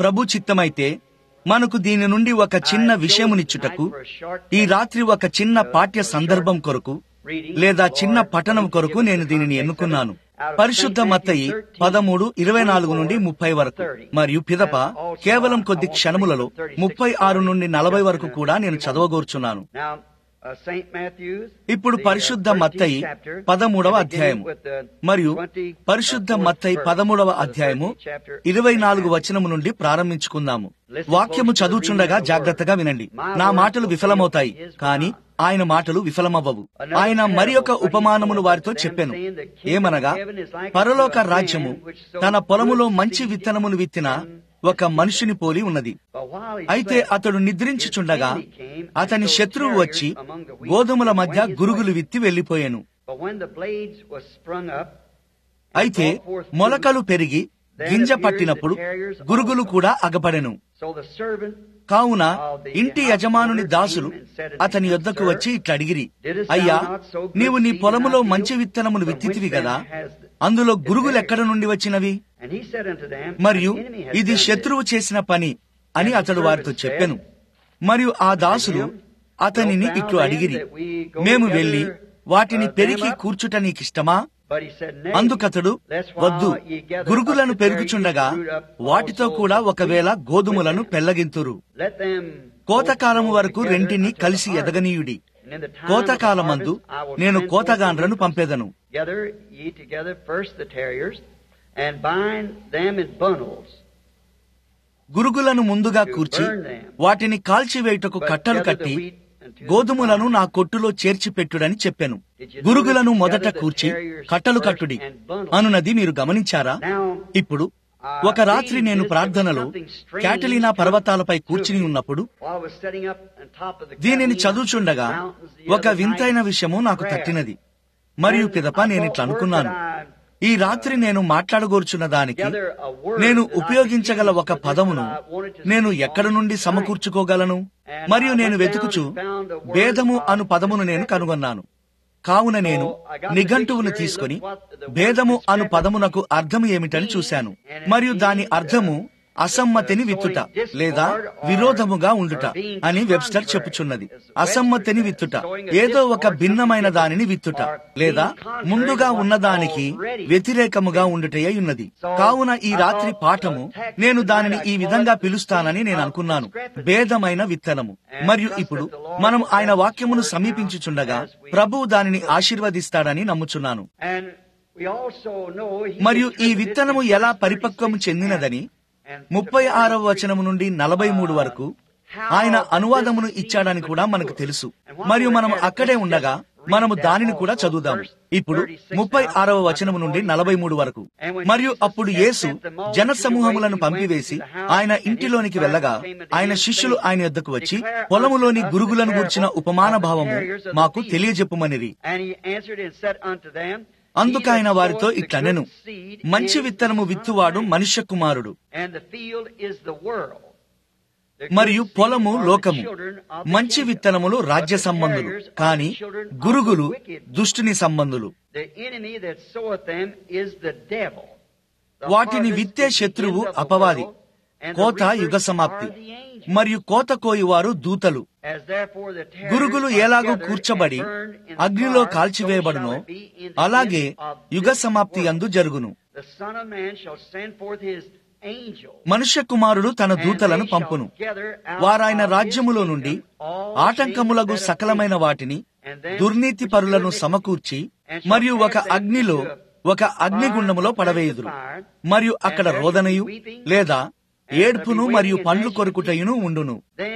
ప్రభు చిత్తమైతే మనకు దీని నుండి ఒక చిన్న విషయమునిచ్చుటకు ఈ రాత్రి ఒక చిన్న పాఠ్య సందర్భం కొరకు లేదా చిన్న పఠనం కొరకు నేను దీనిని ఎన్నుకున్నాను పరిశుద్ధ మత్తయి పదమూడు ఇరవై నాలుగు నుండి ముప్పై వరకు మరియు పిదప కేవలం కొద్ది క్షణములలో ముప్పై ఆరు నుండి నలభై వరకు కూడా నేను చదవగోర్చున్నాను ఇప్పుడు పరిశుద్ధ మత్తయి పదమూడవ అధ్యాయము మరియు పరిశుద్ధ మత్తయి పదమూడవ అధ్యాయము ఇరవై నాలుగు వచనము నుండి ప్రారంభించుకుందాము వాక్యము చదువుచుండగా జాగ్రత్తగా వినండి నా మాటలు విఫలమవుతాయి కాని ఆయన మాటలు విఫలమవ్వవు ఆయన మరి ఒక ఉపమానమును వారితో చెప్పాను ఏమనగా పరలోక రాజ్యము తన పొలములో మంచి విత్తనములు విత్తిన ఒక మనుషుని పోలి ఉన్నది అయితే అతడు నిద్రించుచుండగా అతని శత్రువు వచ్చి గోధుమల మధ్య గురుగులు విత్తి వెళ్లిపోయాను అయితే మొలకలు పెరిగి గింజ పట్టినప్పుడు గురుగులు కూడా అగపడెను కావున ఇంటి యజమానుని దాసులు అతని యొద్దకు వచ్చి ఇట్లా అడిగిరి అయ్యా నీవు నీ పొలములో మంచి విత్తనములు విత్తితివి కదా అందులో గురుగులు ఎక్కడ నుండి వచ్చినవి మరియు ఇది శత్రువు చేసిన పని అని అతడు వారితో చెప్పెను మరియు ఆ దాసులు అతనిని ఇట్లు అడిగిరి మేము వెళ్లి వాటిని పెరిగి కూర్చుట నీకిష్టమా అందుకతడు వద్దు గురుగులను పెరుగుచుండగా వాటితో కూడా ఒకవేళ గోధుమలను పెళ్లగింతురు కోతకాలము వరకు రెంటిని కలిసి ఎదగనీయుడి కోతకాలమందు నేను కోతగాండ్రను పంపేదను గురుగులను ముందుగా కూర్చి వాటిని కాల్చివేయుటకు కట్టలు కట్టి గోధుమలను నా కొట్టులో చేర్చిపెట్టుడని చెప్పాను గురుగులను మొదట కూర్చి కట్టలు కట్టుడి అనునది మీరు గమనించారా ఇప్పుడు ఒక రాత్రి నేను ప్రార్థనలో క్యాటలీనా పర్వతాలపై కూర్చుని ఉన్నప్పుడు దీనిని చదువుచుండగా ఒక వింతైన విషయము నాకు తట్టినది మరియు పిదప నేనిట్లా అనుకున్నాను ఈ రాత్రి నేను మాట్లాడగోర్చున్న దానికి నేను ఉపయోగించగల ఒక పదమును నేను ఎక్కడ నుండి సమకూర్చుకోగలను మరియు నేను వెతుకుచు భేదము అను పదమును నేను కనుగొన్నాను కావున నేను నిఘంటువును తీసుకుని భేదము అను పదమునకు అర్థం ఏమిటని చూశాను మరియు దాని అర్థము అసమ్మతిని విత్తుట లేదా విరోధముగా ఉండుట అని వెబ్స్టర్ చెప్పుచున్నది అసమ్మతిని విత్తుట ఏదో ఒక భిన్నమైన దానిని విత్తుట లేదా ముందుగా ఉన్నదానికి వ్యతిరేకముగా ఉండుటయై ఉన్నది కావున ఈ రాత్రి పాఠము నేను దానిని ఈ విధంగా పిలుస్తానని నేను అనుకున్నాను భేదమైన విత్తనము మరియు ఇప్పుడు మనం ఆయన వాక్యమును సమీపించుచుండగా ప్రభువు దానిని ఆశీర్వదిస్తాడని నమ్ముచున్నాను మరియు ఈ విత్తనము ఎలా పరిపక్వము చెందినదని ముప్పై ఆరవ వచనము నుండి నలభై మూడు వరకు ఆయన అనువాదమును ఇచ్చాడని కూడా మనకు తెలుసు మరియు మనం అక్కడే ఉండగా మనము దానిని కూడా చదువుదాం ఇప్పుడు ముప్పై ఆరవ వచనము నుండి నలభై మూడు వరకు మరియు అప్పుడు యేసు జన సమూహములను పంపివేసి ఆయన ఇంటిలోనికి వెళ్ళగా ఆయన శిష్యులు ఆయన యొద్దకు వచ్చి పొలములోని గురుగులను గుర్చిన ఉపమాన భావము మాకు తెలియజెప్పుమనిరి అందుకైన వారితో ఇట్లనెను మంచి విత్తనము విత్తువాడు మనుష్య కుమారుడు మరియు పొలము లోకము మంచి విత్తనములు రాజ్య సంబంధులు కాని గురుగులు దుష్టుని సంబంధులు వాటిని విత్తే శత్రువు అపవాది కోత యుగ సమాప్తి మరియు కోత కోయువారు దూతలు గురుగులు ఎలాగో కూర్చబడి అగ్నిలో కాల్చివేయబడునో అలాగే యుగ సమాప్తి అందు జరుగును మనుష్య కుమారుడు తన దూతలను పంపును వారాయన రాజ్యములో నుండి ఆటంకములకు సకలమైన వాటిని దుర్నీతి పరులను సమకూర్చి మరియు ఒక అగ్నిలో ఒక అగ్నిగుండములో పడవేయుదురు మరియు అక్కడ రోదనయు లేదా ఏడ్పును మరియు పండ్లు కొరుకుటయును ఉండును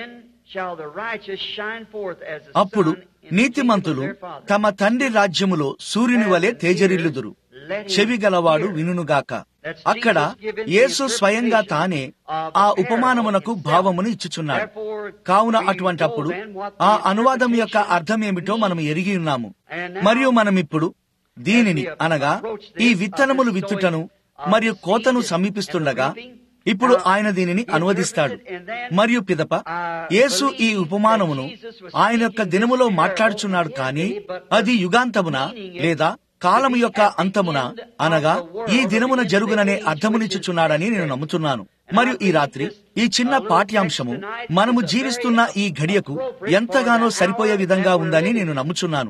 అప్పుడు నీతిమంతులు తమ తండ్రి రాజ్యములో సూర్యుని వలె తేజరిల్లుదురు చెవి గలవాడు వినుగాక అక్కడ యేసు స్వయంగా తానే ఆ ఉపమానమునకు భావమును ఇచ్చుచున్నాడు కావున అటువంటప్పుడు ఆ అనువాదం యొక్క అర్థం ఏమిటో మనం ఎరిగి ఉన్నాము మరియు మనమిప్పుడు దీనిని అనగా ఈ విత్తనములు విత్తుటను మరియు కోతను సమీపిస్తుండగా ఇప్పుడు ఆయన దీనిని అనువదిస్తాడు మరియు పిదప యేసు ఈ ఉపమానమును ఆయన యొక్క దినములో మాట్లాడుచున్నాడు కానీ అది యుగాంతమున లేదా కాలము యొక్క అంతమున అనగా ఈ దినమున జరుగుననే అర్థమునిచ్చుచున్నాడని నేను నమ్ముతున్నాను మరియు ఈ రాత్రి ఈ చిన్న పాఠ్యాంశము మనము జీవిస్తున్న ఈ ఘడియకు ఎంతగానో సరిపోయే విధంగా ఉందని నేను నమ్ముచున్నాను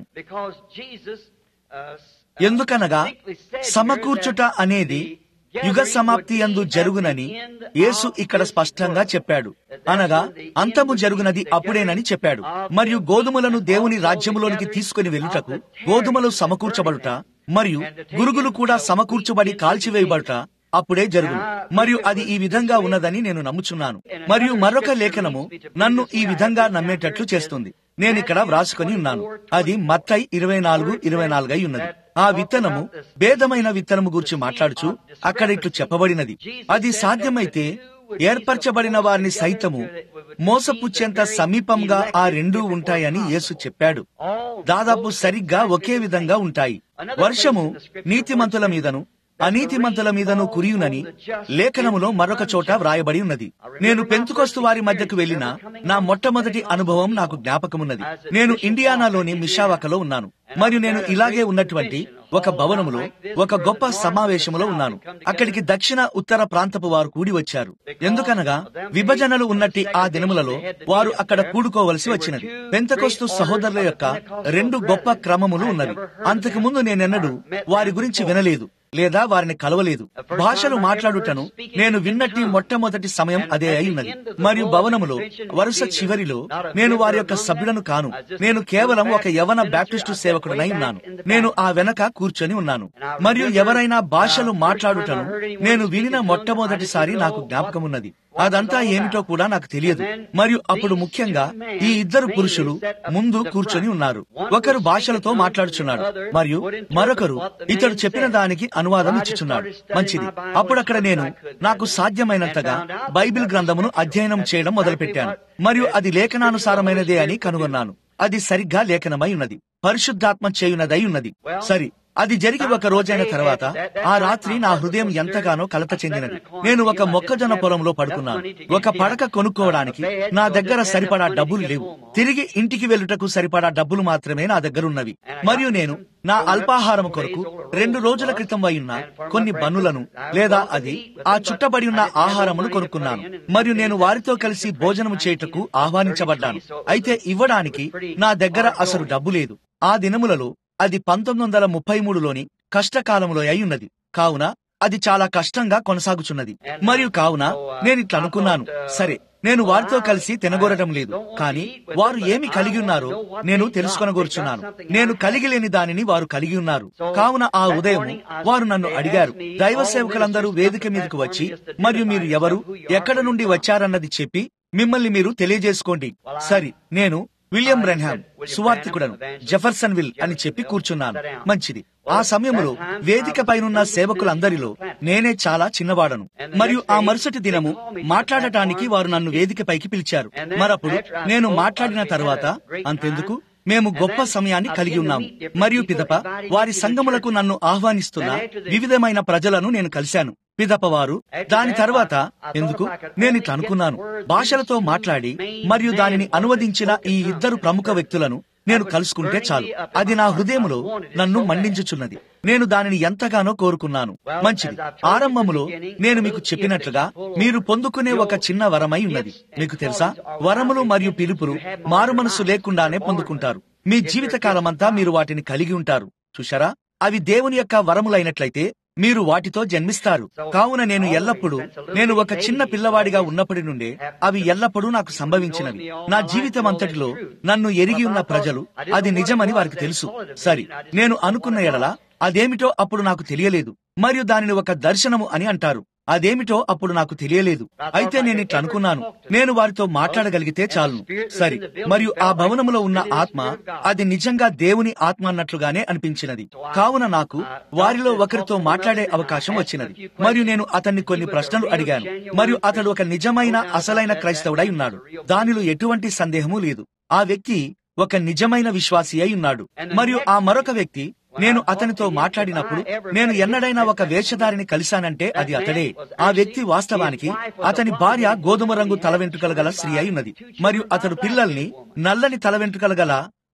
ఎందుకనగా సమకూర్చుట అనేది యుగ సమాప్తి అందు జరుగునని యేసు ఇక్కడ స్పష్టంగా చెప్పాడు అనగా అంతము జరుగునది అప్పుడేనని చెప్పాడు మరియు గోధుమలను దేవుని రాజ్యములోనికి తీసుకుని వెళ్ళుటకు గోధుమలు సమకూర్చబడుట మరియు గురుగులు కూడా సమకూర్చబడి కాల్చివేయబడుట అప్పుడే జరుగును మరియు అది ఈ విధంగా ఉన్నదని నేను నమ్ముచున్నాను మరియు మరొక లేఖనము నన్ను ఈ విధంగా నమ్మేటట్లు చేస్తుంది నేను ఇక్కడ వ్రాసుకొని ఉన్నాను అది మత్తై ఇరవై నాలుగు ఇరవై నాలుగై ఉన్నది ఆ విత్తనము భేదమైన విత్తనము గురించి మాట్లాడుచు అక్కడ ఇట్లు చెప్పబడినది అది సాధ్యమైతే ఏర్పరచబడిన వారిని సైతము మోసపుచ్చేంత సమీపంగా ఆ రెండూ ఉంటాయని యేసు చెప్పాడు దాదాపు సరిగ్గా ఒకే విధంగా ఉంటాయి వర్షము నీతిమంతుల మీదను అనీతిమంతుల మీదను కురియునని లేఖనములో మరొక చోట వ్రాయబడి ఉన్నది నేను పెంతుకొస్తు వారి మధ్యకు వెళ్లిన నా మొట్టమొదటి అనుభవం నాకు జ్ఞాపకమున్నది నేను ఇండియానాలోని మిషావాకలో ఉన్నాను మరియు నేను ఇలాగే ఉన్నటువంటి ఒక భవనములో ఒక గొప్ప సమావేశములో ఉన్నాను అక్కడికి దక్షిణ ఉత్తర ప్రాంతపు వారు కూడి వచ్చారు ఎందుకనగా విభజనలు ఉన్నట్టి ఆ దినములలో వారు అక్కడ కూడుకోవలసి వచ్చినది పెంతకొస్తు సహోదరుల యొక్క రెండు గొప్ప క్రమములు ఉన్నవి అంతకు ముందు నేనెన్నడూ వారి గురించి వినలేదు లేదా వారిని కలవలేదు భాషలు మాట్లాడుటను నేను విన్నట్టి మొట్టమొదటి సమయం అదే అయినది మరియు భవనములో వరుస చివరిలో నేను వారి యొక్క సభ్యులను కాను నేను కేవలం ఒక యవన బ్యాప్టిస్టు సేవకుడనై ఉన్నాను నేను ఆ వెనక కూర్చొని ఉన్నాను మరియు ఎవరైనా భాషలు మాట్లాడుటను నేను వినిన మొట్టమొదటిసారి నాకు జ్ఞాపకమున్నది అదంతా ఏమిటో కూడా నాకు తెలియదు మరియు అప్పుడు ముఖ్యంగా ఈ ఇద్దరు పురుషులు ముందు కూర్చొని ఉన్నారు ఒకరు భాషలతో మాట్లాడుచున్నాడు మరియు మరొకరు ఇతడు చెప్పిన దానికి అనువాదం ఇచ్చుచున్నాడు మంచిది అప్పుడు అక్కడ నేను నాకు సాధ్యమైనంతగా బైబిల్ గ్రంథమును అధ్యయనం చేయడం మొదలుపెట్టాను మరియు అది లేఖనానుసారమైనదే అని కనుగొన్నాను అది సరిగ్గా లేఖనమై ఉన్నది పరిశుద్ధాత్మ చేయునదై ఉన్నది సరి అది జరిగి ఒక రోజైన తర్వాత ఆ రాత్రి నా హృదయం ఎంతగానో కలత చెందినది నేను ఒక మొక్కజొన్న పొలంలో పడుకున్నాను ఒక పడక కొనుక్కోవడానికి నా దగ్గర సరిపడా డబ్బులు లేవు తిరిగి ఇంటికి వెళ్ళుటకు సరిపడా డబ్బులు మాత్రమే నా దగ్గర ఉన్నవి మరియు నేను నా అల్పాహారం కొరకు రెండు రోజుల క్రితం ఉన్న కొన్ని బన్నులను లేదా అది ఆ చుట్టబడి ఉన్న ఆహారమును కొనుక్కున్నాను మరియు నేను వారితో కలిసి భోజనం చేయుటకు ఆహ్వానించబడ్డాను అయితే ఇవ్వడానికి నా దగ్గర అసలు డబ్బు లేదు ఆ దినములలో అది పంతొమ్మిది వందల ముప్పై మూడులోని కష్టకాలంలో అయి ఉన్నది కావున అది చాలా కష్టంగా కొనసాగుచున్నది మరియు కావున నేను ఇట్లా అనుకున్నాను సరే నేను వారితో కలిసి తినగోరటం లేదు కానీ వారు ఏమి కలిగి ఉన్నారో నేను తెలుసుకొనగోరుచున్నాను నేను కలిగి లేని దానిని వారు కలిగి ఉన్నారు కావున ఆ ఉదయం వారు నన్ను అడిగారు దైవ సేవకులందరూ వేదిక మీదకు వచ్చి మరియు మీరు ఎవరు ఎక్కడ నుండి వచ్చారన్నది చెప్పి మిమ్మల్ని మీరు తెలియజేసుకోండి సరి నేను విలియం బ్రెన్హామ్ సువార్థికుడను జెఫర్సన్ విల్ అని చెప్పి కూర్చున్నాను మంచిది ఆ సమయంలో వేదిక పైనున్న సేవకులందరిలో నేనే చాలా చిన్నవాడను మరియు ఆ మరుసటి దినము మాట్లాడటానికి వారు నన్ను వేదిక పైకి పిలిచారు మరప్పుడు నేను మాట్లాడిన తర్వాత అంతెందుకు మేము గొప్ప సమయాన్ని కలిగి ఉన్నాము మరియు పిదప వారి సంఘములకు నన్ను ఆహ్వానిస్తున్న వివిధమైన ప్రజలను నేను కలిశాను పిదప వారు దాని తర్వాత ఎందుకు నేను ఇట్లా అనుకున్నాను భాషలతో మాట్లాడి మరియు దానిని అనువదించిన ఈ ఇద్దరు ప్రముఖ వ్యక్తులను నేను కలుసుకుంటే చాలు అది నా హృదయములో నన్ను మండించుచున్నది నేను దానిని ఎంతగానో కోరుకున్నాను మంచిది ఆరంభములో నేను మీకు చెప్పినట్లుగా మీరు పొందుకునే ఒక చిన్న వరమై ఉన్నది మీకు తెలుసా వరములు మరియు పిలుపులు మారు మనసు లేకుండానే పొందుకుంటారు మీ జీవిత కాలమంతా మీరు వాటిని కలిగి ఉంటారు చూశారా అవి దేవుని యొక్క వరములైనట్లయితే మీరు వాటితో జన్మిస్తారు కావున నేను ఎల్లప్పుడూ నేను ఒక చిన్న పిల్లవాడిగా ఉన్నప్పటి నుండే అవి ఎల్లప్పుడూ నాకు సంభవించినవి నా జీవితం అంతటిలో నన్ను ఎరిగి ఉన్న ప్రజలు అది నిజమని వారికి తెలుసు సరి నేను అనుకున్న ఎడల అదేమిటో అప్పుడు నాకు తెలియలేదు మరియు దానిని ఒక దర్శనము అని అంటారు అదేమిటో అప్పుడు నాకు తెలియలేదు అయితే నేను ఇట్లా అనుకున్నాను నేను వారితో మాట్లాడగలిగితే చాలును సరి మరియు ఆ భవనములో ఉన్న ఆత్మ అది నిజంగా దేవుని ఆత్మ అన్నట్లుగానే అనిపించినది కావున నాకు వారిలో ఒకరితో మాట్లాడే అవకాశం వచ్చినది మరియు నేను అతన్ని కొన్ని ప్రశ్నలు అడిగాను మరియు అతడు ఒక నిజమైన అసలైన క్రైస్తవుడై ఉన్నాడు దానిలో ఎటువంటి సందేహము లేదు ఆ వ్యక్తి ఒక నిజమైన విశ్వాసి అయి ఉన్నాడు మరియు ఆ మరొక వ్యక్తి నేను అతనితో మాట్లాడినప్పుడు నేను ఎన్నడైనా ఒక వేషధారిని కలిశానంటే అది అతడే ఆ వ్యక్తి వాస్తవానికి అతని భార్య గోధుమ రంగు తల వెంట్రుకలు గల స్త్రీ అయి ఉన్నది మరియు అతడు పిల్లల్ని నల్లని తల వెంట్రుకలు గల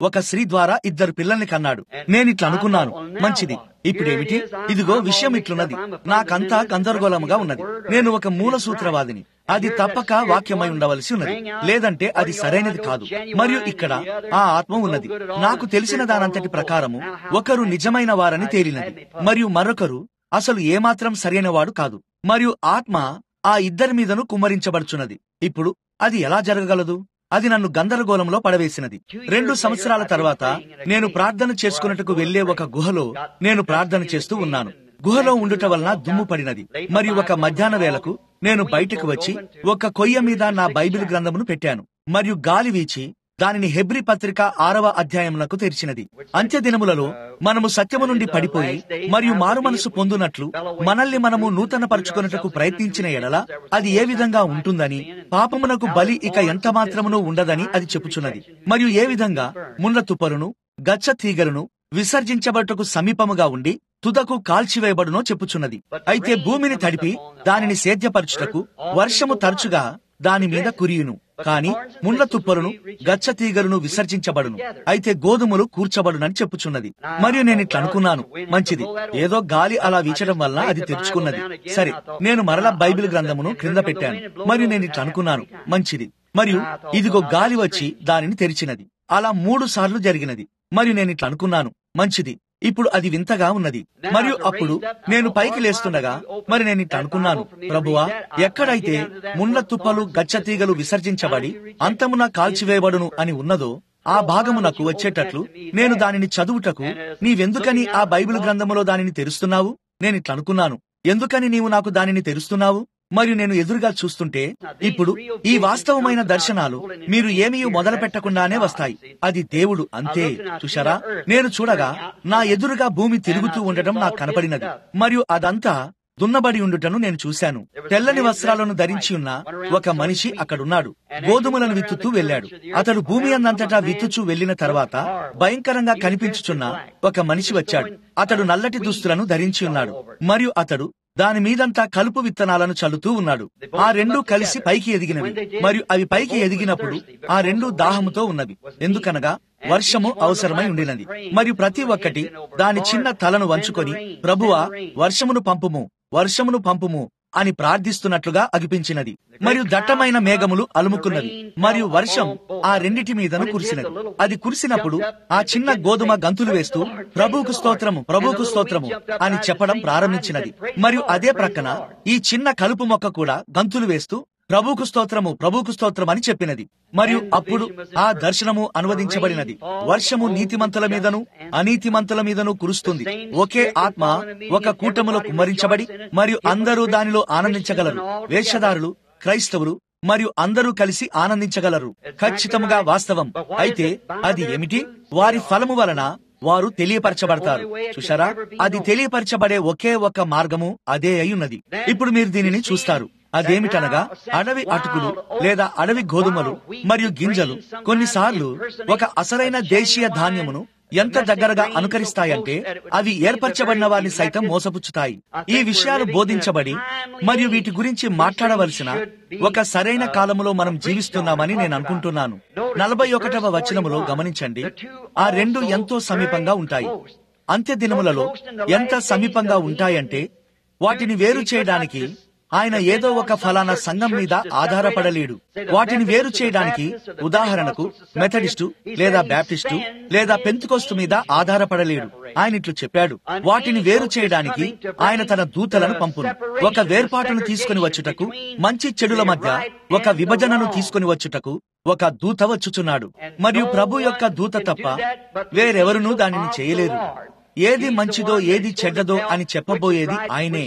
ఒక స్త్రీ ద్వారా ఇద్దరు పిల్లల్ని కన్నాడు నేనిట్లా అనుకున్నాను మంచిది ఇప్పుడేమిటి ఇదిగో విషయం ఇట్లున్నది నాకంతా గందరగోళముగా ఉన్నది నేను ఒక మూల సూత్రవాదిని అది తప్పక వాక్యమై ఉండవలసి ఉన్నది లేదంటే అది సరైనది కాదు మరియు ఇక్కడ ఆ ఆత్మ ఉన్నది నాకు తెలిసిన దానంతటి ప్రకారము ఒకరు నిజమైన వారని తేలినది మరియు మరొకరు అసలు ఏమాత్రం సరైన వాడు కాదు మరియు ఆత్మ ఆ ఇద్దరి మీదను కుమ్మరించబడుచున్నది ఇప్పుడు అది ఎలా జరగగలదు అది నన్ను గందరగోళంలో పడవేసినది రెండు సంవత్సరాల తర్వాత నేను ప్రార్థన చేసుకున్నట్టుకు వెళ్లే ఒక గుహలో నేను ప్రార్థన చేస్తూ ఉన్నాను గుహలో ఉండుట వలన దుమ్ము పడినది మరియు ఒక మధ్యాహ్న వేళకు నేను బయటకు వచ్చి ఒక కొయ్య మీద నా బైబిల్ గ్రంథమును పెట్టాను మరియు గాలి వీచి దానిని హెబ్రి పత్రిక ఆరవ అధ్యాయములకు తెరిచినది అంత్య దినములలో మనము సత్యము నుండి పడిపోయి మరియు మారు మనసు పొందునట్లు మనల్ని మనము నూతన పరుచుకున్నటకు ప్రయత్నించిన ఎడల అది ఏ విధంగా ఉంటుందని పాపమునకు బలి ఇక ఎంత మాత్రమును ఉండదని అది చెప్పుచున్నది మరియు ఏ విధంగా ముళ్ళ తుప్పరును గచ్చ తీగలను విసర్జించబట్టుకు సమీపముగా ఉండి తుదకు కాల్చివేయబడునో చెప్పుచున్నది అయితే భూమిని తడిపి దానిని సేద్యపరచుటకు వర్షము తరచుగా దాని మీద కురియును కాని ముండ్ల తుప్పరును గచ్చ తీగలను విసర్జించబడును అయితే గోధుమలు కూర్చబడునని చెప్పుచున్నది మరియు నేను ఇట్లా అనుకున్నాను మంచిది ఏదో గాలి అలా వీచడం వల్ల అది తెరుచుకున్నది సరే నేను మరలా బైబిల్ గ్రంథమును క్రింద పెట్టాను మరియు నేను ఇట్లా అనుకున్నాను మంచిది మరియు ఇదిగో గాలి వచ్చి దానిని తెరిచినది అలా మూడు సార్లు జరిగినది మరియు నేను ఇట్లా అనుకున్నాను మంచిది ఇప్పుడు అది వింతగా ఉన్నది మరియు అప్పుడు నేను పైకి లేస్తుండగా మరి నేను ఇట్లా అనుకున్నాను ప్రభువా ఎక్కడైతే ముండ్ల తుప్పలు గచ్చతీగలు విసర్జించబడి అంతమున కాల్చివేయబడును అని ఉన్నదో ఆ భాగమునకు వచ్చేటట్లు నేను దానిని చదువుటకు నీవెందుకని ఆ బైబిల్ గ్రంథములో దానిని తెరుస్తున్నావు నేను ఇట్లా అనుకున్నాను ఎందుకని నీవు నాకు దానిని తెరుస్తున్నావు మరియు నేను ఎదురుగా చూస్తుంటే ఇప్పుడు ఈ వాస్తవమైన దర్శనాలు మీరు ఏమీ మొదలు పెట్టకుండానే వస్తాయి అది దేవుడు అంతే చూశారా నేను చూడగా నా ఎదురుగా భూమి తిరుగుతూ ఉండటం నాకు కనపడినది మరియు అదంతా దున్నబడి ఉండుటను నేను చూశాను తెల్లని వస్త్రాలను ధరించి ఉన్న ఒక మనిషి అక్కడున్నాడు గోధుమలను విత్తుతూ వెళ్ళాడు అతడు భూమి అందంతటా విత్తుచూ వెళ్లిన తర్వాత భయంకరంగా కనిపించుచున్న ఒక మనిషి వచ్చాడు అతడు నల్లటి దుస్తులను ధరించి ఉన్నాడు మరియు అతడు దాని మీదంతా కలుపు విత్తనాలను చల్లుతూ ఉన్నాడు ఆ రెండు కలిసి పైకి ఎదిగినవి మరియు అవి పైకి ఎదిగినప్పుడు ఆ రెండు దాహముతో ఉన్నవి ఎందుకనగా వర్షము అవసరమై ఉండినది మరియు ప్రతి ఒక్కటి దాని చిన్న తలను వంచుకొని ప్రభువా వర్షమును పంపుము వర్షమును పంపుము అని ప్రార్థిస్తున్నట్లుగా అగిపించినది మరియు దట్టమైన మేఘములు అలుముకున్నది మరియు వర్షం ఆ రెండిటి మీదను కురిసినది అది కురిసినప్పుడు ఆ చిన్న గోధుమ గంతులు వేస్తూ ప్రభువుకు స్తోత్రము ప్రభువుకు స్తోత్రము అని చెప్పడం ప్రారంభించినది మరియు అదే ప్రక్కన ఈ చిన్న కలుపు మొక్క కూడా గంతులు వేస్తూ ప్రభుకు స్తోత్రము ప్రభుకు స్తోత్రం అని చెప్పినది మరియు అప్పుడు ఆ దర్శనము అనువదించబడినది వర్షము నీతిమంతుల మీదను అనీతిమంతుల మీదను కురుస్తుంది ఒకే ఆత్మ ఒక కూటములో కుమ్మరించబడి మరియు అందరూ దానిలో ఆనందించగలరు వేషధారులు క్రైస్తవులు మరియు అందరూ కలిసి ఆనందించగలరు ఖచ్చితముగా వాస్తవం అయితే అది ఏమిటి వారి ఫలము వలన వారు తెలియపరచబడతారు చూశారా అది తెలియపరచబడే ఒకే ఒక మార్గము అదే అయి ఉన్నది ఇప్పుడు మీరు దీనిని చూస్తారు అదేమిటనగా అడవి అటుకులు లేదా అడవి గోధుమలు మరియు గింజలు కొన్నిసార్లు ఒక అసలైన దేశీయ ధాన్యమును ఎంత దగ్గరగా అనుకరిస్తాయంటే అవి ఏర్పరచబడిన వారిని సైతం మోసపుచ్చుతాయి ఈ విషయాలు బోధించబడి మరియు వీటి గురించి మాట్లాడవలసిన ఒక సరైన కాలములో మనం జీవిస్తున్నామని నేను అనుకుంటున్నాను నలభై ఒకటవ వచనములో గమనించండి ఆ రెండు ఎంతో సమీపంగా ఉంటాయి అంత్య దినములలో ఎంత సమీపంగా ఉంటాయంటే వాటిని వేరు చేయడానికి ఆయన ఏదో ఒక ఫలానా సంఘం మీద ఆధారపడలేడు వాటిని వేరు చేయడానికి ఉదాహరణకు మెథడిస్టు లేదా బ్యాప్టిస్టు లేదా పెంతుకోస్తు మీద ఆధారపడలేడు ఆయన ఇట్లు చెప్పాడు వాటిని వేరు చేయడానికి ఆయన తన దూతలను పంపును ఒక వేర్పాటును తీసుకుని వచ్చుటకు మంచి చెడుల మధ్య ఒక విభజనను తీసుకుని వచ్చుటకు ఒక దూత వచ్చుచున్నాడు మరియు ప్రభు యొక్క దూత తప్ప వేరెవరునూ దానిని చేయలేరు ఏది మంచిదో ఏది చెడ్డదో అని చెప్పబోయేది ఆయనే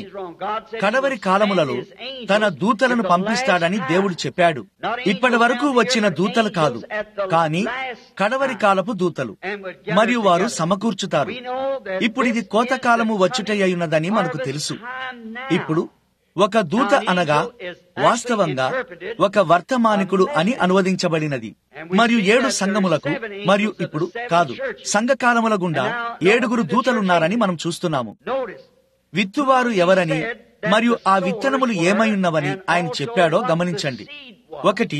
కడవరి కాలములలో తన దూతలను పంపిస్తాడని దేవుడు చెప్పాడు ఇప్పటి వరకు వచ్చిన దూతలు కాదు కానీ కడవరి కాలపు దూతలు మరియు వారు సమకూర్చుతారు ఇప్పుడు ఇది కోతకాలము వచ్చుటయ్యున్నదని మనకు తెలుసు ఇప్పుడు ఒక దూత అనగా వాస్తవంగా ఒక వర్తమానికుడు అని అనువదించబడినది మరియు ఏడు సంఘములకు మరియు ఇప్పుడు కాదు సంఘకాలముల గుండా ఏడుగురు దూతలున్నారని మనం చూస్తున్నాము విత్తువారు ఎవరని మరియు ఆ విత్తనములు ఏమై ఉన్నవని ఆయన చెప్పాడో గమనించండి ఒకటి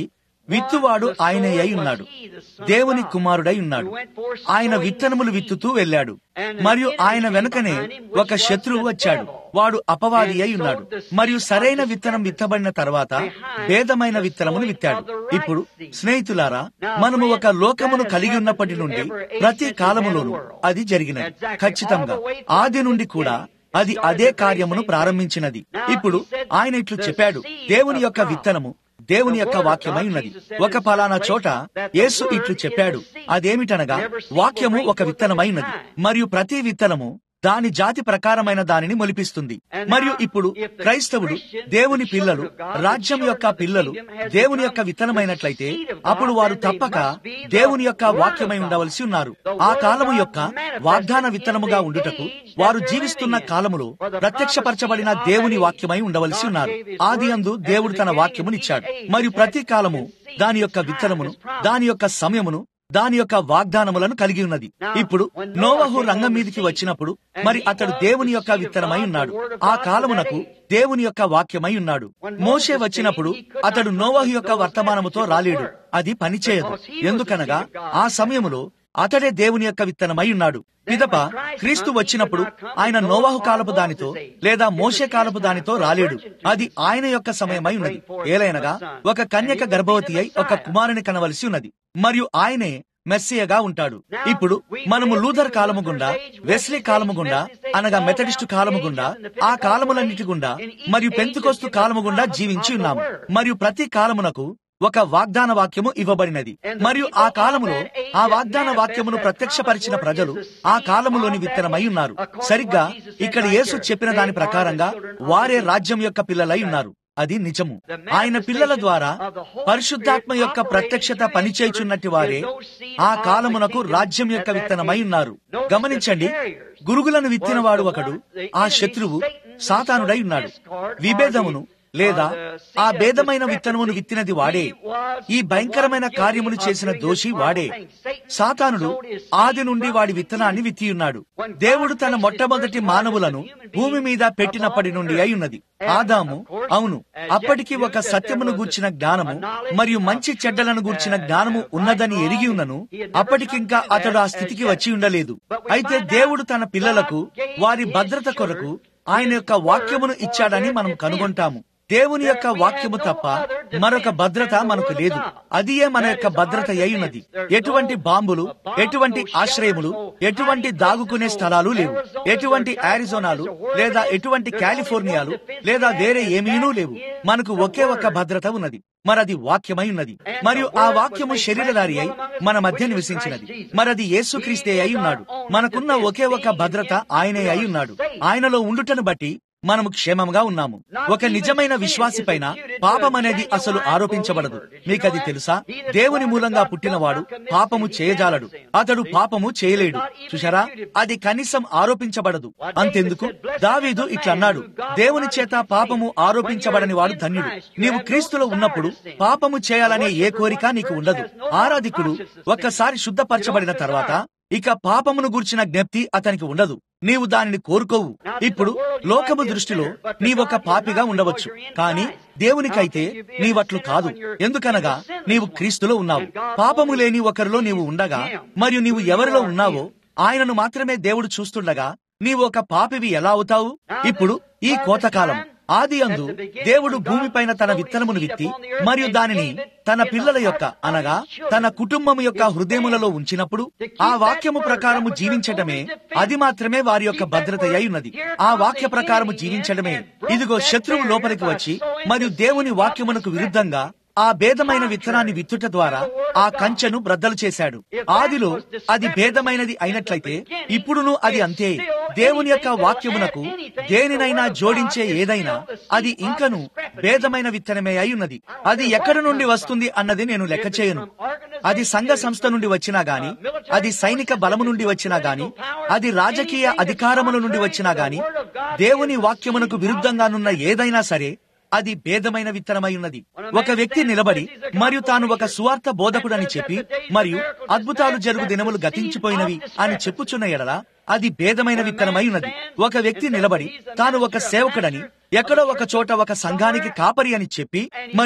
విత్తువాడు ఆయనే అయి ఉన్నాడు దేవుని కుమారుడై ఉన్నాడు ఆయన విత్తనములు విత్తుతూ వెళ్ళాడు మరియు ఆయన వెనుకనే ఒక శత్రువు వచ్చాడు వాడు అపవాది అయి ఉన్నాడు మరియు సరైన విత్తనం విత్తబడిన తర్వాత భేదమైన విత్తనమును విత్తాడు ఇప్పుడు స్నేహితులారా మనము ఒక లోకమును కలిగి ఉన్నప్పటి నుండి ప్రతి కాలములోనూ అది జరిగినది ఖచ్చితంగా ఆది నుండి కూడా అది అదే కార్యమును ప్రారంభించినది ఇప్పుడు ఆయన ఇట్లు చెప్పాడు దేవుని యొక్క విత్తనము దేవుని యొక్క వాక్యమై ఉన్నది ఒక ఫలానా చోట యేసు ఇట్లు చెప్పాడు అదేమిటనగా వాక్యము ఒక విత్తనమై ఉన్నది మరియు ప్రతి విత్తనము దాని జాతి ప్రకారమైన దానిని మొలిపిస్తుంది మరియు ఇప్పుడు క్రైస్తవుడు దేవుని పిల్లలు రాజ్యం యొక్క పిల్లలు దేవుని యొక్క విత్తనమైనట్లయితే అప్పుడు వారు తప్పక దేవుని యొక్క వాక్యమై ఉండవలసి ఉన్నారు ఆ కాలము యొక్క వాగ్దాన విత్తనముగా ఉండుటకు వారు జీవిస్తున్న కాలములో ప్రత్యక్షపరచబడిన దేవుని వాక్యమై ఉండవలసి ఉన్నారు ఆది అందు దేవుడు తన వాక్యమునిచ్చాడు మరియు ప్రతి కాలము దాని యొక్క విత్తనమును దాని యొక్క సమయమును దాని యొక్క వాగ్దానములను కలిగి ఉన్నది ఇప్పుడు నోవహు రంగం మీదికి వచ్చినప్పుడు మరి అతడు దేవుని యొక్క విత్తనమై ఉన్నాడు ఆ కాలమునకు దేవుని యొక్క వాక్యమై ఉన్నాడు మోషే వచ్చినప్పుడు అతడు నోవహు యొక్క వర్తమానముతో రాలేడు అది పనిచేయదు ఎందుకనగా ఆ సమయములో అతడే దేవుని యొక్క విత్తనమై ఉన్నాడు పిదప క్రీస్తు వచ్చినప్పుడు ఆయన నోవాహు కాలపు దానితో లేదా మోషే కాలపు దానితో రాలేడు అది ఆయన యొక్క సమయమై ఉన్నది ఏలైనగా ఒక కన్యక గర్భవతి అయి ఒక కుమారుని కనవలసి ఉన్నది మరియు ఆయనే మెస్సియగా ఉంటాడు ఇప్పుడు మనము లూథర్ కాలము గుండా వెస్లీ కాలము గుండా అనగా మెథడిస్టు కాలము గుండా ఆ కాలములన్నిటి గుండా మరియు పెంతుకొస్తు కాలము గుండా జీవించి ఉన్నాము మరియు ప్రతి కాలమునకు ఒక వాగ్దాన వాక్యము ఇవ్వబడినది మరియు ఆ కాలములో ఆ వాగ్దాన వాక్యమును ప్రత్యక్షపరిచిన ప్రజలు ఆ కాలములోని విత్తనమై ఉన్నారు సరిగ్గా ఇక్కడ యేసు చెప్పిన దాని ప్రకారంగా వారే రాజ్యం యొక్క పిల్లలై ఉన్నారు అది నిజము ఆయన పిల్లల ద్వారా పరిశుద్ధాత్మ యొక్క ప్రత్యక్షత పనిచేయుచున్నట్టు వారే ఆ కాలమునకు రాజ్యం యొక్క విత్తనమై ఉన్నారు గమనించండి గురుగులను విత్తినవాడు ఒకడు ఆ శత్రువు సాతానుడై ఉన్నాడు విభేదమును లేదా ఆ భేదమైన విత్తనమును విత్తినది వాడే ఈ భయంకరమైన కార్యములు చేసిన దోషి వాడే సాతానుడు ఆది నుండి వాడి విత్తనాన్ని విత్తియున్నాడు దేవుడు తన మొట్టమొదటి మానవులను భూమి మీద పెట్టినప్పటి నుండి అయి ఉన్నది ఆదాము అవును అప్పటికి ఒక సత్యమును గూర్చిన జ్ఞానము మరియు మంచి చెడ్డలను గూర్చిన జ్ఞానము ఉన్నదని ఎరిగి ఉన్నను అప్పటికింకా అతడు ఆ స్థితికి వచ్చి ఉండలేదు అయితే దేవుడు తన పిల్లలకు వారి భద్రత కొరకు ఆయన యొక్క వాక్యమును ఇచ్చాడని మనం కనుగొంటాము దేవుని యొక్క వాక్యము తప్ప మరొక భద్రత మనకు లేదు అదియే మన యొక్క భద్రత అయ్యున్నది ఎటువంటి బాంబులు ఎటువంటి ఆశ్రయములు ఎటువంటి దాగుకునే స్థలాలు లేవు ఎటువంటి ఆరిజోనాలు లేదా ఎటువంటి కాలిఫోర్నియాలు లేదా వేరే ఏమీనూ లేవు మనకు ఒకే ఒక్క భద్రత ఉన్నది మరది వాక్యమై ఉన్నది మరియు ఆ వాక్యము శరీరధారి అయి మన మధ్య నివసించినది మరది యేసుక్రీస్తే అయి ఉన్నాడు మనకున్న ఒకే ఒక భద్రత ఆయనే అయి ఉన్నాడు ఆయనలో ఉండుటను బట్టి మనము క్షేమంగా ఉన్నాము ఒక నిజమైన విశ్వాసి పైన పాపం అనేది అసలు ఆరోపించబడదు మీకది తెలుసా దేవుని మూలంగా పుట్టినవాడు పాపము చేయజాలడు అతడు పాపము చేయలేడు చూశారా అది కనీసం ఆరోపించబడదు అంతెందుకు దావీదు ఇట్లన్నాడు దేవుని చేత పాపము ఆరోపించబడని వాడు ధన్యుడు నీవు క్రీస్తులో ఉన్నప్పుడు పాపము చేయాలనే ఏ కోరిక నీకు ఉండదు ఆరాధికుడు ఒక్కసారి శుద్ధపరచబడిన తర్వాత ఇక పాపమును గూర్చిన జ్ఞప్తి అతనికి ఉండదు నీవు దానిని కోరుకోవు ఇప్పుడు లోకము దృష్టిలో నీవొక పాపిగా ఉండవచ్చు కానీ దేవునికైతే నీవట్లు కాదు ఎందుకనగా నీవు క్రీస్తులో ఉన్నావు పాపము లేని ఒకరిలో నీవు ఉండగా మరియు నీవు ఎవరిలో ఉన్నావో ఆయనను మాత్రమే దేవుడు చూస్తుండగా నీవు ఒక పాపివి ఎలా అవుతావు ఇప్పుడు ఈ కోతకాలం ఆది అందు దేవుడు భూమిపైన తన విత్తనమును విత్తి మరియు దానిని తన పిల్లల యొక్క అనగా తన కుటుంబం యొక్క హృదయములలో ఉంచినప్పుడు ఆ వాక్యము ప్రకారము జీవించటమే అది మాత్రమే వారి యొక్క భద్రత అయి ఉన్నది ఆ వాక్య ప్రకారము జీవించడమే ఇదిగో శత్రువు లోపలికి వచ్చి మరియు దేవుని వాక్యమునకు విరుద్ధంగా ఆ భేదమైన విత్తనాన్ని విత్తుట ద్వారా ఆ కంచెను బ్రద్దలు చేశాడు ఆదిలో అది భేదమైనది అయినట్లయితే ఇప్పుడును అది అంతే దేవుని యొక్క వాక్యమునకు దేనినైనా జోడించే ఏదైనా అది ఇంకను భేదమైన విత్తనమే అయి ఉన్నది అది ఎక్కడి నుండి వస్తుంది అన్నది నేను లెక్క చేయను అది సంఘ సంస్థ నుండి వచ్చినా గాని అది సైనిక బలము నుండి వచ్చినా గాని అది రాజకీయ అధికారముల నుండి వచ్చినా గాని దేవుని వాక్యమునకు విరుద్ధంగానున్న ఏదైనా సరే అది భేదమైన విత్తనమై ఉన్నది ఒక వ్యక్తి నిలబడి మరియు తాను ఒక సువార్త బోధకుడని చెప్పి మరియు అద్భుతాలు జరుగు దినములు గతించిపోయినవి అని చెప్పుచున్న ఎడల అది భేదమైన విత్తనమై ఉన్నది ఒక వ్యక్తి నిలబడి తాను ఒక సేవకుడని ఎక్కడో ఒక చోట ఒక సంఘానికి కాపరి అని చెప్పి మరియు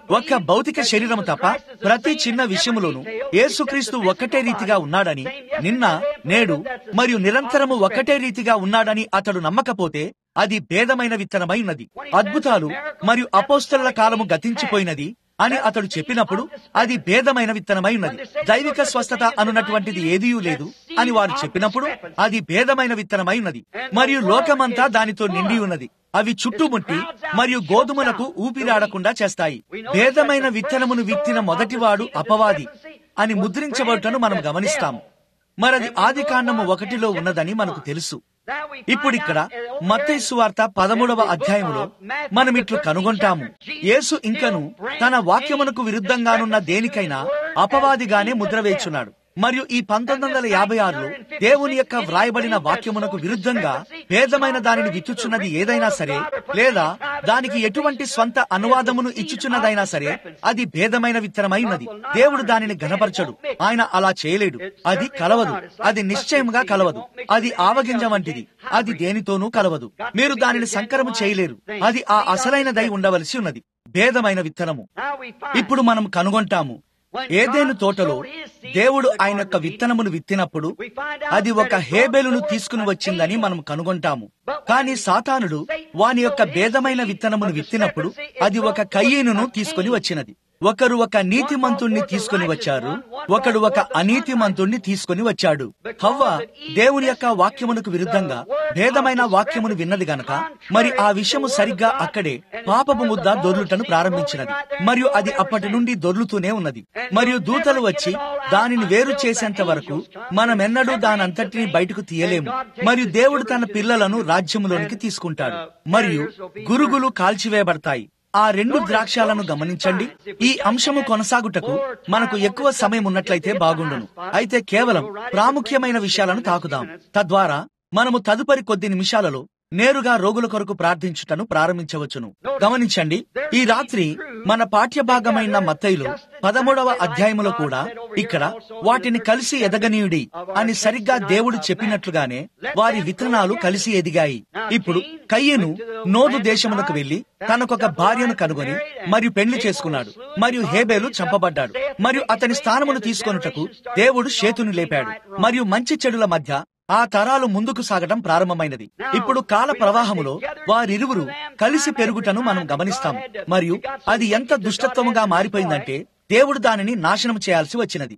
ఒక్క భౌతిక శరీరం తప్ప ప్రతి చిన్న విషయములోను యేసుక్రీస్తు ఒక్కటే రీతిగా ఉన్నాడని నిన్న నేడు మరియు నిరంతరము ఒక్కటే రీతిగా ఉన్నాడని అతడు నమ్మకపోతే అది భేదమైన విత్తనమై ఉన్నది అద్భుతాలు మరియు అపోస్తల కాలము గతించిపోయినది అని అతడు చెప్పినప్పుడు అది భేదమైన విత్తనమై ఉన్నది దైవిక స్వస్థత అనున్నటువంటిది ఏదీ లేదు అని వారు చెప్పినప్పుడు అది భేదమైన విత్తనమై ఉన్నది మరియు లోకమంతా దానితో నిండి ఉన్నది అవి చుట్టుముట్టి మరియు గోధుమలకు ఊపిరాడకుండా చేస్తాయి భేదమైన విత్తనమును విత్తిన మొదటివాడు అపవాది అని ముద్రించబడుటను మనం గమనిస్తాము మరది ఆది కాండము ఒకటిలో ఉన్నదని మనకు తెలుసు ఇప్పుడు ఇక్కడ మత్తయి సువార్త పదమూడవ అధ్యాయములో మనం ఇట్లు కనుగొంటాము యేసు ఇంకను తన వాక్యమునకు విరుద్ధంగానున్న దేనికైనా అపవాదిగానే ముద్ర వేచున్నాడు మరియు ఈ పంతొమ్మిది వందల యాభై ఆరులో దేవుని యొక్క వ్రాయబడిన వాక్యమునకు విరుద్ధంగా భేదమైన దానిని విచ్చుచున్నది ఏదైనా సరే లేదా దానికి ఎటువంటి స్వంత అనువాదమును ఇచ్చుచున్నదైనా సరే అది భేదమైన విత్తనమై ఉన్నది దేవుడు దానిని ఘనపరచడు ఆయన అలా చేయలేడు అది కలవదు అది నిశ్చయముగా కలవదు అది ఆవగింజ వంటిది అది దేనితోనూ కలవదు మీరు దానిని సంకరము చేయలేరు అది ఆ అసలైనదై ఉండవలసి ఉన్నది భేదమైన విత్తనము ఇప్పుడు మనం కనుగొంటాము ఏదేను తోటలో దేవుడు ఆయన యొక్క విత్తనమును విత్తినప్పుడు అది ఒక హేబెలును తీసుకుని వచ్చిందని మనం కనుగొంటాము కానీ సాతానుడు వాని యొక్క భేదమైన విత్తనమును విత్తినప్పుడు అది ఒక కయ్యేనును తీసుకుని వచ్చినది ఒకరు ఒక నీతిమంతుణ్ణి తీసుకుని వచ్చారు ఒకడు ఒక అనీతిమంతుణ్ణి తీసుకుని వచ్చాడు హవ్వ దేవుని యొక్క వాక్యమునకు విరుద్ధంగా భేదమైన వాక్యమును విన్నది గనక మరి ఆ విషయము సరిగ్గా అక్కడే పాపపు ముద్ద దొర్లుటను ప్రారంభించినది మరియు అది అప్పటి నుండి దొర్లుతూనే ఉన్నది మరియు దూతలు వచ్చి దానిని వేరు చేసేంత వరకు మనమెన్నడూ దానంతటిని బయటకు తీయలేము మరియు దేవుడు తన పిల్లలను రాజ్యములోనికి తీసుకుంటాడు మరియు గురుగులు కాల్చివేయబడతాయి ఆ రెండు ద్రాక్షాలను గమనించండి ఈ అంశము కొనసాగుటకు మనకు ఎక్కువ సమయం ఉన్నట్లయితే బాగుండును అయితే కేవలం ప్రాముఖ్యమైన విషయాలను తాకుదాం తద్వారా మనము తదుపరి కొద్ది నిమిషాలలో నేరుగా రోగుల కొరకు ప్రార్థించుటను ప్రారంభించవచ్చును గమనించండి ఈ రాత్రి మన పాఠ్యభాగమైన మత్తయిలో పదమూడవ అధ్యాయములో కూడా ఇక్కడ వాటిని కలిసి ఎదగనీయుడి అని సరిగ్గా దేవుడు చెప్పినట్లుగానే వారి విత్తనాలు కలిసి ఎదిగాయి ఇప్పుడు కయ్యను నోదు దేశమునకు వెళ్లి తనకొక భార్యను కనుగొని మరియు పెళ్లి చేసుకున్నాడు మరియు హేబేలు చంపబడ్డాడు మరియు అతని స్థానమును తీసుకొనుటకు దేవుడు షేతుని లేపాడు మరియు మంచి చెడుల మధ్య ఆ తరాలు ముందుకు సాగడం ప్రారంభమైనది ఇప్పుడు కాల ప్రవాహములో వారిరువురు కలిసి పెరుగుటను మనం గమనిస్తాం మరియు అది ఎంత దుష్టత్వముగా మారిపోయిందంటే దేవుడు దానిని నాశనం చేయాల్సి వచ్చినది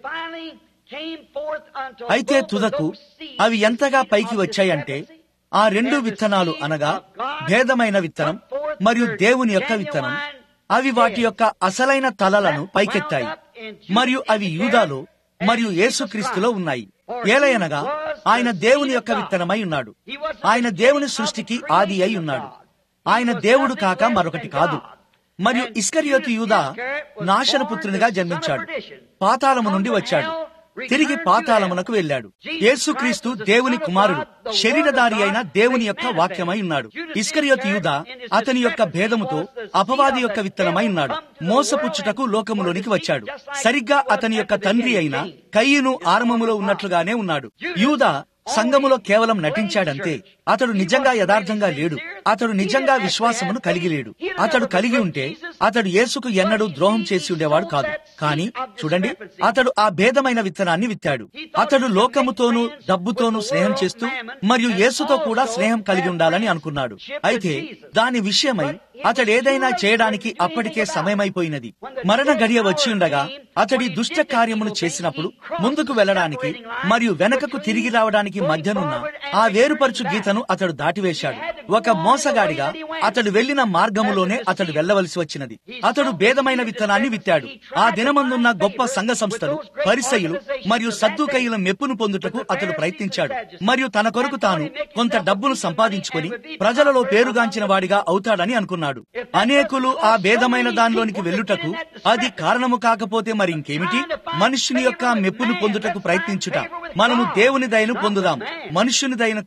అయితే తుదకు అవి ఎంతగా పైకి వచ్చాయంటే ఆ రెండు విత్తనాలు అనగా భేదమైన విత్తనం మరియు దేవుని యొక్క విత్తనం అవి వాటి యొక్క అసలైన తలలను పైకెత్తాయి మరియు అవి యూదాలో మరియు యేసుక్రీస్తులో ఉన్నాయి ఏలయనగా ఆయన దేవుని యొక్క విత్తనమై ఉన్నాడు ఆయన దేవుని సృష్టికి ఆది అయి ఉన్నాడు ఆయన దేవుడు కాక మరొకటి కాదు మరియు ఇస్కరియోతు యూదా నాశనపుత్రునిగా జన్మించాడు పాతాళము నుండి వచ్చాడు తిరిగి పాతాళమునకు వెళ్ళాడు యేసుక్రీస్తు దేవుని కుమారుడు శరీరధారి అయిన దేవుని యొక్క వాక్యమై ఉన్నాడు ఇస్కరియోతు యూదా అతని యొక్క భేదముతో అపవాది యొక్క విత్తనమై ఉన్నాడు మోసపుచ్చుటకు లోకములోనికి వచ్చాడు సరిగ్గా అతని యొక్క తండ్రి అయిన కయ్యను ఆరంభములో ఉన్నట్లుగానే ఉన్నాడు యూదా సంఘములో కేవలం నటించాడంతే అతడు నిజంగా యథార్థంగా లేడు అతడు నిజంగా విశ్వాసమును కలిగి లేడు అతడు కలిగి ఉంటే అతడు యేసుకు ఎన్నడూ ద్రోహం చేసి ఉండేవాడు కాదు కానీ చూడండి అతడు ఆ భేదమైన విత్తనాన్ని విత్తాడు అతడు లోకముతోనూ డబ్బుతోనూ స్నేహం చేస్తూ మరియు యేసుతో కూడా స్నేహం కలిగి ఉండాలని అనుకున్నాడు అయితే దాని విషయమై అతడు ఏదైనా చేయడానికి అప్పటికే సమయమైపోయినది మరణ గడియ వచ్చి ఉండగా అతడి దుష్ట కార్యమును చేసినప్పుడు ముందుకు వెళ్ళడానికి మరియు వెనకకు తిరిగి రావడానికి మధ్యనున్న ఆ వేరుపరచు గీతను అతడు దాటివేశాడు ఒక మోసగాడిగా అతడు వెళ్లిన మార్గములోనే అతడు వెళ్లవలసి వచ్చినది అతడు భేదమైన విత్తనాన్ని విత్తాడు ఆ దినమందున్న గొప్ప సంఘ సంస్థలు పరిసయులు మరియు సద్దుకయ్యుల మెప్పును పొందుటకు అతడు ప్రయత్నించాడు మరియు తన కొరకు తాను కొంత డబ్బును సంపాదించుకొని ప్రజలలో పేరుగాంచిన వాడిగా అవుతాడని అనుకున్నాడు అనేకులు ఆ భేదమైన దానిలోనికి వెళ్ళుటకు అది కారణము కాకపోతే మరి ఇంకేమిటి మనుష్యుని యొక్క మెప్పును పొందుటకు ప్రయత్నించుట మనము దేవుని దయను పొందుదాం మనుష్యుని దయను కాదు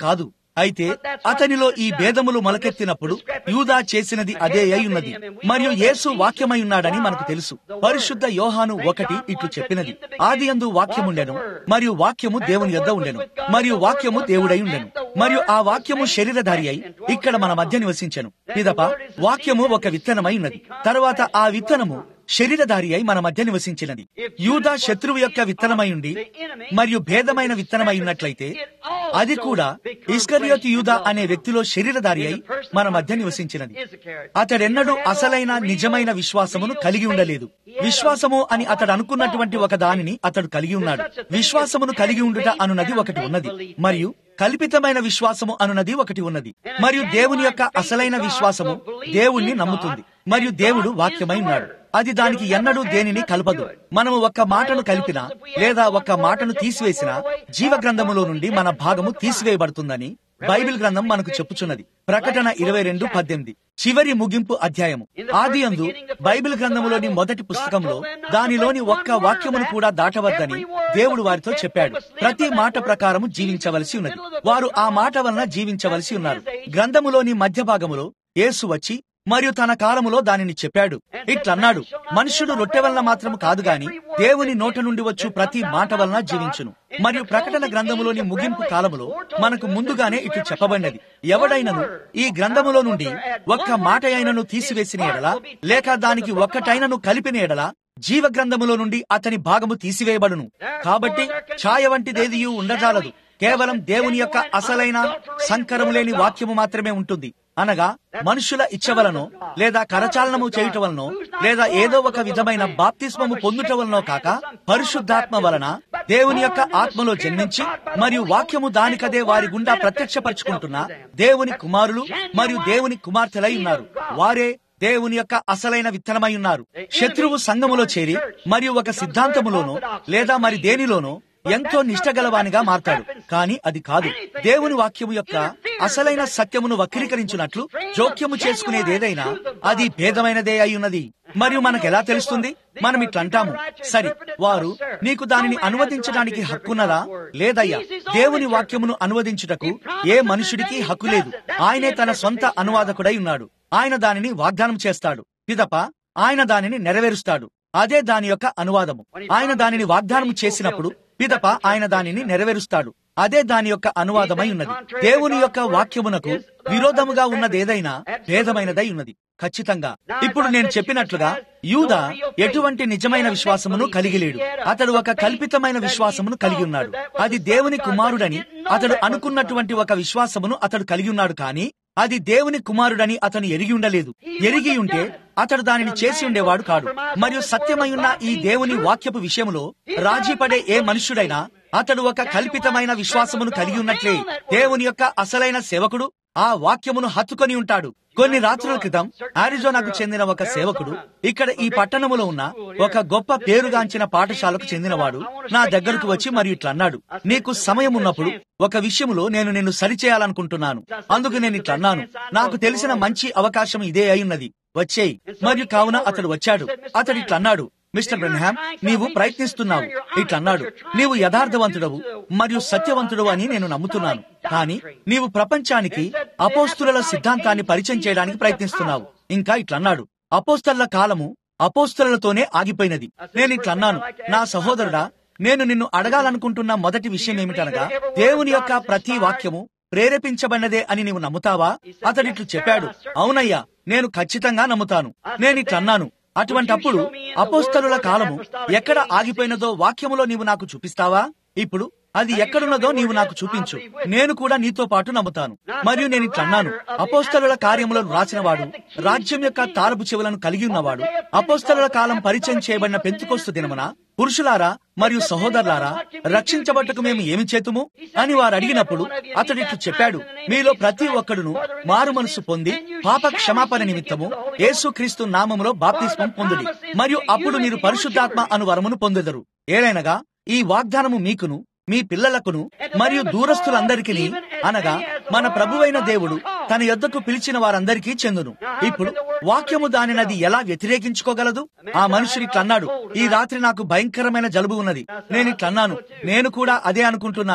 అయితే అతనిలో ఈ భేదములు మొలకెత్తినప్పుడు యూదా చేసినది అదే అయి ఉన్నది మరియు యేసు వాక్యమై ఉన్నాడని మనకు తెలుసు పరిశుద్ధ యోహాను ఒకటి ఇట్లు చెప్పినది ఆది అందు వాక్యముండెను మరియు వాక్యము దేవుని యొద్ద ఉండెను మరియు వాక్యము దేవుడై ఉండెను మరియు ఆ వాక్యము శరీరధారి అయి ఇక్కడ మన మధ్య నివసించెను పిదప వాక్యము ఒక విత్తనమై ఉన్నది తరువాత ఆ విత్తనము శరీరధారి అయి మన మధ్య నివసించినది యూదా శత్రువు యొక్క విత్తనమై ఉండి మరియు భేదమైన విత్తనమై ఉన్నట్లయితే అది కూడా ఇస్కరియోతు యూదా అనే వ్యక్తిలో శరీరధారి అయి మన మధ్య నివసించినది అతడెన్నడూ అసలైన నిజమైన విశ్వాసమును కలిగి ఉండలేదు విశ్వాసము అని అతడు అనుకున్నటువంటి ఒక దానిని అతడు కలిగి ఉన్నాడు విశ్వాసమును కలిగి ఉండుట అనున్నది ఒకటి ఉన్నది మరియు కల్పితమైన విశ్వాసము అనున్నది ఒకటి ఉన్నది మరియు దేవుని యొక్క అసలైన విశ్వాసము దేవుణ్ణి నమ్ముతుంది మరియు దేవుడు వాక్యమై ఉన్నాడు అది దానికి ఎన్నడూ దేనిని కలపదు మనము ఒక్క మాటను కలిపినా లేదా ఒక్క మాటను తీసివేసినా జీవ గ్రంథములో నుండి మన భాగము తీసివేయబడుతుందని బైబిల్ గ్రంథం మనకు చెప్పుచున్నది ప్రకటన ఇరవై రెండు పద్దెనిమిది చివరి ముగింపు అధ్యాయము ఆది అందు బైబిల్ గ్రంథములోని మొదటి పుస్తకంలో దానిలోని ఒక్క వాక్యమును కూడా దాటవద్దని దేవుడు వారితో చెప్పాడు ప్రతి మాట ప్రకారము జీవించవలసి ఉన్నది వారు ఆ మాట వలన జీవించవలసి ఉన్నారు గ్రంథములోని మధ్య భాగములో యేసు వచ్చి మరియు తన కాలములో దానిని చెప్పాడు ఇట్లన్నాడు మనుష్యుడు రొట్టె వలన మాత్రము కాదు గాని దేవుని నోట నుండి వచ్చు ప్రతి మాట వలన జీవించును మరియు ప్రకటన గ్రంథములోని ముగింపు కాలములో మనకు ముందుగానే ఇటు చెప్పబడినది ఎవడైనను ఈ గ్రంథములో నుండి ఒక్క మాట అయినను తీసివేసిన ఎడలా లేక దానికి ఒక్కటైనను కలిపిన ఎడలా జీవ గ్రంథములో నుండి అతని భాగము తీసివేయబడును కాబట్టి ఛాయ వంటిదేదియూ ఉండజాలదు కేవలం దేవుని యొక్క అసలైన సంకరము లేని వాక్యము మాత్రమే ఉంటుంది అనగా మనుషుల ఇచ్చవలనో లేదా కరచాలనము చేయుట వలనో లేదా ఏదో ఒక విధమైన బాప్తిస్మము పొందుట వలనో కాక పరిశుద్ధాత్మ వలన దేవుని యొక్క ఆత్మలో జన్మించి మరియు వాక్యము దానికదే వారి గుండా ప్రత్యక్షపరుచుకుంటున్న దేవుని కుమారులు మరియు దేవుని కుమార్తెలై ఉన్నారు వారే దేవుని యొక్క అసలైన విత్తనమై ఉన్నారు శత్రువు సంఘములో చేరి మరియు ఒక సిద్ధాంతములోనో లేదా మరి దేనిలోనో ఎంతో నిష్టగలవానిగా మారతాడు కాని అది కాదు దేవుని వాక్యము యొక్క అసలైన సత్యమును వక్రీకరించినట్లు జోక్యము చేసుకునేదేదైనా అది భేదమైనదే అయి ఉన్నది మరియు మనకెలా తెలుస్తుంది మనం ఇట్లంటాము సరి వారు నీకు దానిని అనువదించడానికి హక్కున్నదా లేదయ్యా దేవుని వాక్యమును అనువదించుటకు ఏ మనుషుడికి హక్కు లేదు ఆయనే తన సొంత అనువాదకుడై ఉన్నాడు ఆయన దానిని వాగ్దానం చేస్తాడు పిదప ఆయన దానిని నెరవేరుస్తాడు అదే దాని యొక్క అనువాదము ఆయన దానిని వాగ్దానం చేసినప్పుడు పిదప ఆయన దానిని నెరవేరుస్తాడు అదే దాని యొక్క అనువాదమై ఉన్నది దేవుని యొక్క వాక్యమునకు విరోధముగా ఉన్నదేదైనా భేదమైనదై ఉన్నది ఖచ్చితంగా ఇప్పుడు నేను చెప్పినట్లుగా యూద ఎటువంటి నిజమైన విశ్వాసమును కలిగి లేడు అతడు ఒక కల్పితమైన విశ్వాసమును కలిగి ఉన్నాడు అది దేవుని కుమారుడని అతడు అనుకున్నటువంటి ఒక విశ్వాసమును అతడు కలిగి ఉన్నాడు కానీ అది దేవుని కుమారుడని అతను ఎరిగి ఉండలేదు ఎరిగి ఉంటే అతడు దానిని చేసి ఉండేవాడు కాడు మరియు సత్యమయున్న ఈ దేవుని వాక్యపు విషయములో రాజీ పడే ఏ మనుష్యుడైనా అతడు ఒక కల్పితమైన విశ్వాసమును కలిగి ఉన్నట్లే దేవుని యొక్క అసలైన సేవకుడు ఆ వాక్యమును హత్తుకొని ఉంటాడు కొన్ని రాత్రుల క్రితం ఆరిజోనాకు చెందిన ఒక సేవకుడు ఇక్కడ ఈ పట్టణములో ఉన్న ఒక గొప్ప పేరుగాంచిన పాఠశాలకు చెందినవాడు నా దగ్గరకు వచ్చి మరియు ఇట్లా అన్నాడు నీకు సమయం ఉన్నప్పుడు ఒక విషయములో నేను నిన్ను సరిచేయాలనుకుంటున్నాను అందుకు నేను ఇట్లా అన్నాను నాకు తెలిసిన మంచి అవకాశం ఇదే అయి వచ్చేయి మరియు కావున అతడు వచ్చాడు అతడు ఇట్లా అన్నాడు మిస్టర్ బ్రన్హామ్ నీవు ప్రయత్నిస్తున్నావు ఇట్లన్నాడు నీవు యథార్థవంతుడవు మరియు సత్యవంతుడు అని నేను నమ్ముతున్నాను కానీ నీవు ప్రపంచానికి అపోస్తుల సిద్ధాంతాన్ని పరిచయం చేయడానికి ప్రయత్నిస్తున్నావు ఇంకా ఇట్లన్నాడు అపోస్తల కాలము అపోస్తలతోనే ఆగిపోయినది నేను ఇట్లన్నాను నా సహోదరుడా నేను నిన్ను అడగాలనుకుంటున్న మొదటి విషయం ఏమిటనగా దేవుని యొక్క ప్రతి వాక్యము ప్రేరేపించబడినదే అని నీవు నమ్ముతావా అతడిట్లు చెప్పాడు అవునయ్యా నేను ఖచ్చితంగా నమ్ముతాను నేనిట్లన్నాను అటువంటప్పుడు అపోస్తలుల కాలము ఎక్కడ ఆగిపోయినదో వాక్యములో నీవు నాకు చూపిస్తావా ఇప్పుడు అది ఎక్కడున్నదో నీవు నాకు చూపించు నేను కూడా నీతో పాటు నమ్ముతాను మరియు నేను ఇట్లన్నాను అపోస్తలుల కార్యములను రాసినవాడు రాజ్యం యొక్క తారపు చెవులను కలిగి ఉన్నవాడు అపోస్తలుల కాలం పరిచయం చేయబడిన పెంతుకొస్తు దినమున పురుషులారా మరియు సహోదరులారా రక్షించబట్టకు మేము ఏమి చేతుము అని వారు అడిగినప్పుడు అతడిట్లు చెప్పాడు మీలో ప్రతి ఒక్కడును మారు మనసు పొంది పాప క్షమాపణ నిమిత్తము యేసుక్రీస్తు నామములో బాప్తిస్మం పొందుడి మరియు అప్పుడు మీరు పరిశుద్ధాత్మ అను వరమును పొందెదరు ఏలైనగా ఈ వాగ్దానము మీకును మీ పిల్లలకును మరియు దూరస్తులందరికీ అనగా మన ప్రభువైన దేవుడు తన యొద్దకు పిలిచిన వారందరికీ చెందును ఇప్పుడు వాక్యము దానినది ఎలా వ్యతిరేకించుకోగలదు ఆ మనుషుడు ఇట్లన్నాడు ఈ రాత్రి నాకు భయంకరమైన జలుబు ఉన్నది నేను ఇట్లన్నాను నేను కూడా అదే అనుకుంటున్నాను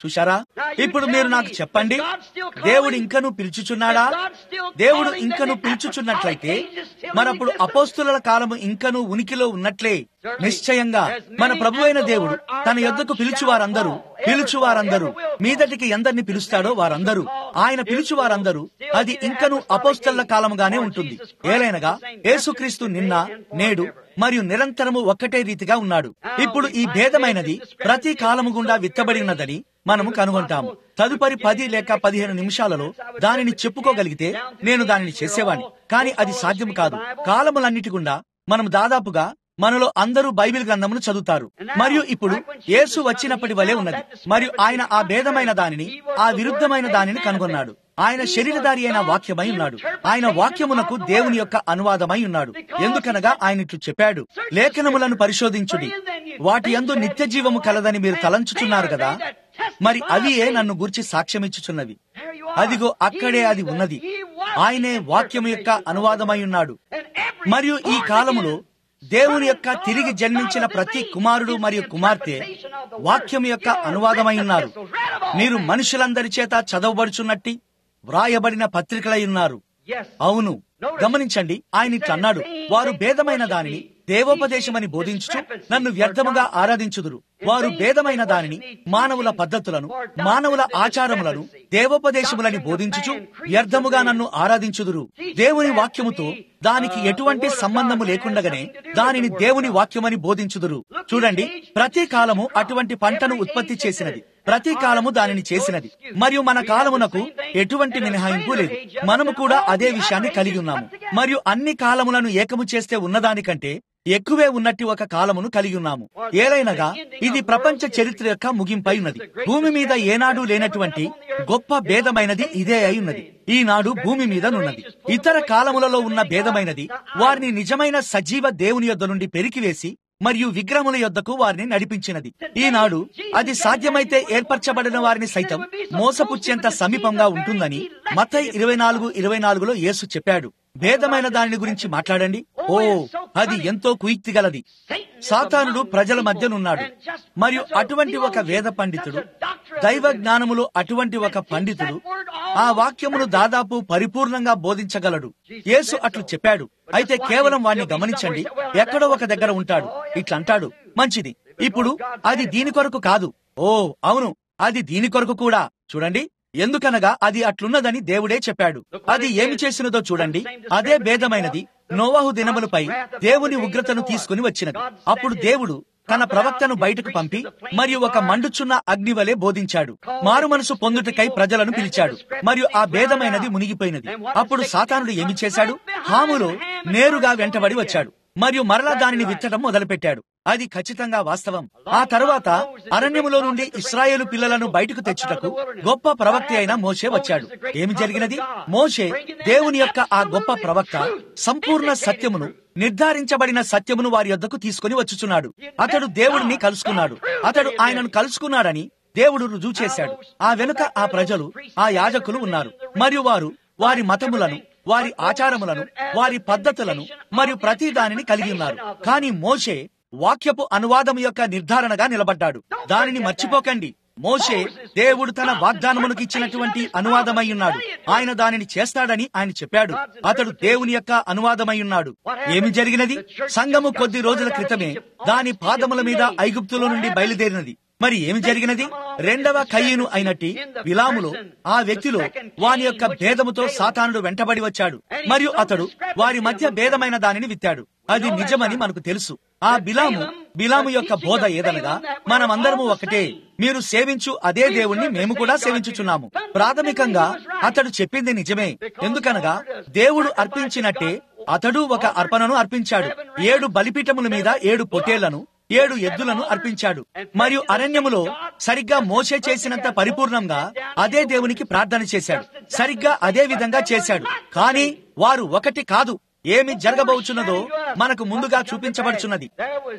చూశారా ఇప్పుడు మీరు నాకు చెప్పండి దేవుడు ఇంకను పిలుచుచున్నాడా దేవుడు ఇంకను పిలుచుచున్నట్లయితే మరప్పుడు అపోస్తుల కాలము ఇంకను ఉనికిలో ఉన్నట్లే నిశ్చయంగా మన ప్రభు అయిన దేవుడు తన యొద్దకు పిలుచువారందరూ పిలుచువారందరూ మీదటికి ఎందరిని పిలుస్తాడో వారందరూ ఆయన పిలుచువారందరూ అది ఇంకను అపోస్తల కాలముగానే ఉంటుంది ఏలైనగా యేసుక్రీస్తు నిన్న నేడు మరియు నిరంతరము ఒక్కటే రీతిగా ఉన్నాడు ఇప్పుడు ఈ భేదమైనది ప్రతి కాలము గుండా విత్తబడినదని మనము కనుగొంటాము తదుపరి పది లేక పదిహేను నిమిషాలలో దానిని చెప్పుకోగలిగితే నేను దానిని చేసేవాణ్ణి కానీ అది సాధ్యం కాదు కాలములన్నిటి గుండా మనం దాదాపుగా మనలో అందరూ బైబిల్ గ్రంథమును చదువుతారు మరియు ఇప్పుడు యేసు వచ్చినప్పటి వలె ఉన్నది మరియు ఆయన ఆ భేదమైన దానిని ఆ విరుద్ధమైన దానిని కనుగొన్నాడు ఆయన శరీరధారి అయిన వాక్యమై ఉన్నాడు ఆయన వాక్యమునకు దేవుని యొక్క అనువాదమై ఉన్నాడు ఎందుకనగా ఆయన ఇట్లు చెప్పాడు లేఖనములను పరిశోధించుడి వాటి యందు నిత్య జీవము కలదని మీరు తలంచుచున్నారు కదా మరి అవియే నన్ను గురించి సాక్ష్యమిచ్చుచున్నవి అదిగో అక్కడే అది ఉన్నది ఆయనే వాక్యము యొక్క అనువాదమై ఉన్నాడు మరియు ఈ కాలములో దేవుని యొక్క తిరిగి జన్మించిన ప్రతి కుమారుడు మరియు కుమార్తె వాక్యం యొక్క అనువాదమై ఉన్నారు మీరు మనుషులందరి చేత చదవబడుచున్నట్టి వ్రాయబడిన పత్రికలై ఉన్నారు అవును గమనించండి ఆయన ఇట్లా అన్నాడు వారు భేదమైన దానిని దేవోపదేశమని బోధించుచు నన్ను వ్యర్థముగా ఆరాధించుదురు వారు భేదమైన దానిని మానవుల పద్ధతులను మానవుల ఆచారములను దేవోపదేశములని బోధించుచు వ్యర్థముగా నన్ను ఆరాధించుదురు దేవుని వాక్యముతో దానికి ఎటువంటి సంబంధము లేకుండగానే దానిని దేవుని వాక్యమని బోధించుదురు చూడండి ప్రతి కాలము అటువంటి పంటను ఉత్పత్తి చేసినది ప్రతి కాలము దానిని చేసినది మరియు మన కాలమునకు ఎటువంటి మినహాయింపు లేదు మనము కూడా అదే విషయాన్ని కలిగి ఉన్నాము మరియు అన్ని కాలములను ఏకము చేస్తే ఉన్నదానికంటే ఎక్కువే ఉన్నట్టు ఒక కాలమును కలిగి ఉన్నాము ఏలైనగా ఇది ప్రపంచ చరిత్ర యొక్క ముగింపై ఉన్నది భూమి మీద ఏనాడు లేనటువంటి గొప్ప భేదమైనది ఇదే అయి ఉన్నది ఈనాడు భూమి మీద నున్నది ఇతర కాలములలో ఉన్న భేదమైనది వారిని నిజమైన సజీవ దేవుని యొద్ద నుండి పెరికివేసి మరియు విగ్రహముల యొద్దకు వారిని నడిపించినది ఈనాడు అది సాధ్యమైతే ఏర్పరచబడిన వారిని సైతం మోసపుచ్చేంత సమీపంగా ఉంటుందని మతై ఇరవై నాలుగు ఇరవై నాలుగులో యేసు చెప్పాడు భేదమైన దానిని గురించి మాట్లాడండి ఓ అది ఎంతో కుయుక్తి గలది సాతానుడు ప్రజల మధ్యనున్నాడు మరియు అటువంటి ఒక వేద పండితుడు దైవ జ్ఞానములో అటువంటి ఒక పండితుడు ఆ వాక్యమును దాదాపు పరిపూర్ణంగా బోధించగలడు యేసు అట్లు చెప్పాడు అయితే కేవలం వాణ్ణి గమనించండి ఎక్కడో ఒక దగ్గర ఉంటాడు ఇట్లా అంటాడు మంచిది ఇప్పుడు అది దీని కొరకు కాదు ఓ అవును అది దీని కొరకు కూడా చూడండి ఎందుకనగా అది అట్లున్నదని దేవుడే చెప్పాడు అది ఏమి చేసినదో చూడండి అదే భేదమైనది నోవాహు దినములపై దేవుని ఉగ్రతను తీసుకుని వచ్చినది అప్పుడు దేవుడు తన ప్రవక్తను బయటకు పంపి మరియు ఒక మండుచున్న అగ్ని వలె బోధించాడు మారు మనసు పొందుటకై ప్రజలను పిలిచాడు మరియు ఆ భేదమైనది మునిగిపోయినది అప్పుడు సాతానుడు ఏమి చేశాడు హాములో నేరుగా వెంటబడి వచ్చాడు మరియు మరలా దానిని విత్తడం మొదలుపెట్టాడు అది ఖచ్చితంగా వాస్తవం ఆ తరువాత అరణ్యములో నుండి ఇస్రాయేలు పిల్లలను బయటకు తెచ్చుటకు గొప్ప ప్రవక్త అయిన మోషే వచ్చాడు ఏమి జరిగినది మోషే దేవుని యొక్క ఆ గొప్ప ప్రవక్త సంపూర్ణ సత్యమును నిర్ధారించబడిన సత్యమును వారి యొద్దకు తీసుకుని వచ్చుచున్నాడు అతడు దేవుడిని కలుసుకున్నాడు అతడు ఆయనను కలుసుకున్నాడని దేవుడు రుజువు చేశాడు ఆ వెనుక ఆ ప్రజలు ఆ యాజకులు ఉన్నారు మరియు వారు వారి మతములను వారి ఆచారములను వారి పద్ధతులను మరియు ప్రతి దానిని కలిగి ఉన్నారు కానీ మోషే వాక్యపు అనువాదం యొక్క నిర్ధారణగా నిలబడ్డాడు దానిని మర్చిపోకండి మోషే దేవుడు తన వాగ్దానములకు ఇచ్చినటువంటి అనువాదమై ఉన్నాడు ఆయన దానిని చేస్తాడని ఆయన చెప్పాడు అతడు దేవుని యొక్క అనువాదమై ఉన్నాడు ఏమి జరిగినది సంఘము కొద్ది రోజుల క్రితమే దాని పాదముల మీద ఐగుప్తులో నుండి బయలుదేరినది మరి ఏమి జరిగినది రెండవ కయ్యను అయినట్టి విలాములో ఆ వ్యక్తిలో వాని యొక్క భేదముతో సాతానుడు వెంటబడి వచ్చాడు మరియు అతడు వారి మధ్య భేదమైన దానిని విత్తాడు అది నిజమని మనకు తెలుసు ఆ బిలాము బిలాము యొక్క బోధ ఏదనగా మనమందరము ఒకటే మీరు సేవించు అదే దేవుణ్ణి మేము కూడా సేవించుచున్నాము ప్రాథమికంగా అతడు చెప్పింది నిజమే ఎందుకనగా దేవుడు అర్పించినట్టే అతడు ఒక అర్పణను అర్పించాడు ఏడు బలిపీఠముల మీద ఏడు పొటేళ్లను ఏడు ఎద్దులను అర్పించాడు మరియు అరణ్యములో సరిగ్గా మోసే చేసినంత పరిపూర్ణంగా అదే దేవునికి ప్రార్థన చేశాడు సరిగ్గా అదే విధంగా చేశాడు కానీ వారు ఒకటి కాదు ఏమి జరగబోచున్నదో మనకు ముందుగా చూపించబడుచున్నది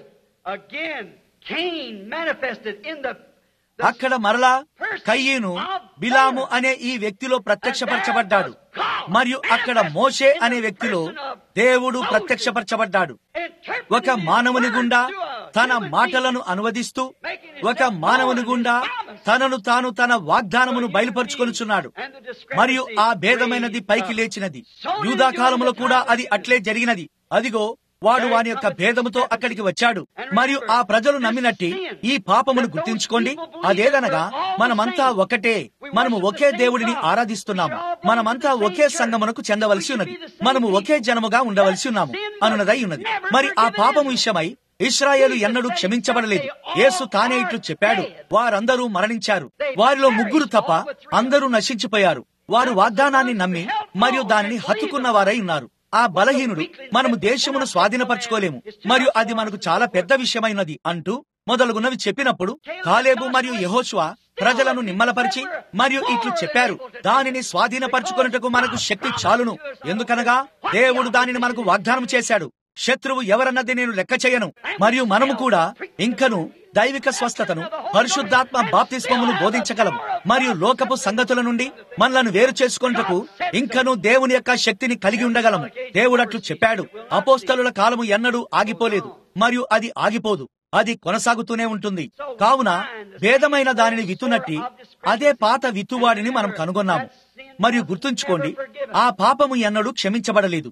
అక్కడ మరలా కయ్యను బిలాము అనే ఈ వ్యక్తిలో ప్రత్యక్షపరచబడ్డాడు మరియు అక్కడ మోషే అనే వ్యక్తిలో దేవుడు ప్రత్యక్షపరచబడ్డాడు ఒక మానవుని గుండా తన మాటలను అనువదిస్తూ ఒక మానవుని గుండా తనను తాను తన వాగ్దానమును బయలుపరుచుకొనుచున్నాడు మరియు ఆ భేదమైనది పైకి లేచినది యూదా కాలములో కూడా అది అట్లే జరిగినది అదిగో వాడు వాని యొక్క భేదముతో అక్కడికి వచ్చాడు మరియు ఆ ప్రజలు నమ్మినట్టి ఈ పాపమును గుర్తించుకోండి అదేదనగా మనమంతా ఒకటే మనము ఒకే దేవుడిని ఆరాధిస్తున్నాము మనమంతా ఒకే సంగమునకు చెందవలసి ఉన్నది మనము ఒకే జనముగా ఉండవలసి ఉన్నాము అనున్నదై ఉన్నది మరి ఆ పాపము విషయమై ఇస్రాయేలు ఎన్నడూ క్షమించబడలేదు యేసు తానే ఇట్లు చెప్పాడు వారందరూ మరణించారు వారిలో ముగ్గురు తప్ప అందరూ నశించిపోయారు వారు వాగ్దానాన్ని నమ్మి మరియు దానిని హత్తుకున్న వారై ఉన్నారు ఆ బలహీనుడు మనము దేశమును స్వాధీనపరచుకోలేము మరియు అది మనకు చాలా పెద్ద విషయమైనది అంటూ మొదలుగున్నవి చెప్పినప్పుడు కాలేబు మరియు యహోష్వ ప్రజలను నిమ్మలపరిచి మరియు ఇట్లు చెప్పారు దానిని స్వాధీనపరచుకున్నటకు మనకు శక్తి చాలును ఎందుకనగా దేవుడు దానిని మనకు వాగ్దానం చేశాడు శత్రువు ఎవరన్నది నేను లెక్క చేయను మరియు మనము కూడా ఇంకను దైవిక స్వస్థతను పరిశుద్ధాత్మ బాప్తిస్మమును బోధించగలము మరియు లోకపు సంగతుల నుండి మనలను వేరు చేసుకొనుటకు ఇంకను దేవుని యొక్క శక్తిని కలిగి ఉండగలము దేవుడు అట్లు చెప్పాడు అపోస్తలుల కాలము ఎన్నడూ ఆగిపోలేదు మరియు అది ఆగిపోదు అది కొనసాగుతూనే ఉంటుంది కావున భేదమైన దానిని విత్తునట్టి అదే పాత విత్తువాడిని మనం కనుగొన్నాము మరియు గుర్తుంచుకోండి ఆ పాపము ఎన్నడూ క్షమించబడలేదు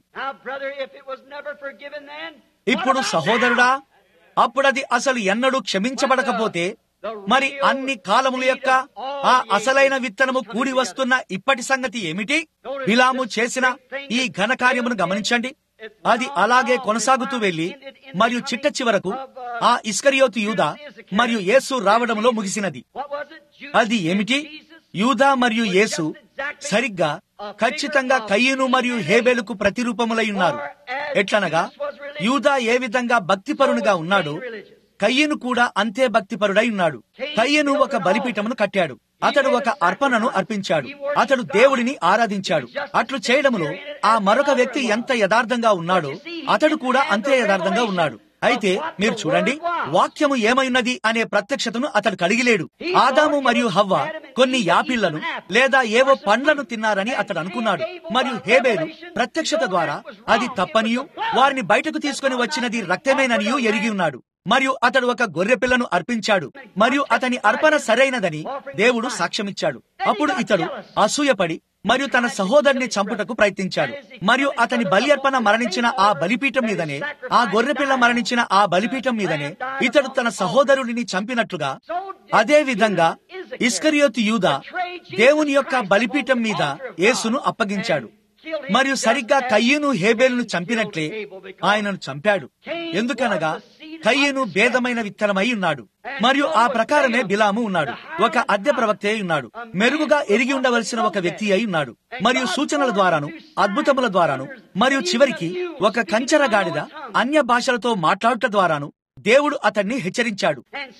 ఇప్పుడు సహోదరుడా అప్పుడది అసలు ఎన్నడూ క్షమించబడకపోతే మరి అన్ని కాలముల యొక్క ఆ అసలైన విత్తనము కూడి వస్తున్న ఇప్పటి సంగతి ఏమిటి బిలాము చేసిన ఈ ఘనకార్యమును గమనించండి అది అలాగే కొనసాగుతూ వెళ్లి మరియు చిట్ట చివరకు ఆ ఇస్కరియోతు యూదా మరియు యేసు రావడంలో ముగిసినది అది ఏమిటి యూదా మరియు యేసు సరిగ్గా ఖచ్చితంగా కయ్యను మరియు హేబేలుకు ప్రతిరూపములై ఉన్నారు ఎట్లనగా యూదా ఏ విధంగా భక్తిపరునిగా ఉన్నాడో కయ్యను కూడా అంతే భక్తిపరుడై ఉన్నాడు కయ్యను ఒక బలిపీఠమును కట్టాడు అతడు ఒక అర్పణను అర్పించాడు అతడు దేవుడిని ఆరాధించాడు అట్లు చేయడములో ఆ మరొక వ్యక్తి ఎంత యథార్థంగా ఉన్నాడో అతడు కూడా అంతే యథార్థంగా ఉన్నాడు అయితే మీరు చూడండి వాక్యము ఏమైనది అనే ప్రత్యక్షతను అతడు కలిగిలేడు ఆదాము మరియు హవ్వ కొన్ని యాపిళ్లను లేదా ఏవో పండ్లను తిన్నారని అతడు అనుకున్నాడు మరియు హేబేలు ప్రత్యక్షత ద్వారా అది తప్పనియు వారిని బయటకు తీసుకుని వచ్చినది రక్తమేననియు ఎరిగి ఉన్నాడు మరియు అతడు ఒక గొర్రె పిల్లను అర్పించాడు మరియు అతని అర్పణ సరైనదని దేవుడు సాక్ష్యమిచ్చాడు అప్పుడు ఇతడు అసూయపడి మరియు తన సహోదరుని చంపుటకు ప్రయత్నించాడు మరియు అతని బలి అర్పణ మరణించిన ఆ బలిపీఠం మీదనే ఆ గొర్రెపిల్ల మరణించిన ఆ బలిపీఠం మీదనే ఇతడు తన సహోదరుడిని చంపినట్లుగా అదే విధంగా ఇస్కరియోతు యూద దేవుని యొక్క బలిపీఠం మీద యేసును అప్పగించాడు మరియు సరిగ్గా కయ్యను హేబేలును చంపినట్లే ఆయనను చంపాడు ఎందుకనగా కయ్యను భేదమైన విత్తనమై ఉన్నాడు మరియు ఆ ప్రకారమే బిలాము ఉన్నాడు ఒక అద్దె ప్రవక్త అయి ఉన్నాడు మెరుగుగా ఎరిగి ఉండవలసిన ఒక వ్యక్తి అయి ఉన్నాడు మరియు సూచనల ద్వారాను అద్భుతముల ద్వారాను మరియు చివరికి ఒక కంచర గాడిద అన్య భాషలతో మాట్లాడుట ద్వారాను దేవుడు అతన్ని హెచ్చరించాడు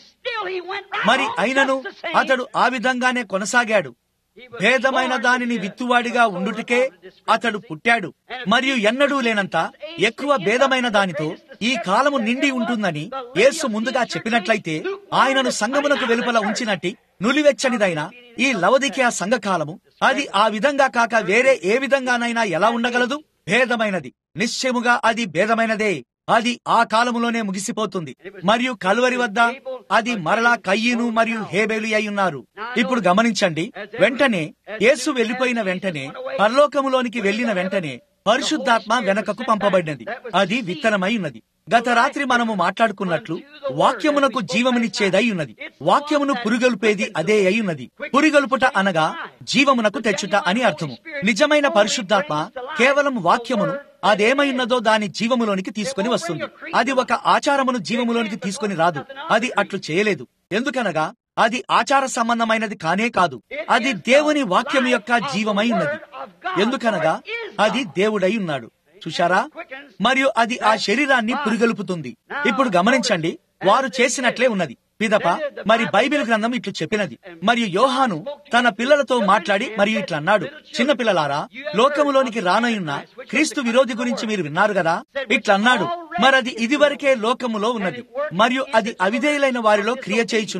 మరి అయినను అతడు ఆ విధంగానే కొనసాగాడు భేదమైన దానిని విత్తువాడిగా ఉండుటకే అతడు పుట్టాడు మరియు ఎన్నడూ లేనంత ఎక్కువ భేదమైన దానితో ఈ కాలము నిండి ఉంటుందని యేసు ముందుగా చెప్పినట్లయితే ఆయనను సంగమునకు వెలుపల ఉంచినట్టి నులివెచ్చనిదైన ఈ లవదికే సంఘకాలము అది ఆ విధంగా కాక వేరే ఏ విధంగానైనా ఎలా ఉండగలదు భేదమైనది నిశ్చయముగా అది భేదమైనదే అది ఆ కాలములోనే ముగిసిపోతుంది మరియు కలువరి వద్ద అది మరలా కయ్యను మరియు హేబేలు అయి ఉన్నారు ఇప్పుడు గమనించండి వెంటనే యేసు వెళ్లిపోయిన వెంటనే పరలోకములోనికి వెళ్లిన వెంటనే పరిశుద్ధాత్మ వెనకకు పంపబడినది అది విత్తనమై ఉన్నది గత రాత్రి మనము మాట్లాడుకున్నట్లు వాక్యమునకు జీవమునిచ్చేదై ఉన్నది వాక్యమును పురిగొల్పేది అదే అయి ఉన్నది పురిగొల్పుట అనగా జీవమునకు తెచ్చుట అని అర్థము నిజమైన పరిశుద్ధాత్మ కేవలం వాక్యమును అదేమై ఉన్నదో దాని జీవములోనికి తీసుకుని వస్తుంది అది ఒక ఆచారమును జీవములోనికి తీసుకుని రాదు అది అట్లు చేయలేదు ఎందుకనగా అది ఆచార సంబంధమైనది కానే కాదు అది దేవుని వాక్యం యొక్క జీవమై ఉన్నది ఎందుకనగా అది దేవుడై ఉన్నాడు చూశారా మరియు అది ఆ శరీరాన్ని పురిగొలుపుతుంది ఇప్పుడు గమనించండి వారు చేసినట్లే ఉన్నది పిదప మరి బైబిల్ గ్రంథం ఇట్లు చెప్పినది మరియు యోహాను తన పిల్లలతో మాట్లాడి మరియు ఇట్లా అన్నాడు చిన్న పిల్లలారా లోకములోనికి రానయున్న క్రీస్తు విరోధి గురించి మీరు విన్నారు కదా ఇట్లా అన్నాడు మరది ఇదివరకే లోకములో ఉన్నది మరియు అది అవిధేయులైన వారిలో క్రియ చేయుచున్నది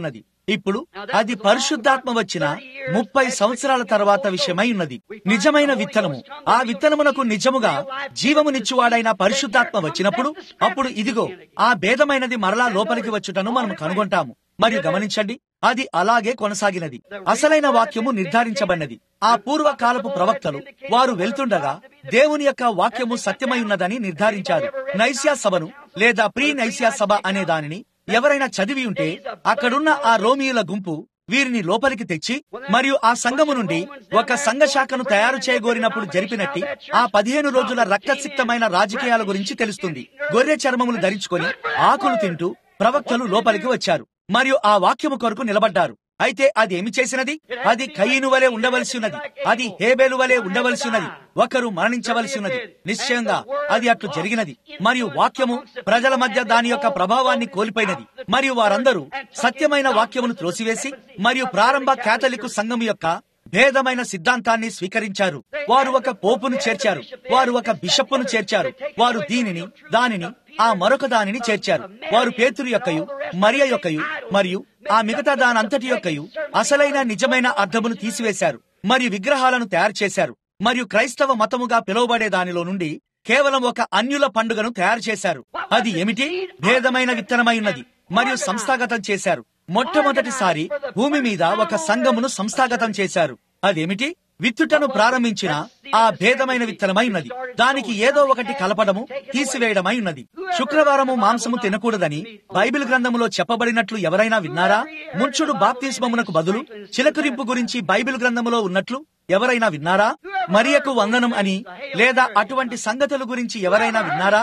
ఇప్పుడు అది పరిశుద్ధాత్మ వచ్చిన ముప్పై సంవత్సరాల తర్వాత విషయమై ఉన్నది నిజమైన విత్తనము ఆ విత్తనమునకు నిజముగా జీవమునిచ్చువాడైన పరిశుద్ధాత్మ వచ్చినప్పుడు అప్పుడు ఇదిగో ఆ భేదమైనది మరలా లోపలికి వచ్చుటను మనం కనుగొంటాము మరియు గమనించండి అది అలాగే కొనసాగినది అసలైన వాక్యము నిర్ధారించబడినది ఆ పూర్వకాలపు ప్రవక్తలు వారు వెళ్తుండగా దేవుని యొక్క వాక్యము సత్యమై ఉన్నదని నిర్ధారించారు నైస్యా సభను లేదా ప్రీ నైస్యా సభ అనే దానిని ఎవరైనా చదివి ఉంటే అక్కడున్న ఆ రోమియుల గుంపు వీరిని లోపలికి తెచ్చి మరియు ఆ సంఘము నుండి ఒక సంఘ శాఖను తయారు చేయగోరినప్పుడు జరిపినట్టి ఆ పదిహేను రోజుల రక్తసిక్తమైన రాజకీయాల గురించి తెలుస్తుంది గొర్రె చర్మములు ధరించుకొని ఆకులు తింటూ ప్రవక్తలు లోపలికి వచ్చారు మరియు ఆ వాక్యము కొరకు నిలబడ్డారు అయితే అది ఏమి చేసినది అది కయ్యను వలె ఉండవలసి ఉన్నది అది హేబేలు వలె ఉండవలసి ఉన్నది ఒకరు మరణించవలసి ఉన్నది నిశ్చయంగా అది అట్లు జరిగినది మరియు వాక్యము ప్రజల మధ్య దాని యొక్క ప్రభావాన్ని కోల్పోయినది మరియు వారందరూ సత్యమైన వాక్యమును త్రోసివేసి మరియు ప్రారంభ కేథలిక్ సంఘం యొక్క భేదమైన సిద్ధాంతాన్ని స్వీకరించారు వారు ఒక పోపును చేర్చారు వారు ఒక బిషప్పును చేర్చారు వారు దీనిని దానిని ఆ మరొక దానిని చేర్చారు వారు పేతురు యొక్కయు మరియ యొక్కయు మరియు ఆ మిగతా దానంతటి యొక్కయు అసలైన నిజమైన అర్థమును తీసివేశారు మరియు విగ్రహాలను తయారు చేశారు మరియు క్రైస్తవ మతముగా పిలువబడే దానిలో నుండి కేవలం ఒక అన్యుల పండుగను తయారు చేశారు అది ఏమిటి భేదమైన విత్తనమై ఉన్నది మరియు సంస్థాగతం చేశారు మొట్టమొదటిసారి భూమి మీద ఒక సంఘమును సంస్థాగతం చేశారు అదేమిటి విత్తుటను ప్రారంభించిన ఆ భేదమైన విత్తనమై ఉన్నది దానికి ఏదో ఒకటి కలపడము తీసివేయడమై ఉన్నది శుక్రవారము మాంసము తినకూడదని బైబిల్ గ్రంథములో చెప్పబడినట్లు ఎవరైనా విన్నారా ముంచుడు బాప్తిస్మమునకు బదులు చిలకరింపు గురించి బైబిల్ గ్రంథములో ఉన్నట్లు ఎవరైనా విన్నారా మరియకు వందనం అని లేదా అటువంటి సంగతుల గురించి ఎవరైనా విన్నారా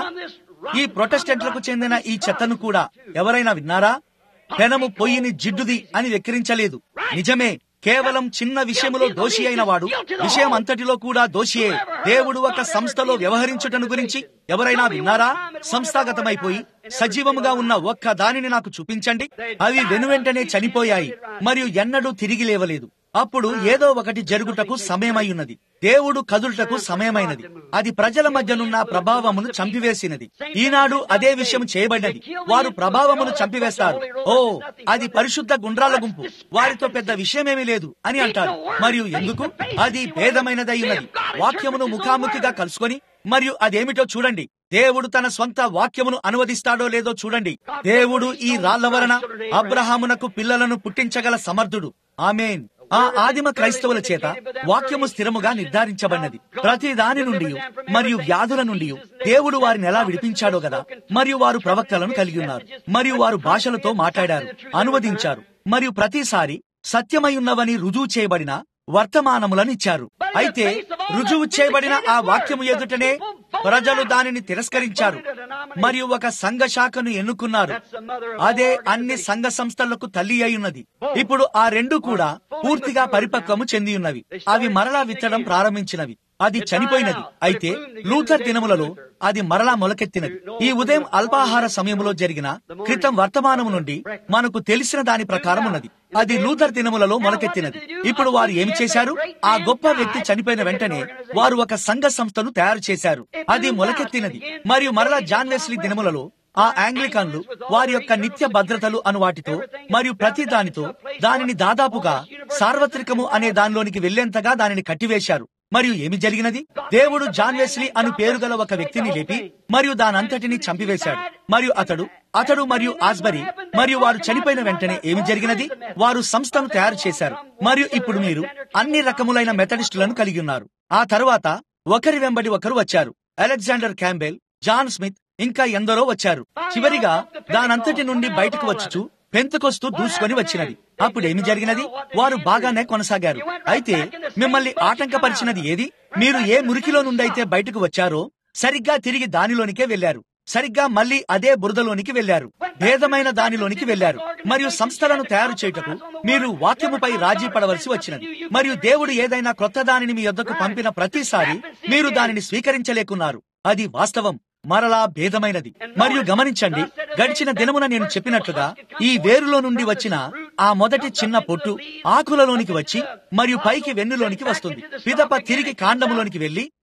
ఈ ప్రొటెస్టెంట్లకు చెందిన ఈ చెత్తను కూడా ఎవరైనా విన్నారా పెనము పొయ్యిని జిడ్డుది అని వెక్కిరించలేదు నిజమే కేవలం చిన్న విషయములో దోషి అయిన వాడు విషయం అంతటిలో కూడా దోషియే దేవుడు ఒక సంస్థలో వ్యవహరించుటను గురించి ఎవరైనా విన్నారా సంస్థాగతమైపోయి సజీవముగా ఉన్న ఒక్క దానిని నాకు చూపించండి అవి వెనువెంటనే చనిపోయాయి మరియు ఎన్నడూ తిరిగి లేవలేదు అప్పుడు ఏదో ఒకటి జరుగుటకు సమయమై ఉన్నది దేవుడు కదులుటకు సమయమైనది అది ప్రజల మధ్యనున్న ప్రభావమును చంపివేసినది ఈనాడు అదే విషయం చేయబడినది వారు ప్రభావమును చంపివేస్తారు ఓ అది పరిశుద్ధ గుండ్రాల గుంపు వారితో పెద్ద విషయమేమీ లేదు అని అంటారు మరియు ఎందుకు అది భేదమైనదై ఉన్నది వాక్యమును ముఖాముఖిగా కలుసుకొని మరియు అదేమిటో చూడండి దేవుడు తన స్వంత వాక్యమును అనువదిస్తాడో లేదో చూడండి దేవుడు ఈ రాళ్ల వలన అబ్రహామునకు పిల్లలను పుట్టించగల సమర్థుడు ఆమెన్ ఆ ఆదిమ క్రైస్తవుల చేత వాక్యము స్థిరముగా నిర్ధారించబడినది ప్రతి దాని నుండి మరియు వ్యాధుల నుండి దేవుడు వారిని ఎలా విడిపించాడో గదా మరియు వారు ప్రవక్తలను కలిగి ఉన్నారు మరియు వారు భాషలతో మాట్లాడారు అనువదించారు మరియు ప్రతిసారి సత్యమై ఉన్నవని రుజువు చేయబడిన వర్తమానములను ఇచ్చారు అయితే రుజువు చేయబడిన ఆ వాక్యము ఎదుటనే ప్రజలు దానిని తిరస్కరించారు మరియు ఒక సంఘ శాఖను ఎన్నుకున్నారు అదే అన్ని సంఘ సంస్థలకు తల్లి అయి ఉన్నది ఇప్పుడు ఆ రెండు కూడా పూర్తిగా పరిపక్వము చెంది ఉన్నవి అవి మరలా విత్తడం ప్రారంభించినవి అది చనిపోయినది అయితే లూథర్ దినములలో అది మరలా మొలకెత్తినది ఈ ఉదయం అల్పాహార సమయంలో జరిగిన క్రితం వర్తమానము నుండి మనకు తెలిసిన దాని ప్రకారం ఉన్నది అది లూథర్ దినములలో మొలకెత్తినది ఇప్పుడు వారు ఏమి చేశారు ఆ గొప్ప వ్యక్తి చనిపోయిన వెంటనే వారు ఒక సంఘ సంస్థను తయారు చేశారు అది మొలకెత్తినది మరియు మరలా జాన్ వెస్లీ దినములలో ఆ ఆంగ్లికన్లు వారి యొక్క నిత్య భద్రతలు అను వాటితో మరియు ప్రతి దానితో దానిని దాదాపుగా సార్వత్రికము అనే దానిలోనికి వెళ్లేంతగా దానిని కట్టివేశారు మరియు ఏమి జరిగినది దేవుడు జాన్ వెస్లీ అను పేరు గల ఒక వ్యక్తిని లేపి మరియు దానంతటిని చంపివేశాడు మరియు అతడు అతడు మరియు ఆస్బరి మరియు వారు చనిపోయిన వెంటనే ఏమి జరిగినది వారు సంస్థను తయారు చేశారు మరియు ఇప్పుడు మీరు అన్ని రకములైన మెథడిస్టులను కలిగి ఉన్నారు ఆ తరువాత ఒకరి వెంబడి ఒకరు వచ్చారు అలెగ్జాండర్ క్యాంబెల్ జాన్ స్మిత్ ఇంకా ఎందరో వచ్చారు చివరిగా దానంతటి నుండి బయటకు వచ్చుచు పెంతకొస్తూ దూసుకొని వచ్చినది అప్పుడు ఏమి జరిగినది వారు బాగానే కొనసాగారు అయితే మిమ్మల్ని ఆటంకపరిచినది ఏది మీరు ఏ మురికిలో నుండి అయితే బయటకు వచ్చారో సరిగ్గా తిరిగి దానిలోనికే వెళ్లారు సరిగ్గా మళ్ళీ అదే బురదలోనికి వెళ్లారు భేదమైన దానిలోనికి వెళ్లారు మరియు సంస్థలను తయారు చేయుటకు మీరు వాక్యముపై రాజీ పడవలసి వచ్చినది మరియు దేవుడు ఏదైనా క్రొత్త దానిని మీ యొద్దకు పంపిన ప్రతిసారి మీరు దానిని స్వీకరించలేకున్నారు అది వాస్తవం మరలా భేదమైనది మరియు గమనించండి గడిచిన దినమున నేను చెప్పినట్లుగా ఈ వేరులో నుండి వచ్చిన ఆ మొదటి చిన్న పొట్టు ఆకులలోనికి వచ్చి మరియు పైకి వెన్నులోనికి వస్తుంది పిదప తిరిగి కాండములోనికి వెళ్లి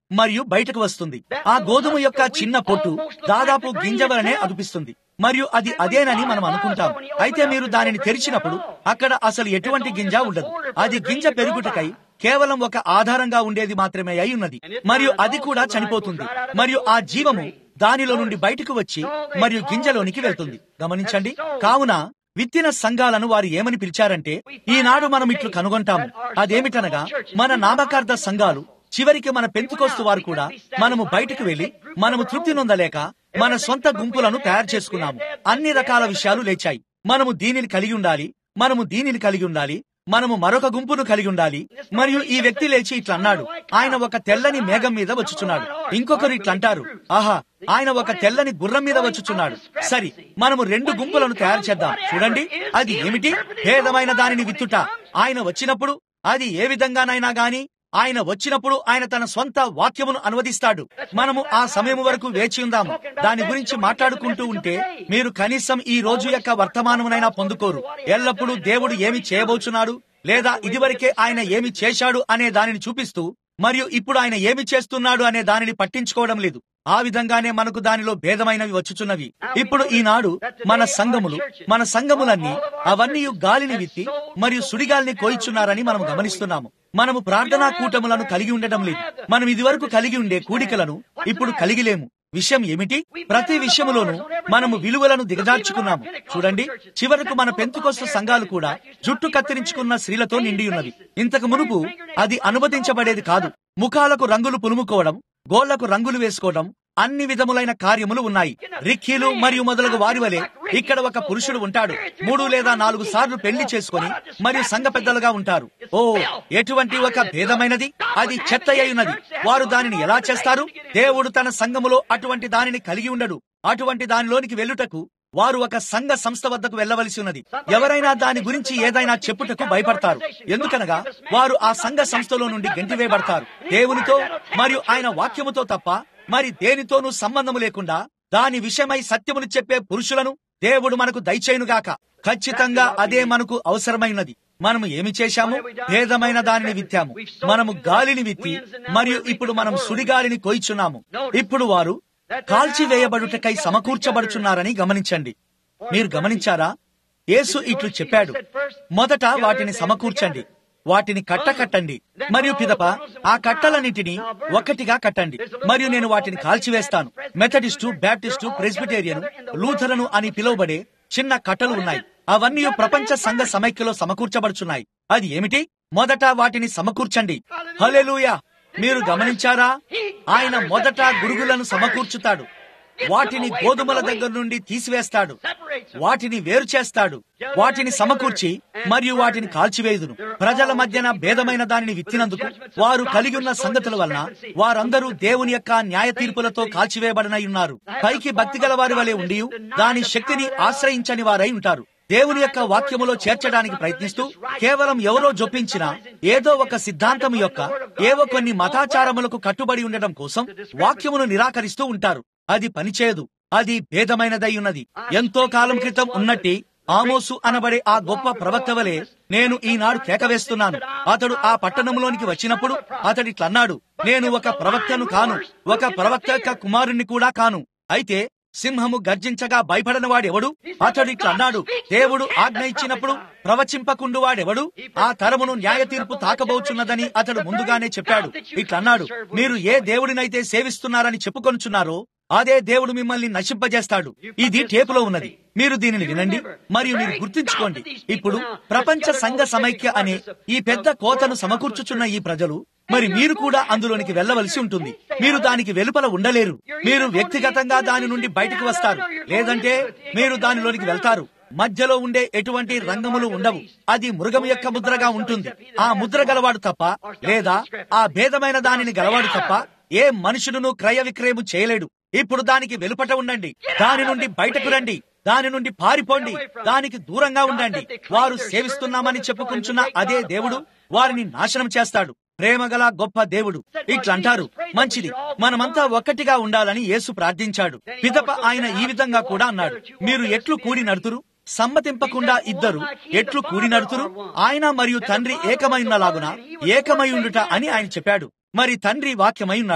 మరియు బయటకు వస్తుంది ఆ గోధుమ యొక్క చిన్న పొట్టు దాదాపు గింజ వలనే అదుపిస్తుంది మరియు అది అదేనని మనం అనుకుంటాం అయితే మీరు దానిని తెరిచినప్పుడు అక్కడ అసలు ఎటువంటి గింజ ఉండదు అది గింజ పెరుగుటకై కేవలం ఒక ఆధారంగా ఉండేది మాత్రమే అయి ఉన్నది మరియు అది కూడా చనిపోతుంది మరియు ఆ జీవము దానిలో నుండి బయటకు వచ్చి మరియు గింజలోనికి వెళ్తుంది గమనించండి కావున విత్తిన సంఘాలను వారు ఏమని పిలిచారంటే ఈనాడు మనం ఇట్లు కనుగొంటాము అదేమిటనగా మన నామకార్థ సంఘాలు చివరికి మన పెంతుకొస్తు వారు కూడా మనము బయటకు వెళ్లి మనము తృప్తి నొందలేక మన సొంత గుంపులను తయారు చేసుకున్నాము అన్ని రకాల విషయాలు లేచాయి మనము దీనిని కలిగి ఉండాలి మనము దీనిని కలిగి ఉండాలి మనము మరొక గుంపును కలిగి ఉండాలి మరియు ఈ వ్యక్తి లేచి ఇట్లా అన్నాడు ఆయన ఒక తెల్లని మేఘం మీద వచ్చుచున్నాడు ఇంకొకరు ఇట్లా అంటారు ఆహా ఆయన ఒక తెల్లని గుర్రం మీద వచ్చుచున్నాడు సరి మనము రెండు గుంపులను తయారు చేద్దాం చూడండి అది ఏమిటి భేదమైన దానిని విత్తుట ఆయన వచ్చినప్పుడు అది ఏ విధంగానైనా గాని ఆయన వచ్చినప్పుడు ఆయన తన స్వంత వాక్యమును అనువదిస్తాడు మనము ఆ సమయం వరకు వేచి ఉందాము దాని గురించి మాట్లాడుకుంటూ ఉంటే మీరు కనీసం ఈ రోజు యొక్క వర్తమానమునైనా పొందుకోరు ఎల్లప్పుడూ దేవుడు ఏమి చేయబోచున్నాడు లేదా ఇదివరకే ఆయన ఏమి చేశాడు అనే దానిని చూపిస్తూ మరియు ఇప్పుడు ఆయన ఏమి చేస్తున్నాడు అనే దానిని పట్టించుకోవడం లేదు ఆ విధంగానే మనకు దానిలో భేదమైనవి వచ్చుచున్నవి ఇప్పుడు ఈనాడు మన సంఘములు మన సంఘములన్నీ అవన్నీ గాలిని విత్తి మరియు సుడిగాలిని కోయిచున్నారని మనం గమనిస్తున్నాము మనము ప్రార్థనా కూటములను కలిగి ఉండటం లేదు మనం ఇదివరకు కలిగి ఉండే కూడికలను ఇప్పుడు కలిగి లేము విషయం ఏమిటి ప్రతి విషయములోనూ మనము విలువలను దిగజార్చుకున్నాము చూడండి చివరకు మన పెంతుకొస్తు సంఘాలు కూడా జుట్టు కత్తిరించుకున్న స్త్రీలతో నిండి ఉన్నవి ఇంతకు మునుపు అది అనుమతించబడేది కాదు ముఖాలకు రంగులు పులుముకోవడం గోళ్లకు రంగులు వేసుకోవడం అన్ని విధములైన కార్యములు ఉన్నాయి రిక్కీలు మరియు మొదలగు వారి వలె ఇక్కడ ఒక పురుషుడు ఉంటాడు మూడు లేదా నాలుగు సార్లు పెళ్లి చేసుకొని మరియు సంఘ పెద్దలుగా ఉంటారు ఓ ఎటువంటి ఒక భేదమైనది అది చెత్త ఉన్నది వారు దానిని ఎలా చేస్తారు దేవుడు తన సంఘములో అటువంటి దానిని కలిగి ఉండడు అటువంటి దానిలోనికి వెళ్ళుటకు వారు ఒక సంఘ సంస్థ వద్దకు వెళ్ళవలసి ఉన్నది ఎవరైనా దాని గురించి ఏదైనా చెప్పుటకు భయపడతారు ఎందుకనగా వారు ఆ సంఘ సంస్థలో నుండి గెంటివేయబడతారు దేవునితో మరియు ఆయన వాక్యముతో తప్ప మరి దేనితోనూ సంబంధము లేకుండా దాని విషయమై సత్యమును చెప్పే పురుషులను దేవుడు మనకు దయచేయునుగాక ఖచ్చితంగా అదే మనకు అవసరమైనది మనము ఏమి చేశాము భేదమైన దానిని విత్తాము మనము గాలిని విత్తి మరియు ఇప్పుడు మనం సుడిగాలిని కోయిచున్నాము ఇప్పుడు వారు కాల్చివేయబడుటకై సమకూర్చబడుచున్నారని గమనించండి మీరు గమనించారా యేసు ఇట్లు చెప్పాడు మొదట వాటిని సమకూర్చండి వాటిని కట్ట కట్టండి మరియు పిదప ఆ కట్టలన్నిటిని ఒక్కటిగా కట్టండి మరియు నేను వాటిని కాల్చివేస్తాను మెథడిస్టు బ్యాప్టిస్టు ప్రెస్బిటేరియన్ లూథరను అని పిలువబడే చిన్న కట్టలు ఉన్నాయి అవన్నీ ప్రపంచ సంఘ సమైక్యలో సమకూర్చబడుచున్నాయి అది ఏమిటి మొదట వాటిని సమకూర్చండి హలెలూయా మీరు గమనించారా ఆయన మొదట గురుగులను సమకూర్చుతాడు వాటిని గోధుమల దగ్గర నుండి తీసివేస్తాడు వాటిని వేరు చేస్తాడు వాటిని సమకూర్చి మరియు వాటిని కాల్చివేయుదును ప్రజల మధ్యన భేదమైన దానిని విత్తినందుకు వారు కలిగి ఉన్న సంగతుల వలన వారందరూ దేవుని యొక్క న్యాయ తీర్పులతో కాల్చివేయబడనై ఉన్నారు పైకి భక్తి గల వారి వలె ఉండి దాని శక్తిని ఆశ్రయించని వారై ఉంటారు దేవుని యొక్క వాక్యములో చేర్చడానికి ప్రయత్నిస్తూ కేవలం ఎవరో జొప్పించిన ఏదో ఒక సిద్ధాంతం యొక్క ఏవో కొన్ని మతాచారములకు కట్టుబడి ఉండటం కోసం వాక్యమును నిరాకరిస్తూ ఉంటారు అది పనిచేయదు అది భేదమైనదై ఉన్నది ఎంతో కాలం క్రితం ఉన్నట్టి ఆమోసు అనబడే ఆ గొప్ప ప్రవక్త వలె నేను ఈనాడు కేకవేస్తున్నాను అతడు ఆ పట్టణంలోనికి వచ్చినప్పుడు అతడిట్లన్నాడు నేను ఒక ప్రవక్తను కాను ఒక ప్రవక్త యొక్క కుమారుణ్ణి కూడా కాను అయితే సింహము గర్జించగా భయపడని వాడెవడు అతడు ఇట్లా అన్నాడు దేవుడు ఆజ్ఞ ఇచ్చినప్పుడు ప్రవచింపకుండు వాడెవడు ఆ తరమును న్యాయ తీర్పు తాకబోచున్నదని అతడు ముందుగానే చెప్పాడు ఇట్లా అన్నాడు మీరు ఏ దేవుడినైతే సేవిస్తున్నారని చెప్పుకొనుచున్నారో అదే దేవుడు మిమ్మల్ని నశింపజేస్తాడు ఇది టేపులో ఉన్నది మీరు దీనిని వినండి మరియు మీరు గుర్తుంచుకోండి ఇప్పుడు ప్రపంచ సంఘ సమైక్య అనే ఈ పెద్ద కోతను సమకూర్చుచున్న ఈ ప్రజలు మరి మీరు కూడా అందులోనికి వెళ్ళవలసి ఉంటుంది మీరు దానికి వెలుపల ఉండలేరు మీరు వ్యక్తిగతంగా దాని నుండి బయటకు వస్తారు లేదంటే మీరు దానిలోనికి వెళ్తారు మధ్యలో ఉండే ఎటువంటి రంగములు ఉండవు అది మృగము యొక్క ముద్రగా ఉంటుంది ఆ ముద్ర గలవాడు తప్ప లేదా ఆ భేదమైన దానిని గలవాడు తప్ప ఏ మనుషుడును క్రయ విక్రయము చేయలేడు ఇప్పుడు దానికి వెలుపట ఉండండి దాని నుండి బయటకు రండి దాని నుండి పారిపోండి దానికి దూరంగా ఉండండి వారు సేవిస్తున్నామని చెప్పుకుంటున్న అదే దేవుడు వారిని నాశనం చేస్తాడు ప్రేమగల గొప్ప దేవుడు ఇట్లంటారు మంచిది మనమంతా ఒక్కటిగా ఉండాలని యేసు ప్రార్థించాడు పిదప ఆయన ఈ విధంగా కూడా అన్నాడు మీరు ఎట్లు కూడి నడుతురు సమ్మతింపకుండా ఇద్దరు ఎట్లు కూడి నడుతురు ఆయన మరియు తండ్రి ఏకమై ఉన్నలాగున ఏకమై ఉండుట అని ఆయన చెప్పాడు మరి తండ్రి వాక్యమై ఉన్నాడు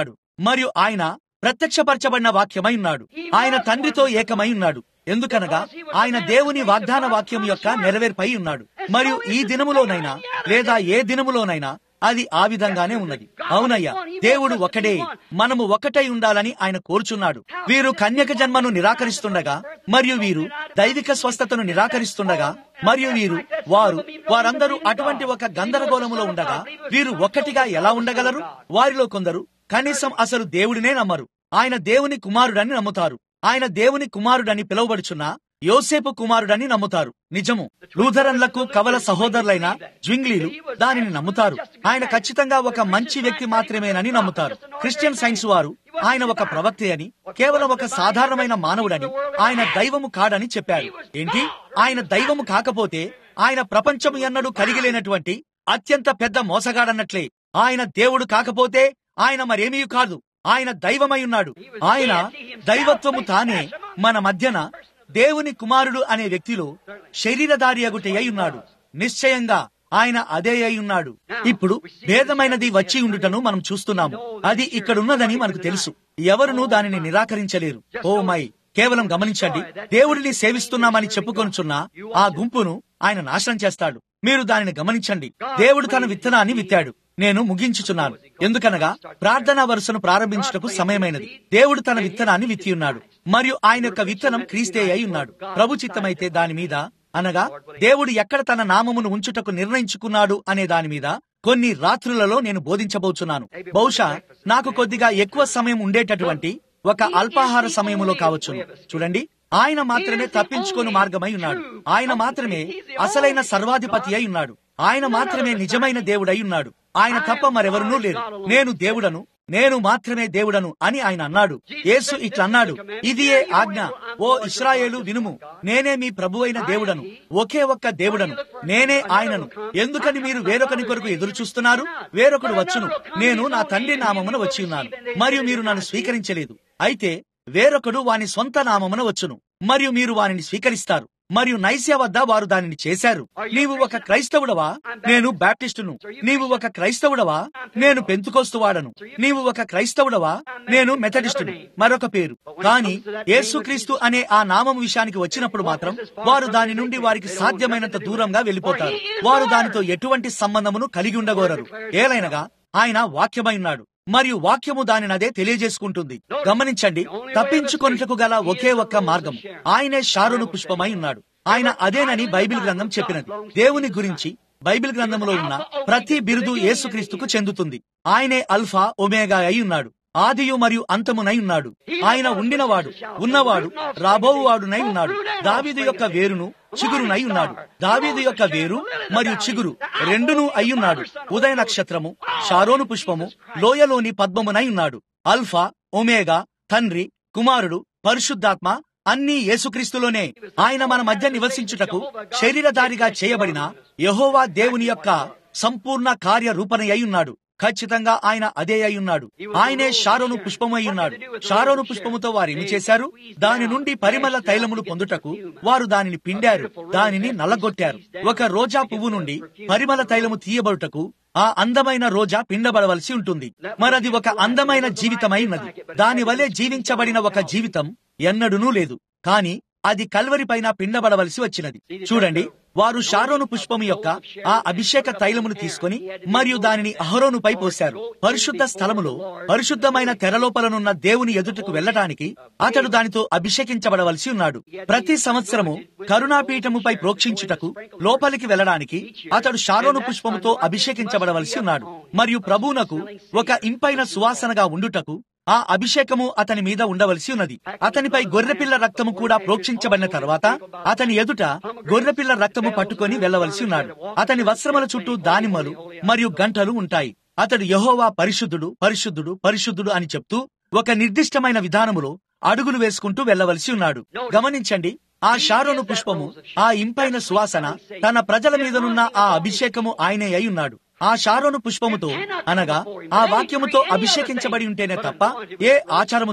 మరియు ఆయన ప్రత్యక్షపరచబడిన వాక్యమై ఉన్నాడు ఆయన తండ్రితో ఏకమై ఉన్నాడు ఎందుకనగా ఆయన దేవుని వాగ్దాన వాక్యం యొక్క నెరవేర్పై ఉన్నాడు మరియు ఈ దినములోనైనా లేదా ఏ దినములోనైనా అది ఆ విధంగానే ఉన్నది అవునయ్యా దేవుడు ఒకడే మనము ఒకటై ఉండాలని ఆయన కోరుచున్నాడు వీరు కన్యక జన్మను నిరాకరిస్తుండగా మరియు వీరు దైవిక స్వస్థతను నిరాకరిస్తుండగా మరియు వీరు వారు వారందరూ అటువంటి ఒక గందరగోళములో ఉండగా వీరు ఒక్కటిగా ఎలా ఉండగలరు వారిలో కొందరు కనీసం అసలు దేవుడినే నమ్మరు ఆయన దేవుని కుమారుడని నమ్ముతారు ఆయన దేవుని కుమారుడని పిలువబడుచున్న యోసేపు కుమారుడని నమ్ముతారు నిజము లూథరన్లకు కవల సహోదరులైన జ్వింగ్లీలు దానిని నమ్ముతారు ఆయన ఖచ్చితంగా ఒక మంచి వ్యక్తి మాత్రమేనని నమ్ముతారు క్రిస్టియన్ సైన్స్ వారు ఆయన ఒక ప్రవక్తే అని కేవలం ఒక సాధారణమైన మానవుడని ఆయన దైవము కాడని చెప్పారు ఏంటి ఆయన దైవము కాకపోతే ఆయన ప్రపంచం ఎన్నడూ కలిగి లేనటువంటి అత్యంత పెద్ద మోసగాడన్నట్లే ఆయన దేవుడు కాకపోతే ఆయన మరేమీ కాదు ఆయన దైవమై ఉన్నాడు ఆయన దైవత్వము తానే మన మధ్యన దేవుని కుమారుడు అనే వ్యక్తిలో శరీరధారి అగుటే అయి ఉన్నాడు నిశ్చయంగా ఆయన అదే అయి ఉన్నాడు ఇప్పుడు భేదమైనది వచ్చి ఉండుటను మనం చూస్తున్నాము అది ఇక్కడున్నదని మనకు తెలుసు ఎవరునూ దానిని నిరాకరించలేరు ఓ మై కేవలం గమనించండి దేవుడిని సేవిస్తున్నామని చెప్పుకొనుచున్న ఆ గుంపును ఆయన నాశనం చేస్తాడు మీరు దానిని గమనించండి దేవుడు తన విత్తనాన్ని విత్తాడు నేను ముగించుచున్నాను ఎందుకనగా ప్రార్థనా వరుసను ప్రారంభించుటకు సమయమైనది దేవుడు తన విత్తనాన్ని విత్తి ఉన్నాడు మరియు ఆయన యొక్క విత్తనం క్రీస్తే అయి ఉన్నాడు ప్రభు చిత్తమైతే దాని మీద అనగా దేవుడు ఎక్కడ తన నామమును ఉంచుటకు నిర్ణయించుకున్నాడు అనే దాని మీద కొన్ని రాత్రులలో నేను బోధించబోచున్నాను బహుశా నాకు కొద్దిగా ఎక్కువ సమయం ఉండేటటువంటి ఒక అల్పాహార సమయములో కావచ్చును చూడండి ఆయన మాత్రమే తప్పించుకొని మార్గమై ఉన్నాడు ఆయన మాత్రమే అసలైన సర్వాధిపతి అయి ఉన్నాడు ఆయన మాత్రమే నిజమైన దేవుడై ఉన్నాడు ఆయన తప్ప మరెవరునూ లేరు నేను దేవుడను నేను మాత్రమే దేవుడను అని ఆయన అన్నాడు యేసు ఇట్లా అన్నాడు ఇదియే ఆజ్ఞ ఓ ఇస్రాయేలు వినుము నేనే మీ ప్రభువైన దేవుడను ఒకే ఒక్క దేవుడను నేనే ఆయనను ఎందుకని మీరు వేరొకని కొరకు ఎదురు చూస్తున్నారు వేరొకడు వచ్చును నేను నా తండ్రి నామమున వచ్చి ఉన్నాను మరియు మీరు నన్ను స్వీకరించలేదు అయితే వేరొకడు వాని సొంత నామమున వచ్చును మరియు మీరు వానిని స్వీకరిస్తారు మరియు నైస్య వద్ద వారు దానిని చేశారు నీవు ఒక క్రైస్తవుడవా నేను బ్యాప్టిస్టును నీవు ఒక క్రైస్తవుడవా నేను పెంతుకోస్తు వాడను నీవు ఒక క్రైస్తవుడవా నేను మెథడిస్టును మరొక పేరు కానీ యేసుక్రీస్తు అనే ఆ నామం విషయానికి వచ్చినప్పుడు మాత్రం వారు దాని నుండి వారికి సాధ్యమైనంత దూరంగా వెళ్లిపోతారు వారు దానితో ఎటువంటి సంబంధమును కలిగి ఉండగోరరు ఏలైనగా ఆయన వాక్యమై ఉన్నాడు మరియు వాక్యము దానినదే తెలియజేసుకుంటుంది గమనించండి తప్పించుకొనుటకు గల ఒకే ఒక్క మార్గం ఆయనే షారును పుష్పమై ఉన్నాడు ఆయన అదేనని బైబిల్ గ్రంథం చెప్పినది దేవుని గురించి బైబిల్ గ్రంథంలో ఉన్న ప్రతి బిరుదు యేసుక్రీస్తుకు చెందుతుంది ఆయనే అల్ఫా ఒమేగా అయి ఉన్నాడు ఆదియు మరియు అంతమునై ఉన్నాడు ఆయన ఉండినవాడు ఉన్నవాడు రాబోవువాడునై ఉన్నాడు దావీదు యొక్క వేరును చిగురునై ఉన్నాడు దావీదు యొక్క వేరు మరియు చిగురు రెండును అయ్యున్నాడు ఉదయ నక్షత్రము షారోను పుష్పము లోయలోని పద్మమునై ఉన్నాడు అల్ఫా ఒమేగా తండ్రి కుమారుడు పరిశుద్ధాత్మ అన్ని యేసుక్రీస్తులోనే ఆయన మన మధ్య నివసించుటకు శరీరధారిగా చేయబడిన యహోవా దేవుని యొక్క సంపూర్ణ కార్య రూపణ అయి ఉన్నాడు ఖచ్చితంగా ఆయన అదే అయి ఉన్నాడు ఆయనే షారోను పుష్పము అయి ఉన్నాడు షారోను పుష్పముతో వారు ఏమి చేశారు దాని నుండి పరిమళ తైలములు పొందుటకు వారు దానిని పిండారు దానిని నల్లగొట్టారు ఒక రోజా పువ్వు నుండి పరిమళ తైలము తీయబడుటకు ఆ అందమైన రోజా పిండబడవలసి ఉంటుంది మరది ఒక అందమైన జీవితమై ఉన్నది దాని వలె జీవించబడిన ఒక జీవితం ఎన్నడూనూ లేదు కానీ అది కల్వరి పైన పిండబడవలసి వచ్చినది చూడండి వారు షారోను పుష్పము యొక్క ఆ అభిషేక తైలమును తీసుకొని మరియు దానిని అహరోనుపై పోశారు పరిశుద్ధ స్థలములో పరిశుద్ధమైన తెరలోపలనున్న దేవుని ఎదుటకు వెళ్లటానికి అతడు దానితో అభిషేకించబడవలసి ఉన్నాడు ప్రతి సంవత్సరము కరుణాపీఠముపై ప్రోక్షించుటకు లోపలికి వెళ్లడానికి అతడు షారోను పుష్పముతో అభిషేకించబడవలసి ఉన్నాడు మరియు ప్రభువునకు ఒక ఇంపైన సువాసనగా ఉండుటకు ఆ అభిషేకము అతని మీద ఉండవలసి ఉన్నది అతనిపై గొర్రెపిల్ల రక్తము కూడా ప్రోక్షించబడిన తర్వాత అతని ఎదుట గొర్రెపిల్ల రక్తము పట్టుకొని వెళ్లవలసి ఉన్నాడు అతని వస్త్రముల చుట్టూ దానిమలు మరియు గంటలు ఉంటాయి అతడు యహోవా పరిశుద్ధుడు పరిశుద్ధుడు పరిశుద్ధుడు అని చెప్తూ ఒక నిర్దిష్టమైన విధానములో అడుగులు వేసుకుంటూ వెళ్లవలసి ఉన్నాడు గమనించండి ఆ షారోను పుష్పము ఆ ఇంపైన సువాసన తన ప్రజల మీదనున్న ఆ అభిషేకము ఆయనే అయి ఉన్నాడు ఆ షారోను పుష్పముతో అనగా ఆ వాక్యముతో అభిషేకించబడి ఉంటేనే తప్ప ఏ ఆచారముతోనూ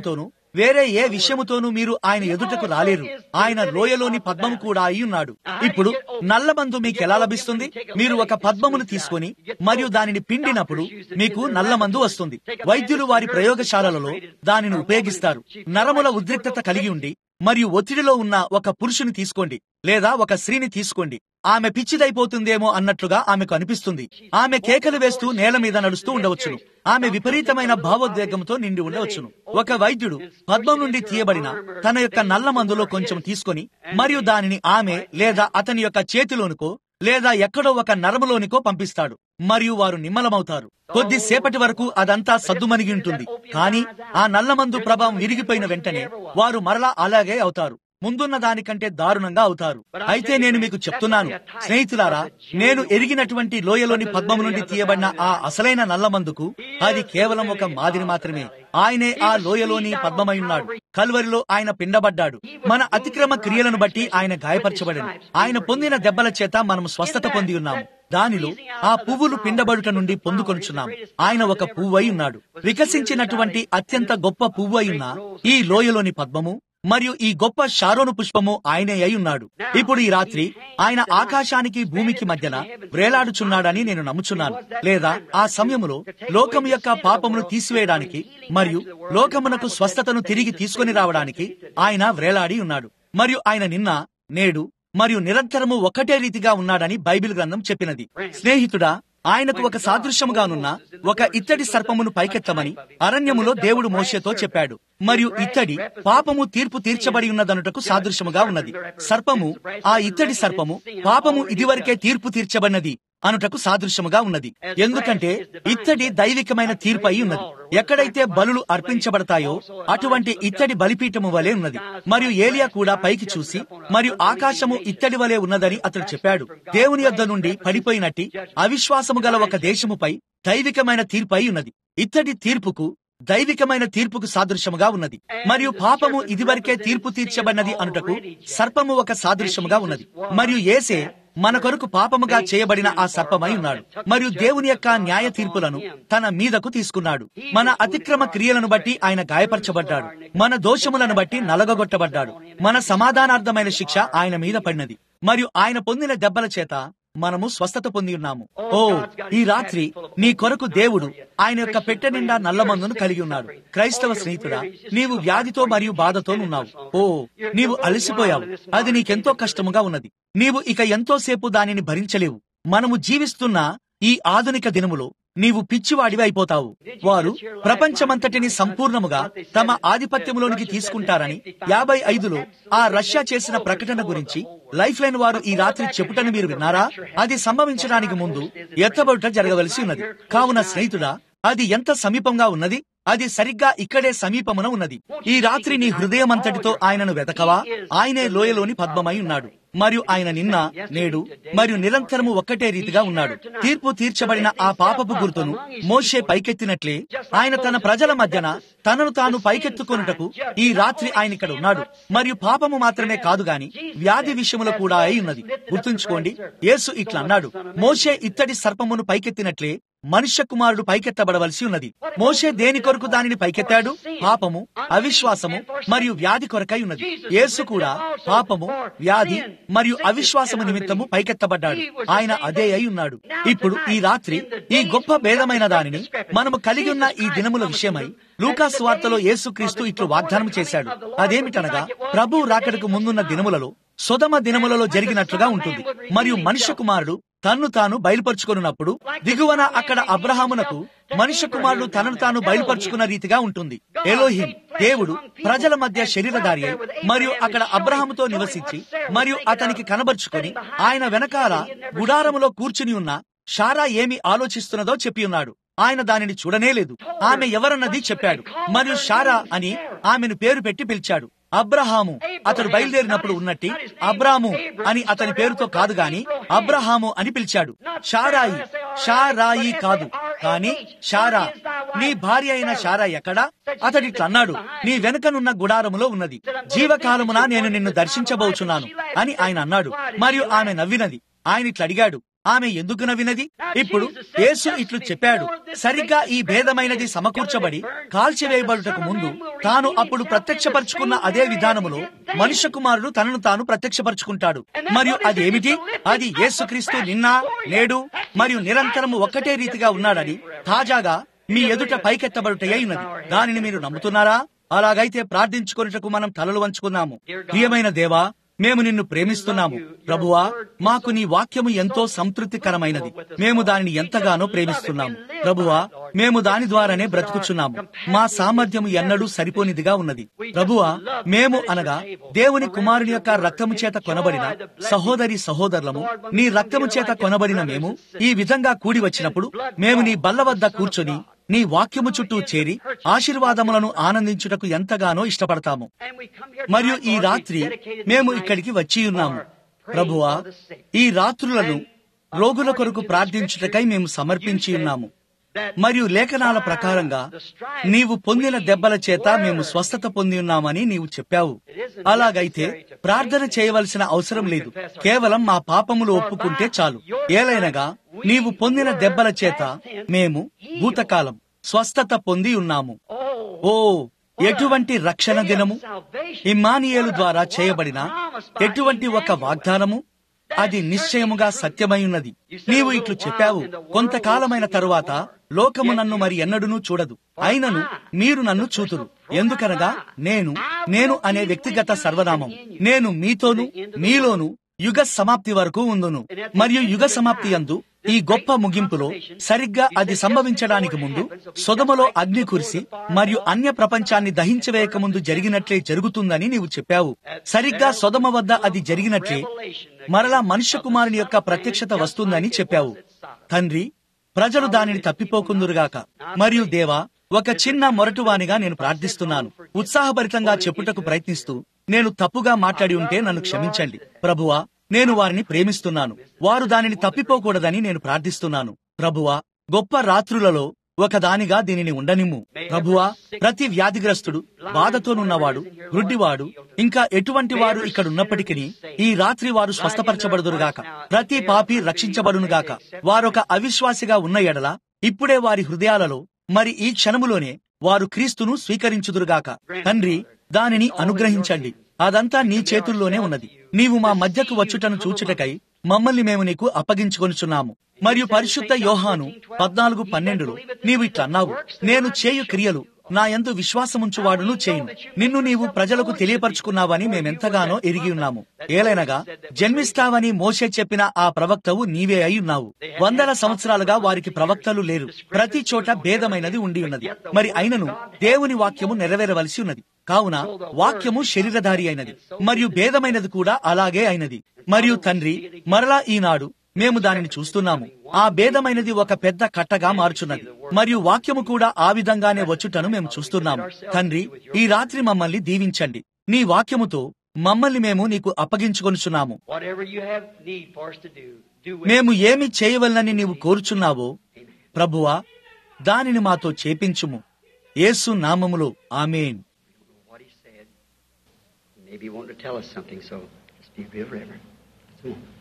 వేరే ఏ విషయముతోనూ మీరు ఆయన ఎదుటకు రాలేరు ఆయన లోయలోని పద్మము కూడా అయి ఉన్నాడు ఇప్పుడు నల్లమందు మీకు ఎలా లభిస్తుంది మీరు ఒక పద్మమును తీసుకొని మరియు దానిని పిండినప్పుడు మీకు నల్లమందు వస్తుంది వైద్యులు వారి ప్రయోగశాలలలో దానిని ఉపయోగిస్తారు నరముల ఉద్రిక్తత కలిగి ఉండి మరియు ఒత్తిడిలో ఉన్న ఒక పురుషుని తీసుకోండి లేదా ఒక స్త్రీని తీసుకోండి ఆమె పిచ్చిదైపోతుందేమో అన్నట్లుగా ఆమెకు అనిపిస్తుంది ఆమె కేకలు వేస్తూ నేల మీద నడుస్తూ ఉండవచ్చును ఆమె విపరీతమైన భావోద్వేగంతో నిండి ఉండవచ్చును ఒక వైద్యుడు పద్మం నుండి తీయబడిన తన యొక్క నల్ల మందులో కొంచెం తీసుకొని మరియు దానిని ఆమె లేదా అతని యొక్క చేతిలోనికో లేదా ఎక్కడో ఒక నరములోనికో పంపిస్తాడు మరియు వారు నిమ్మలమవుతారు కొద్దిసేపటి వరకు అదంతా సద్దుమణిగి ఉంటుంది కానీ ఆ నల్లమందు ప్రభావం విరిగిపోయిన వెంటనే వారు మరలా అలాగే అవుతారు ముందున్న దానికంటే దారుణంగా అవుతారు అయితే నేను మీకు చెప్తున్నాను స్నేహితులారా నేను ఎరిగినటువంటి లోయలోని పద్మము నుండి తీయబడిన ఆ అసలైన నల్లమందుకు అది కేవలం ఒక మాదిరి మాత్రమే ఆయనే ఆ లోయలోని పద్మమై ఉన్నాడు కల్వరిలో ఆయన పిండబడ్డాడు మన అతిక్రమ క్రియలను బట్టి ఆయన గాయపరచబడను ఆయన పొందిన దెబ్బల చేత మనం స్వస్థత పొంది ఉన్నాము దానిలో ఆ పువ్వులు పిండబడుట నుండి పొందుకొనుచున్నాం ఆయన ఒక పువ్వై ఉన్నాడు వికసించినటువంటి అత్యంత గొప్ప పువ్వు అయి ఉన్న ఈ లోయలోని పద్మము మరియు ఈ గొప్ప షారోను పుష్పము ఆయనే అయి ఉన్నాడు ఇప్పుడు ఈ రాత్రి ఆయన ఆకాశానికి భూమికి మధ్యన వేలాడుచున్నాడని నేను నమ్ముచున్నాను లేదా ఆ సమయములో లోకము యొక్క పాపమును తీసివేయడానికి మరియు లోకమునకు స్వస్థతను తిరిగి తీసుకొని రావడానికి ఆయన వ్రేలాడి ఉన్నాడు మరియు ఆయన నిన్న నేడు మరియు నిరంతరము ఒకటే రీతిగా ఉన్నాడని బైబిల్ గ్రంథం చెప్పినది స్నేహితుడా ఆయనకు ఒక సాదృశ్యముగానున్న ఒక ఇత్తడి సర్పమును పైకెత్తమని అరణ్యములో దేవుడు మోషేతో చెప్పాడు మరియు ఇత్తడి పాపము తీర్పు తీర్చబడి ఉన్నదనుటకు సాదృశ్యముగా ఉన్నది సర్పము ఆ ఇత్తడి సర్పము పాపము ఇదివరకే తీర్పు తీర్చబడినది అనుటకు సాదృశ్యముగా ఉన్నది ఎందుకంటే ఇత్తడి దైవికమైన తీర్పు అయి ఉన్నది ఎక్కడైతే బలులు అర్పించబడతాయో అటువంటి ఇత్తడి బలిపీఠము వలె ఉన్నది మరియు ఏలియా కూడా పైకి చూసి మరియు ఆకాశము ఇత్తడి వలె ఉన్నదని అతడు చెప్పాడు దేవుని యొద్ద నుండి పడిపోయినట్టి అవిశ్వాసము గల ఒక దేశముపై దైవికమైన తీర్పు అయి ఉన్నది ఇత్తడి తీర్పుకు దైవికమైన తీర్పుకు సాదృశ్యముగా ఉన్నది మరియు పాపము ఇదివరకే తీర్పు తీర్చబడినది అనుటకు సర్పము ఒక సాదృశ్యముగా ఉన్నది మరియు ఏసే మన కొరకు పాపముగా చేయబడిన ఆ సర్పమై ఉన్నాడు మరియు దేవుని యొక్క న్యాయ తీర్పులను తన మీదకు తీసుకున్నాడు మన అతిక్రమ క్రియలను బట్టి ఆయన గాయపరచబడ్డాడు మన దోషములను బట్టి నలగగొట్టబడ్డాడు మన సమాధానార్థమైన శిక్ష ఆయన మీద పడినది మరియు ఆయన పొందిన దెబ్బల చేత మనము స్వస్థత పొంది ఉన్నాము ఓ ఈ రాత్రి నీ కొరకు దేవుడు ఆయన యొక్క పెట్టె నిండా నల్లమందును కలిగి ఉన్నాడు క్రైస్తవ స్నేహితుడా నీవు వ్యాధితో మరియు బాధతో ఉన్నావు ఓ నీవు అలసిపోయావు అది నీకెంతో కష్టముగా ఉన్నది నీవు ఇక ఎంతోసేపు దానిని భరించలేవు మనము జీవిస్తున్న ఈ ఆధునిక దినములో నీవు పిచ్చివాడివి అయిపోతావు వారు ప్రపంచమంతటిని సంపూర్ణముగా తమ ఆధిపత్యంలోనికి తీసుకుంటారని యాభై ఐదులో ఆ రష్యా చేసిన ప్రకటన గురించి లైఫ్ లైన్ వారు ఈ రాత్రి చెప్పుటని మీరు విన్నారా అది సంభవించడానికి ముందు ఎత్తబడుట జరగవలసి ఉన్నది కావున స్నేహితుడా అది ఎంత సమీపంగా ఉన్నది అది సరిగ్గా ఇక్కడే సమీపమున ఉన్నది ఈ రాత్రి నీ హృదయమంతటితో ఆయనను వెతకవా ఆయనే లోయలోని పద్మమై ఉన్నాడు మరియు ఆయన నిన్న నేడు మరియు నిరంతరము ఒక్కటే రీతిగా ఉన్నాడు తీర్పు తీర్చబడిన ఆ పాపపు గుర్తును మోషే పైకెత్తినట్లే ఆయన తన ప్రజల మధ్యన తనను తాను పైకెత్తుకొనుటకు ఈ రాత్రి ఆయన ఇక్కడ ఉన్నాడు మరియు పాపము మాత్రమే కాదు గాని వ్యాధి విషయములో కూడా అయి ఉన్నది గుర్తుంచుకోండి యేసు ఇట్లా అన్నాడు మోషే ఇత్తడి సర్పమును పైకెత్తినట్లే మనుష్య కుమారుడు పైకెత్తబడవలసి ఉన్నది మోషే దేని కొరకు దానిని పైకెత్తాడు పాపము అవిశ్వాసము మరియు వ్యాధి కొరకై ఉన్నది యేసు కూడా పాపము వ్యాధి మరియు అవిశ్వాసము నిమిత్తము పైకెత్తబడ్డాడు ఆయన అదే అయి ఉన్నాడు ఇప్పుడు ఈ రాత్రి ఈ గొప్ప భేదమైన దానిని మనము కలిగి ఉన్న ఈ దినముల విషయమై లూకాస్ వార్తలో యేసుక్రీస్తు ఇట్లు వాగ్దానం చేశాడు అదేమిటనగా ప్రభు రాకడకు ముందున్న దినములలో సుధమ దినములలో జరిగినట్లుగా ఉంటుంది మరియు మనుష్య కుమారుడు తన్ను తాను బయలుపరుచుకున్నప్పుడు దిగువన అక్కడ అబ్రహామునకు మనుష్య కుమారుడు తనను తాను బయలుపరుచుకున్న రీతిగా ఉంటుంది ఎలోహిం దేవుడు ప్రజల మధ్య శరీరధారి అయి మరియు అక్కడ అబ్రహాముతో నివసించి మరియు అతనికి కనబరుచుకొని ఆయన వెనకాల గుడారములో కూర్చుని ఉన్న షారా ఏమి ఆలోచిస్తున్నదో చెప్పి ఉన్నాడు ఆయన దానిని చూడనే లేదు ఆమె ఎవరన్నది చెప్పాడు మరియు షారా అని ఆమెను పేరు పెట్టి పిలిచాడు అబ్రహాము అతడు బయలుదేరినప్పుడు ఉన్నట్టి అబ్రాము అని అతని పేరుతో కాదు గాని అబ్రహాము అని పిలిచాడు షారాయి షారాయి కాదు కాని షారా నీ భార్య అయిన షారా ఎక్కడా అతడిట్లన్నాడు నీ వెనుకనున్న గుడారములో ఉన్నది జీవకాలమున నేను నిన్ను దర్శించబోచున్నాను అని ఆయన అన్నాడు మరియు ఆమె నవ్వినది ఆయన ఇట్లా అడిగాడు ఆమె ఎందుకు నవ్వినది ఇప్పుడు యేసు ఇట్లు చెప్పాడు సరిగ్గా ఈ భేదమైనది సమకూర్చబడి కాల్చివేయబడుటకు ముందు తాను అప్పుడు ప్రత్యక్షపరుచుకున్న అదే విధానములో మనుష్య కుమారుడు తనను తాను ప్రత్యక్షపరుచుకుంటాడు మరియు అది ఏమిటి అది యేసుక్రీస్తు నిన్న నేడు మరియు నిరంతరము ఒక్కటే రీతిగా ఉన్నాడని తాజాగా మీ ఎదుట పైకెత్తబడుటయ్యి ఉన్నది దానిని మీరు నమ్ముతున్నారా అలాగైతే ప్రార్థించుకొనుటకు మనం తలలు వంచుకున్నాము ప్రియమైన దేవా మేము నిన్ను ప్రేమిస్తున్నాము ప్రభువా మాకు నీ వాక్యము ఎంతో సంతృప్తికరమైనది మేము దానిని ఎంతగానో ప్రేమిస్తున్నాము ప్రభువా మేము దాని ద్వారానే బ్రతుకుచున్నాము మా సామర్థ్యము ఎన్నడూ సరిపోనిదిగా ఉన్నది ప్రభువా మేము అనగా దేవుని కుమారుని యొక్క రక్తము చేత కొనబడిన సహోదరి సహోదరులము నీ రక్తము చేత కొనబడిన మేము ఈ విధంగా కూడి వచ్చినప్పుడు మేము నీ బల్ల వద్ద కూర్చొని నీ వాక్యము చుట్టూ చేరి ఆశీర్వాదములను ఆనందించుటకు ఎంతగానో ఇష్టపడతాము మరియు ఈ రాత్రి మేము ఇక్కడికి వచ్చి ఉన్నాము ప్రభువా ఈ రాత్రులను రోగుల కొరకు ప్రార్థించుటకై మేము సమర్పించి ఉన్నాము మరియు లేఖనాల ప్రకారంగా నీవు పొందిన దెబ్బల చేత మేము స్వస్థత పొంది ఉన్నామని నీవు చెప్పావు అలాగైతే ప్రార్థన చేయవలసిన అవసరం లేదు కేవలం మా పాపములు ఒప్పుకుంటే చాలు ఏలైనగా నీవు పొందిన దెబ్బల చేత మేము భూతకాలం స్వస్థత పొంది ఉన్నాము ఓ ఎటువంటి రక్షణ దినము ఇమ్మానియేలు ద్వారా చేయబడిన ఎటువంటి ఒక వాగ్దానము అది నిశ్చయముగా సత్యమై ఉన్నది నీవు ఇట్లు చెప్పావు కొంతకాలమైన తరువాత లోకము నన్ను మరి ఎన్నడూనూ చూడదు అయినను మీరు నన్ను చూతురు ఎందుకనగా నేను నేను అనే వ్యక్తిగత సర్వనామం నేను మీతోను మీలోను యుగ సమాప్తి వరకు ఉందును మరియు యుగ సమాప్తి అందు ఈ గొప్ప ముగింపులో సరిగ్గా అది సంభవించడానికి ముందు సొదమలో అగ్ని కురిసి మరియు అన్య ప్రపంచాన్ని దహించవేయక ముందు జరిగినట్లే జరుగుతుందని నీవు చెప్పావు సరిగ్గా సొదమ వద్ద అది జరిగినట్లే మరలా మనుష్య కుమారుని యొక్క ప్రత్యక్షత వస్తుందని చెప్పావు తండ్రి ప్రజలు దానిని తప్పిపోకుందురుగాక మరియు దేవా ఒక చిన్న మొరటువానిగా నేను ప్రార్థిస్తున్నాను ఉత్సాహభరితంగా చెప్పుటకు ప్రయత్నిస్తూ నేను తప్పుగా మాట్లాడి ఉంటే నన్ను క్షమించండి ప్రభువా నేను వారిని ప్రేమిస్తున్నాను వారు దానిని తప్పిపోకూడదని నేను ప్రార్థిస్తున్నాను ప్రభువా గొప్ప రాత్రులలో ఒకదానిగా దీనిని ఉండనిమ్ము ప్రభువా ప్రతి వ్యాధిగ్రస్తుడు బాధతోనున్నవాడు వృడ్డివాడు ఇంకా ఎటువంటి వారు ఇక్కడ ఉన్నప్పటికీ ఈ రాత్రి వారు స్వస్థపరచబడుదురుగాక ప్రతి పాపి రక్షించబడునుగాక వారొక అవిశ్వాసిగా ఉన్న ఎడల ఇప్పుడే వారి హృదయాలలో మరి ఈ క్షణములోనే వారు క్రీస్తును స్వీకరించుదురుగాక తండ్రి దానిని అనుగ్రహించండి అదంతా నీ చేతుల్లోనే ఉన్నది నీవు మా మధ్యకు వచ్చుటను చూచుటకై మమ్మల్ని మేము నీకు అప్పగించుకొనుచున్నాము మరియు పరిశుద్ధ యోహాను పద్నాలుగు పన్నెండులో నీవు ఇట్లన్నావు నేను చేయు క్రియలు నా ఎందు విశ్వాసముంచువాడును చేయును నిన్ను నీవు ప్రజలకు తెలియపరుచుకున్నావని మేమెంతగానో ఎరిగి ఉన్నాము ఏలైనగా జన్మిస్తావని మోసే చెప్పిన ఆ ప్రవక్తవు నీవే అయి ఉన్నావు వందల సంవత్సరాలుగా వారికి ప్రవక్తలు లేరు ప్రతి చోట భేదమైనది ఉండి ఉన్నది మరి అయినను దేవుని వాక్యము నెరవేరవలసి ఉన్నది కావున వాక్యము శరీరధారి అయినది మరియు భేదమైనది కూడా అలాగే అయినది మరియు తండ్రి మరలా ఈనాడు మేము దానిని చూస్తున్నాము ఆ భేదమైనది ఒక పెద్ద కట్టగా మారుచున్నది మరియు వాక్యము కూడా ఆ విధంగానే వచ్చుటను మేము చూస్తున్నాము తండ్రి ఈ రాత్రి మమ్మల్ని దీవించండి నీ వాక్యముతో మమ్మల్ని మేము నీకు అప్పగించుకొనుచున్నాము Whatever you have need for us to do, do with మేము ఏమి చేయవలనని నీవు కోరుచున్నావో ప్రభువా దానిని మాతో చేపించుము యేసు నామములో ఆమేన్ what he said. Maybe he wanted to tell us something, so let's be real reverent. Come on.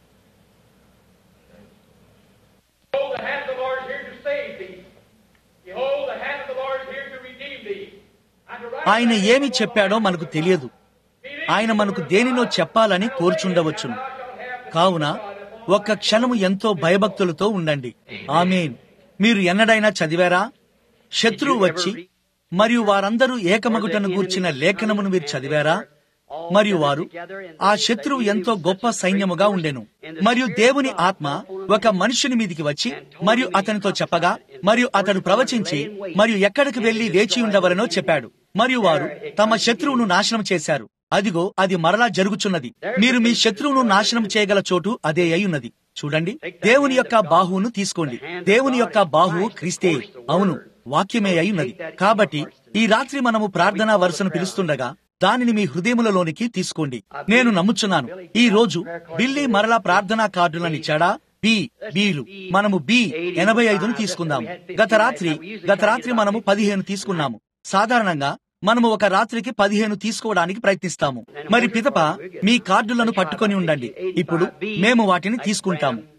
Behold, the hand of the Lord is here to save thee. Behold, the hand of the Lord is here to redeem thee. And to right ఆయన ఏమి చెప్పాడో మనకు తెలియదు ఆయన మనకు దేనినో చెప్పాలని కోరుచుండవచ్చును కావున ఒక్క క్షణము ఎంతో భయభక్తులతో ఉండండి ఆమేన్ మీరు ఎన్నడైనా చదివారా శత్రువు వచ్చి మరియు వారందరూ ఏకమగుటను గూర్చిన లేఖనమును మీరు చదివారా మరియు వారు ఆ శత్రువు ఎంతో గొప్ప సైన్యముగా ఉండెను మరియు దేవుని ఆత్మ ఒక మనుషుని మీదికి వచ్చి మరియు అతనితో చెప్పగా మరియు అతడు ప్రవచించి మరియు ఎక్కడికి వెళ్లి వేచి ఉండవలనో చెప్పాడు మరియు వారు తమ శత్రువును నాశనం చేశారు అదిగో అది మరలా జరుగుచున్నది మీరు మీ శత్రువును నాశనం చేయగల చోటు అదే అయ్యున్నది చూడండి దేవుని యొక్క బాహువును తీసుకోండి దేవుని యొక్క బాహువు క్రీస్తే అవును వాక్యమే అయ్యున్నది కాబట్టి ఈ రాత్రి మనము ప్రార్థనా వరుసను పిలుస్తుండగా దానిని మీ హృదయములలోనికి తీసుకోండి నేను నమ్ముచున్నాను ఈ రోజు బిల్లి మరలా ప్రార్థనా కార్డులను ఇచ్చాడా బి బీలు మనము బి ఎనభై ఐదును తీసుకుందాము గత రాత్రి గత రాత్రి మనము పదిహేను తీసుకున్నాము సాధారణంగా మనము ఒక రాత్రికి పదిహేను తీసుకోవడానికి ప్రయత్నిస్తాము మరి పిదప మీ కార్డులను పట్టుకొని ఉండండి ఇప్పుడు మేము వాటిని తీసుకుంటాము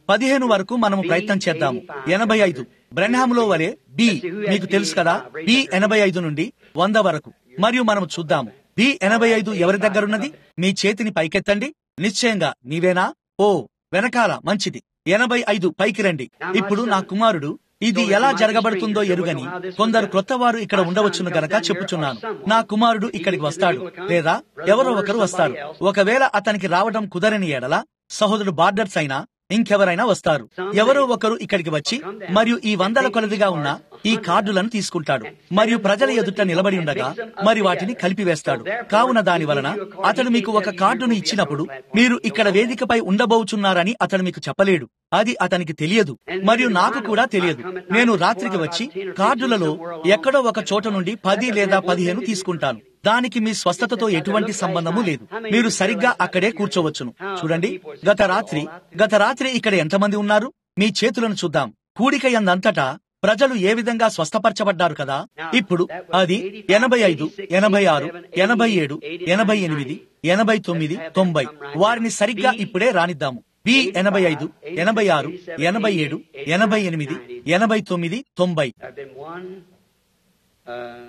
పదిహేను వరకు మనము ప్రయత్నం చేద్దాము ఎనభై ఐదు బ్రెన్హాములో వలె బి మీకు తెలుసు కదా బి ఎనభై ఐదు నుండి వంద వరకు మరియు మనము చూద్దాము బి ఎనభై ఐదు ఎవరి దగ్గరున్నది మీ చేతిని పైకెత్తండి నిశ్చయంగా నీవేనా ఓ వెనకాల మంచిది ఎనభై ఐదు పైకి రండి ఇప్పుడు నా కుమారుడు ఇది ఎలా జరగబడుతుందో ఎరుగని కొందరు క్రొత్త వారు ఇక్కడ ఉండవచ్చును గనక చెప్పుచున్నాను నా కుమారుడు ఇక్కడికి వస్తాడు లేదా ఎవరో ఒకరు వస్తారు ఒకవేళ అతనికి రావడం కుదరని ఎడల సహోదరుడు బార్డర్స్ అయినా ఇంకెవరైనా వస్తారు ఎవరో ఒకరు ఇక్కడికి వచ్చి మరియు ఈ వందల కొలదిగా ఉన్న ఈ కార్డులను తీసుకుంటాడు మరియు ప్రజల ఎదుట నిలబడి ఉండగా మరి వాటిని కలిపివేస్తాడు కావున దాని వలన అతడు మీకు ఒక కార్డును ఇచ్చినప్పుడు మీరు ఇక్కడ వేదికపై ఉండబోచున్నారని అతడు మీకు చెప్పలేడు అది అతనికి తెలియదు మరియు నాకు కూడా తెలియదు నేను రాత్రికి వచ్చి కార్డులలో ఎక్కడో ఒక చోట నుండి పది లేదా పదిహేను తీసుకుంటాను దానికి మీ స్వస్థతతో ఎటువంటి సంబంధము లేదు మీరు సరిగ్గా అక్కడే కూర్చోవచ్చును చూడండి గత రాత్రి గత రాత్రి ఇక్కడ ఎంతమంది ఉన్నారు మీ చేతులను చూద్దాం కూడిక ఎందంతటా ప్రజలు ఏ విధంగా స్వస్థపరచబడ్డారు కదా ఇప్పుడు అది ఎనభై ఐదు ఎనభై ఆరు ఎనభై ఏడు ఎనభై ఎనిమిది ఎనభై తొమ్మిది తొంభై వారిని సరిగ్గా ఇప్పుడే రానిద్దాము బి ఎనభై ఐదు ఎనభై ఆరు ఎనభై ఏడు ఎనభై ఎనిమిది ఎనభై తొమ్మిది తొంభై I've been one. Uh,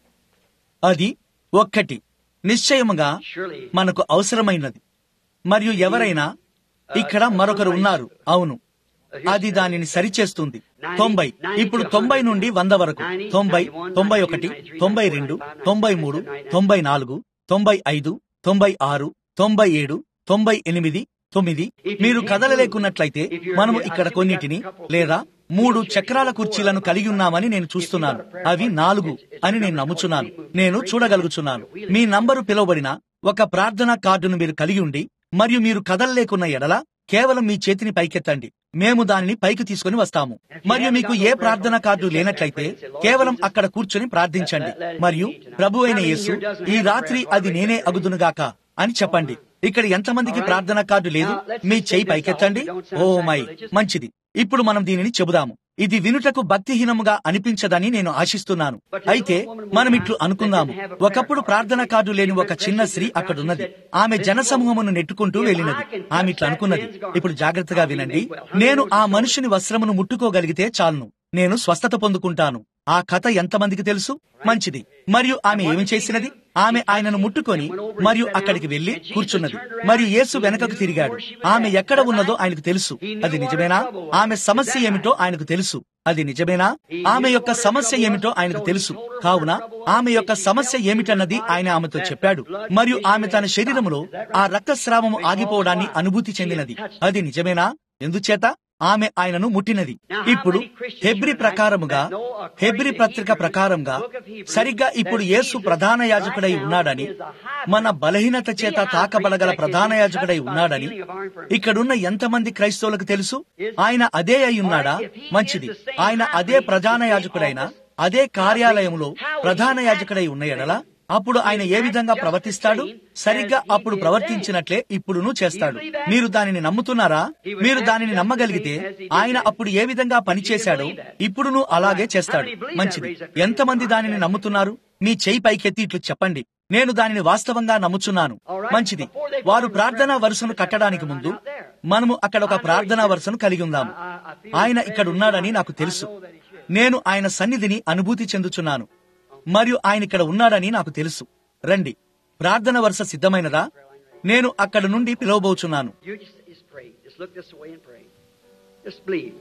అది ఒక్కటి నిశ్చయముగా surely. మనకు అవసరమైనది మరియు ఎవరైనా ఇక్కడ మరొకరు ఉన్నారు అవును అది దానిని సరిచేస్తుంది తొంభై ఇప్పుడు తొంభై నుండి వంద వరకు తొంభై తొంభై ఒకటి తొంభై రెండు తొంభై మూడు తొంభై నాలుగు తొంభై ఐదు తొంభై ఆరు తొంభై ఏడు తొంభై ఎనిమిది తొమ్మిది మీరు కదలలేకున్నట్లయితే మనము ఇక్కడ కొన్నిటిని లేదా మూడు చక్రాల కుర్చీలను కలిగి ఉన్నామని నేను చూస్తున్నాను అవి నాలుగు అని నేను నమ్ముచున్నాను నేను చూడగలుగుచున్నాను మీ నంబరు పిలువబడిన ఒక ప్రార్థనా కార్డును మీరు కలిగి ఉండి మరియు మీరు కదలలేకున్న ఎడల కేవలం మీ చేతిని పైకెత్తండి మేము దానిని పైకి తీసుకుని వస్తాము మరియు మీకు ఏ ప్రార్థన కార్డు లేనట్లయితే కేవలం అక్కడ కూర్చొని ప్రార్థించండి మరియు ప్రభు అయిన యేసు ఈ రాత్రి అది నేనే అగుదునుగాక అని చెప్పండి ఇక్కడ ఎంతమందికి ప్రార్థన కార్డు లేదు మీ చేయి పైకెత్తండి ఓ మై మంచిది ఇప్పుడు మనం దీనిని చెబుదాము ఇది వినుటకు భక్తిహీనముగా అనిపించదని నేను ఆశిస్తున్నాను అయితే మనం ఇట్లు అనుకుందాము ఒకప్పుడు ప్రార్థన కార్డు లేని ఒక చిన్న స్త్రీ అక్కడున్నది ఆమె జనసమూహమును నెట్టుకుంటూ వెళ్ళినది ఆమె ఇట్లా అనుకున్నది ఇప్పుడు జాగ్రత్తగా వినండి నేను ఆ మనుషుని వస్త్రమును ముట్టుకోగలిగితే చాలును నేను స్వస్థత పొందుకుంటాను ఆ కథ ఎంతమందికి తెలుసు మంచిది మరియు ఆమె ఏమి చేసినది ఆమె ఆయనను ముట్టుకొని మరియు అక్కడికి వెళ్లి కూర్చున్నది మరియు యేసు వెనకకు తిరిగాడు ఆమె ఎక్కడ ఉన్నదో ఆయనకు తెలుసు అది నిజమేనా ఆమె సమస్య ఏమిటో ఆయనకు తెలుసు అది నిజమేనా ఆమె యొక్క సమస్య ఏమిటో ఆయనకు తెలుసు కావున ఆమె యొక్క సమస్య ఏమిటన్నది ఆయన ఆమెతో చెప్పాడు మరియు ఆమె తన శరీరములో ఆ రక్తస్రావము ఆగిపోవడాన్ని అనుభూతి చెందినది అది నిజమేనా ఎందుచేత ఆమె ఆయనను ముట్టినది ఇప్పుడు హెబ్రి ప్రకారముగా హెబ్రి పత్రిక ప్రకారంగా సరిగ్గా ఇప్పుడు యేసు ప్రధాన యాజకుడై ఉన్నాడని మన బలహీనత చేత తాకబడగల ప్రధాన యాజకుడై ఉన్నాడని ఇక్కడున్న ఎంతమంది క్రైస్తవులకు తెలుసు ఆయన అదే అయి ఉన్నాడా మంచిది ఆయన అదే ప్రధాన యాజకుడైన అదే కార్యాలయంలో ప్రధాన యాజకుడై ఉన్న ఎడల అప్పుడు ఆయన ఏ విధంగా ప్రవర్తిస్తాడు సరిగ్గా అప్పుడు ప్రవర్తించినట్లే ఇప్పుడును చేస్తాడు మీరు దానిని నమ్ముతున్నారా మీరు దానిని నమ్మగలిగితే ఆయన అప్పుడు ఏ విధంగా పనిచేశాడో ఇప్పుడును అలాగే చేస్తాడు మంచిది ఎంతమంది దానిని నమ్ముతున్నారు మీ చేయి పైకెత్తి ఇట్లు చెప్పండి నేను దానిని వాస్తవంగా నమ్ముచున్నాను మంచిది వారు ప్రార్థనా వరుసను కట్టడానికి ముందు మనము అక్కడ ఒక ప్రార్థనా వరుసను కలిగి ఉందాము ఆయన ఇక్కడ ఉన్నాడని నాకు తెలుసు నేను ఆయన సన్నిధిని అనుభూతి చెందుచున్నాను మరియు ఆయన ఇక్కడ ఉన్నాడని నాకు తెలుసు రండి ప్రార్థన వరుస సిద్ధమైనదా నేను అక్కడ నుండి పిలువబోచున్నాను You just, just pray. Just look this way and pray. Just believe.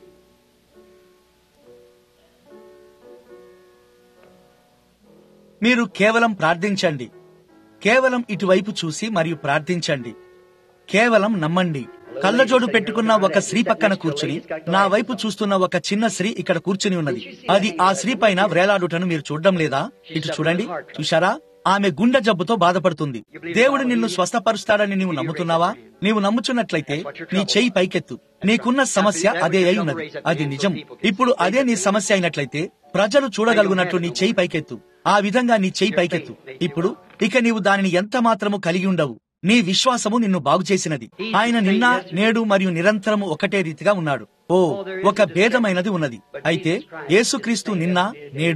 మీరు కేవలం ప్రార్థించండి కేవలం ఇటువైపు చూసి మరియు ప్రార్థించండి కేవలం నమ్మండి కళ్ళజోడు పెట్టుకున్న ఒక స్త్రీ పక్కన కూర్చుని నా వైపు చూస్తున్న ఒక చిన్న స్త్రీ ఇక్కడ కూర్చుని ఉన్నది అది ఆ స్త్రీ పైన వ్రేలాడుటను మీరు చూడడం లేదా ఇటు చూడండి చూశారా ఆమె గుండె జబ్బుతో బాధపడుతుంది దేవుడు నిన్ను స్వస్థపరుస్తాడని నీవు నమ్ముతున్నావా నీవు నమ్ముచున్నట్లయితే నీ చెయ్యి పైకెత్తు నీకున్న సమస్య అదే అయి ఉన్నది అది నిజం ఇప్పుడు అదే నీ సమస్య అయినట్లయితే ప్రజలు చూడగలుగునట్లు నీ చెయ్యి పైకెత్తు ఆ విధంగా నీ చెయ్యి పైకెత్తు ఇప్పుడు ఇక నీవు దానిని ఎంత మాత్రము కలిగి ఉండవు నీ విశ్వాసము నిన్ను బాగు చేసినది ఆయన నిన్న నేడు మరియు నిరంతరము ఒకటే రీతిగా ఉన్నాడు ఓ ఒక భేదమైనది ఉన్నది అయితే యేసుక్రీస్తు నిన్న నేడు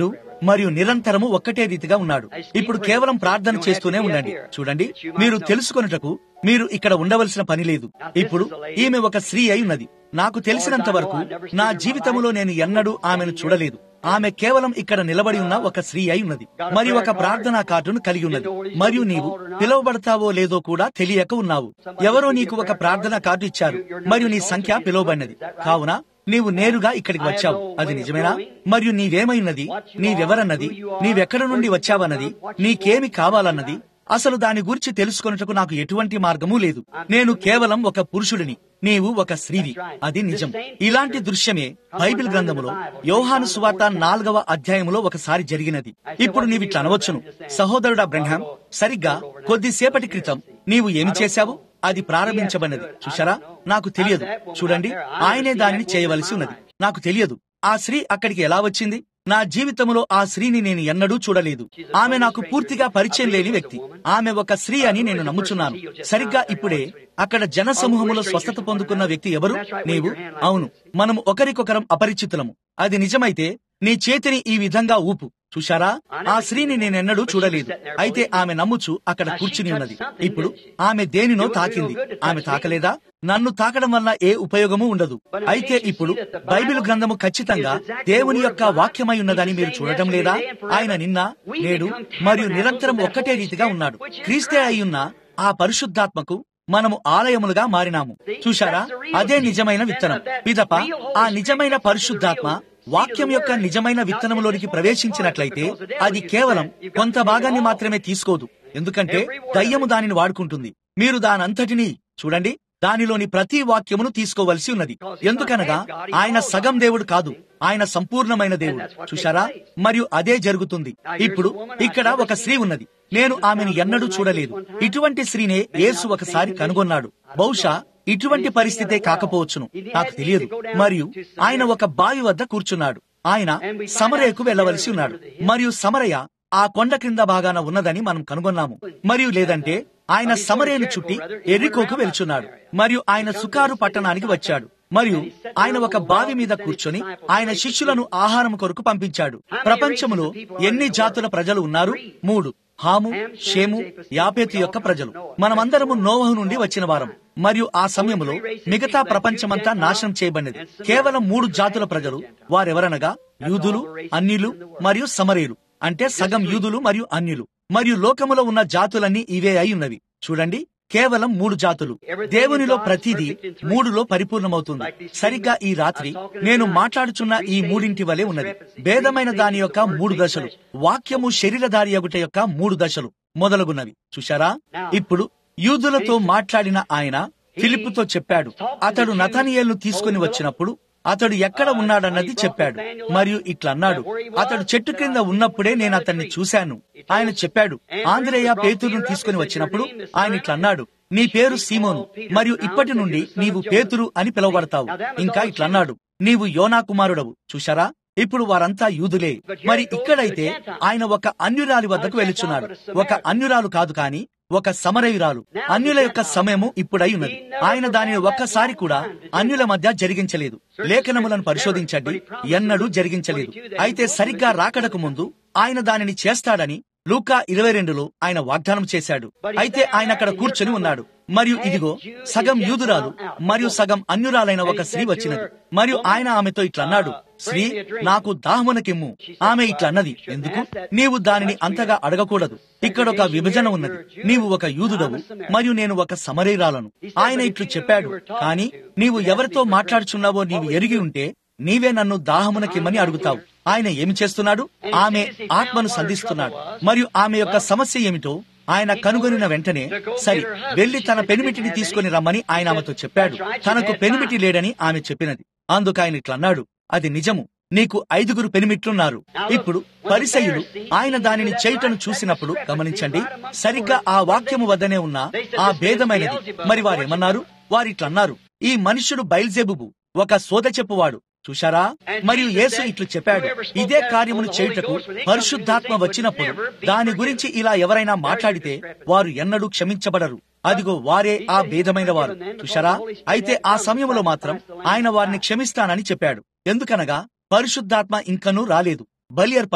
మరియు నిరంతరము ఒక్కటే రీతిగా ఉన్నాడు ఇప్పుడు కేవలం ప్రార్థన చేస్తూనే ఉండండి చూడండి మీరు తెలుసుకొనుటకు మీరు ఇక్కడ ఉండవలసిన పని లేదు ఇప్పుడు ఈమె ఒక స్త్రీ అయి ఉన్నది నాకు తెలిసినంత వరకు నా జీవితంలో నేను ఎన్నడూ ఆమెను చూడలేదు ఆమె కేవలం ఇక్కడ నిలబడి ఉన్న ఒక స్త్రీ అయి ఉన్నది మరియు ఒక ప్రార్థనా కార్డును కలిగి ఉన్నది మరియు నీవు పిలువబడతావో లేదో కూడా తెలియక ఉన్నావు ఎవరో నీకు ఒక ప్రార్థనా కార్డు ఇచ్చారు మరియు నీ సంఖ్య పిలువబడినది కావున నీవు నేరుగా ఇక్కడికి వచ్చావు అది నిజమేనా మరియు నీవేమైనది నీవెవరన్నది నీవెక్కడ నుండి వచ్చావన్నది నీకేమి కావాలన్నది అసలు దాని గురించి తెలుసుకొనుటకు నాకు ఎటువంటి మార్గము లేదు నేను కేవలం ఒక పురుషుడిని నీవు ఒక స్త్రీవి అది నిజం ఇలాంటి దృశ్యమే బైబిల్ గ్రంథములో యోహాను సువార్త నాలుగవ అధ్యాయములో ఒకసారి జరిగినది ఇప్పుడు నీవిట్లా అనవచ్చును సహోదరుడా బ్రహ్మాం సరిగ్గా కొద్దిసేపటి క్రితం నీవు ఏమి చేశావు అది ప్రారంభించబడినది చూశారా నాకు తెలియదు చూడండి ఆయనే దానిని చేయవలసి ఉన్నది నాకు తెలియదు ఆ స్త్రీ అక్కడికి ఎలా వచ్చింది నా జీవితంలో ఆ స్త్రీని నేను ఎన్నడూ చూడలేదు ఆమె నాకు పూర్తిగా పరిచయం లేని వ్యక్తి ఆమె ఒక స్త్రీ అని నేను నమ్ముచున్నాను సరిగ్గా ఇప్పుడే అక్కడ జన సమూహములో స్వస్థత పొందుకున్న వ్యక్తి ఎవరు నీవు అవును మనము ఒకరికొకరం అపరిచితులము అది నిజమైతే నీ చేతిని ఈ విధంగా ఊపు చూశారా ఆ స్త్రీని నేనెన్నడూ చూడలేదు అయితే ఆమె నమ్ముచు అక్కడ కూర్చుని ఉన్నది ఇప్పుడు ఆమె దేనినో తాకింది ఆమె తాకలేదా నన్ను తాకడం వల్ల ఏ ఉపయోగము ఉండదు అయితే ఇప్పుడు బైబిల్ గ్రంథము ఖచ్చితంగా దేవుని యొక్క వాక్యమై ఉన్నదని మీరు చూడటం లేదా ఆయన నిన్న నేడు మరియు నిరంతరం ఒక్కటే రీతిగా ఉన్నాడు క్రీస్తే అయ్యున్న ఆ పరిశుద్ధాత్మకు మనము ఆలయములుగా మారినాము చూశారా అదే నిజమైన విత్తనం పిదప ఆ నిజమైన పరిశుద్ధాత్మ వాక్యం యొక్క నిజమైన విత్తనములోనికి ప్రవేశించినట్లయితే అది కేవలం కొంత భాగాన్ని మాత్రమే తీసుకోదు ఎందుకంటే దయ్యము దానిని వాడుకుంటుంది మీరు దానంతటినీ చూడండి దానిలోని ప్రతి వాక్యమును తీసుకోవలసి ఉన్నది ఎందుకనగా ఆయన సగం దేవుడు కాదు ఆయన సంపూర్ణమైన దేవుడు చూశారా మరియు అదే జరుగుతుంది ఇప్పుడు ఇక్కడ ఒక స్త్రీ ఉన్నది నేను ఆమెను ఎన్నడూ చూడలేదు ఇటువంటి స్త్రీనే యేసు ఒకసారి కనుగొన్నాడు బహుశా ఇటువంటి పరిస్థితే కాకపోవచ్చును నాకు తెలియదు మరియు ఆయన ఒక బావి వద్ద కూర్చున్నాడు ఆయన సమరయకు వెళ్ళవలసి ఉన్నాడు మరియు సమరయ ఆ కొండ క్రింద భాగాన ఉన్నదని మనం కనుగొన్నాము మరియు లేదంటే ఆయన సమరేను చుట్టి ఎర్రికోకు వెళ్చున్నాడు మరియు ఆయన సుకారు పట్టణానికి వచ్చాడు మరియు ఆయన ఒక బావి మీద కూర్చొని ఆయన శిష్యులను ఆహారం కొరకు పంపించాడు ప్రపంచములో ఎన్ని జాతుల ప్రజలు ఉన్నారు మూడు హాము షేము యాపేతు యొక్క ప్రజలు మనమందరము నోవహు నుండి వచ్చిన వారం మరియు ఆ సమయంలో మిగతా ప్రపంచమంతా నాశనం చేయబడినది కేవలం మూడు జాతుల ప్రజలు వారెవరనగా యూదులు అన్యులు మరియు సమరీలు అంటే సగం యూదులు మరియు అన్యులు మరియు లోకములో ఉన్న జాతులన్నీ ఇవే అయి ఉన్నవి చూడండి కేవలం మూడు జాతులు దేవునిలో ప్రతిదీ మూడులో పరిపూర్ణమవుతుంది సరిగ్గా ఈ రాత్రి నేను మాట్లాడుచున్న ఈ మూడింటి వలె ఉన్నది భేదమైన దాని యొక్క మూడు దశలు వాక్యము శరీరధారి అగుట యొక్క మూడు దశలు మొదలగున్నవి చూశారా ఇప్పుడు యూదులతో మాట్లాడిన ఆయన ఫిలిప్పుతో చెప్పాడు అతడు నతనియేల్ను తీసుకుని వచ్చినప్పుడు అతడు ఎక్కడ ఉన్నాడన్నది చెప్పాడు మరియు ఇట్లన్నాడు అతడు చెట్టు క్రింద ఉన్నప్పుడే నేను అతన్ని చూశాను ఆయన చెప్పాడు ఆంధ్రేయ పేతురును తీసుకుని వచ్చినప్పుడు ఆయన ఇట్లన్నాడు నీ పేరు సీమోను మరియు ఇప్పటి నుండి నీవు పేతురు అని పిలువబడతావు ఇంకా ఇట్లన్నాడు నీవు యోనా కుమారుడవు చూశారా ఇప్పుడు వారంతా యూదులే మరి ఇక్కడైతే ఆయన ఒక అన్యురాలి వద్దకు వెలుచున్నాడు ఒక అన్యురాలు కాదు కాని ఒక సమరయురాలు అన్యుల యొక్క సమయము ఇప్పుడై ఉన్నది ఆయన దానిని ఒక్కసారి కూడా అన్యుల మధ్య జరిగించలేదు లేఖనములను పరిశోధించండి ఎన్నడూ జరిగించలేదు అయితే సరిగ్గా రాకడకు ముందు ఆయన దానిని చేస్తాడని లూకా ఇరవై రెండులో ఆయన వాగ్దానం చేశాడు అయితే ఆయన అక్కడ కూర్చొని ఉన్నాడు మరియు ఇదిగో సగం యూదురాలు మరియు సగం అన్యురాలైన ఒక స్త్రీ వచ్చినది మరియు ఆయన ఆమెతో ఇట్లన్నాడు స్త్రీ నాకు దాహమునకిమ్ము ఆమె ఇట్లన్నది ఎందుకు నీవు దానిని అంతగా అడగకూడదు ఇక్కడ ఒక విభజన ఉన్నది నీవు ఒక యూదుడవు మరియు నేను ఒక సమరీరాలను ఆయన ఇట్లు చెప్పాడు కాని నీవు ఎవరితో మాట్లాడుచున్నావో నీవు ఎరిగి ఉంటే నీవే నన్ను దాహమునకిమ్మని అడుగుతావు ఆయన ఏమి చేస్తున్నాడు ఆమె ఆత్మను సంధిస్తున్నాడు మరియు ఆమె యొక్క సమస్య ఏమిటో ఆయన కనుగొనిన వెంటనే సరి వెళ్లి తన పెనిమిటిని తీసుకుని రమ్మని ఆయన ఆమెతో చెప్పాడు తనకు పెనిమిటి లేడని ఆమె చెప్పినది అందుకు ఆయన ఇట్లన్నాడు అది నిజము నీకు ఐదుగురు పెనిమిట్లున్నారు ఇప్పుడు పరిసయులు ఆయన దానిని చేయుటను చూసినప్పుడు గమనించండి సరిగ్గా ఆ వాక్యము వద్దనే ఉన్న ఆ భేదమైనది మరి వారేమన్నారు వారిట్లన్నారు ఈ మనుష్యుడు బయల్జెబుబు ఒక సోద చెప్పువాడు చూశారా మరియు యేసు ఇట్లు చెప్పాడు ఇదే కార్యమును చేయుటకు పరిశుద్ధాత్మ వచ్చినప్పుడు దాని గురించి ఇలా ఎవరైనా మాట్లాడితే వారు ఎన్నడూ క్షమించబడరు అదిగో వారే ఆ భేదమైన వారు చూశారా అయితే ఆ సమయంలో మాత్రం ఆయన వారిని క్షమిస్తానని చెప్పాడు ఎందుకనగా పరిశుద్ధాత్మ ఇంకనూ రాలేదు బలి అర్పణ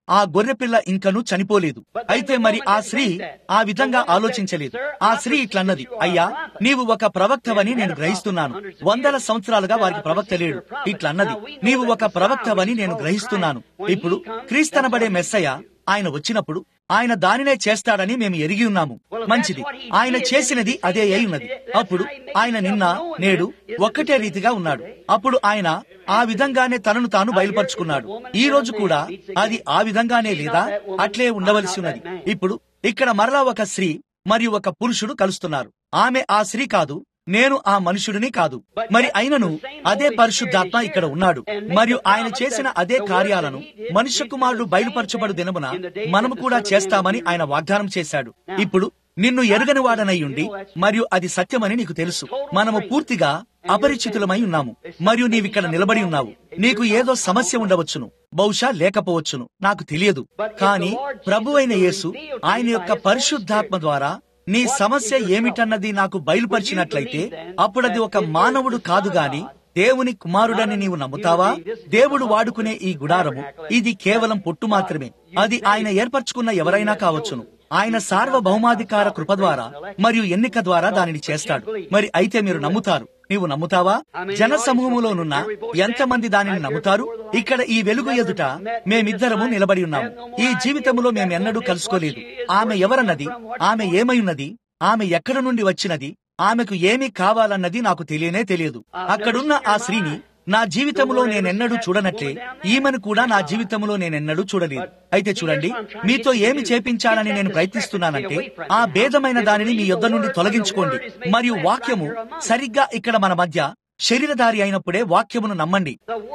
ఆ గొర్రెపిల్ల ఇంకనూ చనిపోలేదు అయితే మరి ఆ స్త్రీ ఆ విధంగా ఆలోచించలేదు ఆ స్త్రీ ఇట్లన్నది అయ్యా నీవు ఒక ప్రవక్తవని నేను గ్రహిస్తున్నాను వందల సంవత్సరాలుగా వారికి ప్రవక్త లేడు ఇట్లన్నది నీవు ఒక ప్రవక్తవని నేను గ్రహిస్తున్నాను ఇప్పుడు క్రీస్తనబడే మెస్సయ్య ఆయన వచ్చినప్పుడు ఆయన దానినే చేస్తాడని మేము ఎరిగి ఉన్నాము మంచిది ఆయన చేసినది అదే అయి ఉన్నది అప్పుడు ఆయన నిన్న నేడు ఒక్కటే రీతిగా ఉన్నాడు అప్పుడు ఆయన ఆ విధంగానే తనను తాను బయలుపరుచుకున్నాడు ఈ రోజు కూడా అది ఆ విధంగానే లేదా అట్లే ఉండవలసి ఉన్నది ఇప్పుడు ఇక్కడ మరలా ఒక స్త్రీ మరియు ఒక పురుషుడు కలుస్తున్నారు ఆమె ఆ స్త్రీ కాదు నేను ఆ మనుషుడిని కాదు మరి అయినను అదే పరిశుద్ధాత్మ ఇక్కడ ఉన్నాడు మరియు ఆయన చేసిన అదే కార్యాలను మనుష్య కుమారుడు బయలుపరచబడు దినమున మనము కూడా చేస్తామని ఆయన వాగ్దానం చేశాడు ఇప్పుడు నిన్ను ఎరుగని వాడనయ్యుండి మరియు అది సత్యమని నీకు తెలుసు మనము పూర్తిగా అపరిచితులమై ఉన్నాము మరియు నీవిక్కడ నిలబడి ఉన్నావు నీకు ఏదో సమస్య ఉండవచ్చును బహుశా లేకపోవచ్చును నాకు తెలియదు కానీ ప్రభువైన యేసు ఆయన యొక్క పరిశుద్ధాత్మ ద్వారా నీ సమస్య ఏమిటన్నది నాకు బయలుపరిచినట్లయితే అప్పుడది ఒక మానవుడు కాదు గాని దేవుని కుమారుడని నీవు నమ్ముతావా దేవుడు వాడుకునే ఈ గుడారము ఇది కేవలం పొట్టు మాత్రమే అది ఆయన ఏర్పరచుకున్న ఎవరైనా కావచ్చును ఆయన సార్వభౌమాధికార కృప ద్వారా మరియు ఎన్నిక ద్వారా దానిని చేస్తాడు మరి అయితే మీరు నమ్ముతారు నీవు నమ్ముతావా జన సమూహములోనున్న ఎంతమంది దానిని నమ్ముతారు ఇక్కడ ఈ వెలుగు ఎదుట మేమిద్దరము నిలబడి ఉన్నాము ఈ జీవితములో మేమెన్నడూ కలుసుకోలేదు ఆమె ఎవరన్నది ఆమె ఏమైన్నది ఆమె ఎక్కడ నుండి వచ్చినది ఆమెకు ఏమి కావాలన్నది నాకు తెలియనే తెలియదు అక్కడున్న ఆ స్త్రీని నా జీవితంలో నేనెన్నడూ చూడనట్లే ఈమెను కూడా నా జీవితంలో నేనెన్నడూ చూడలేదు అయితే చూడండి మీతో ఏమి చేపించాలని నేను ప్రయత్నిస్తున్నానంటే ఆ భేదమైన దానిని మీ యొద్ద నుండి తొలగించుకోండి మరియు వాక్యము సరిగ్గా ఇక్కడ మన మధ్య శరీరధారి అయినప్పుడే వాక్యమును నమ్మండి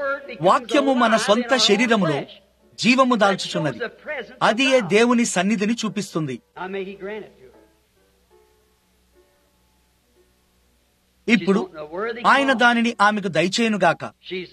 వాక్యము మన సొంత శరీరములో జీవము దాల్చుచున్నది అది ఏ దేవుని సన్నిధిని చూపిస్తుంది ఇప్పుడు ఆయన దానిని ఆమెకు దయచేయునుగాక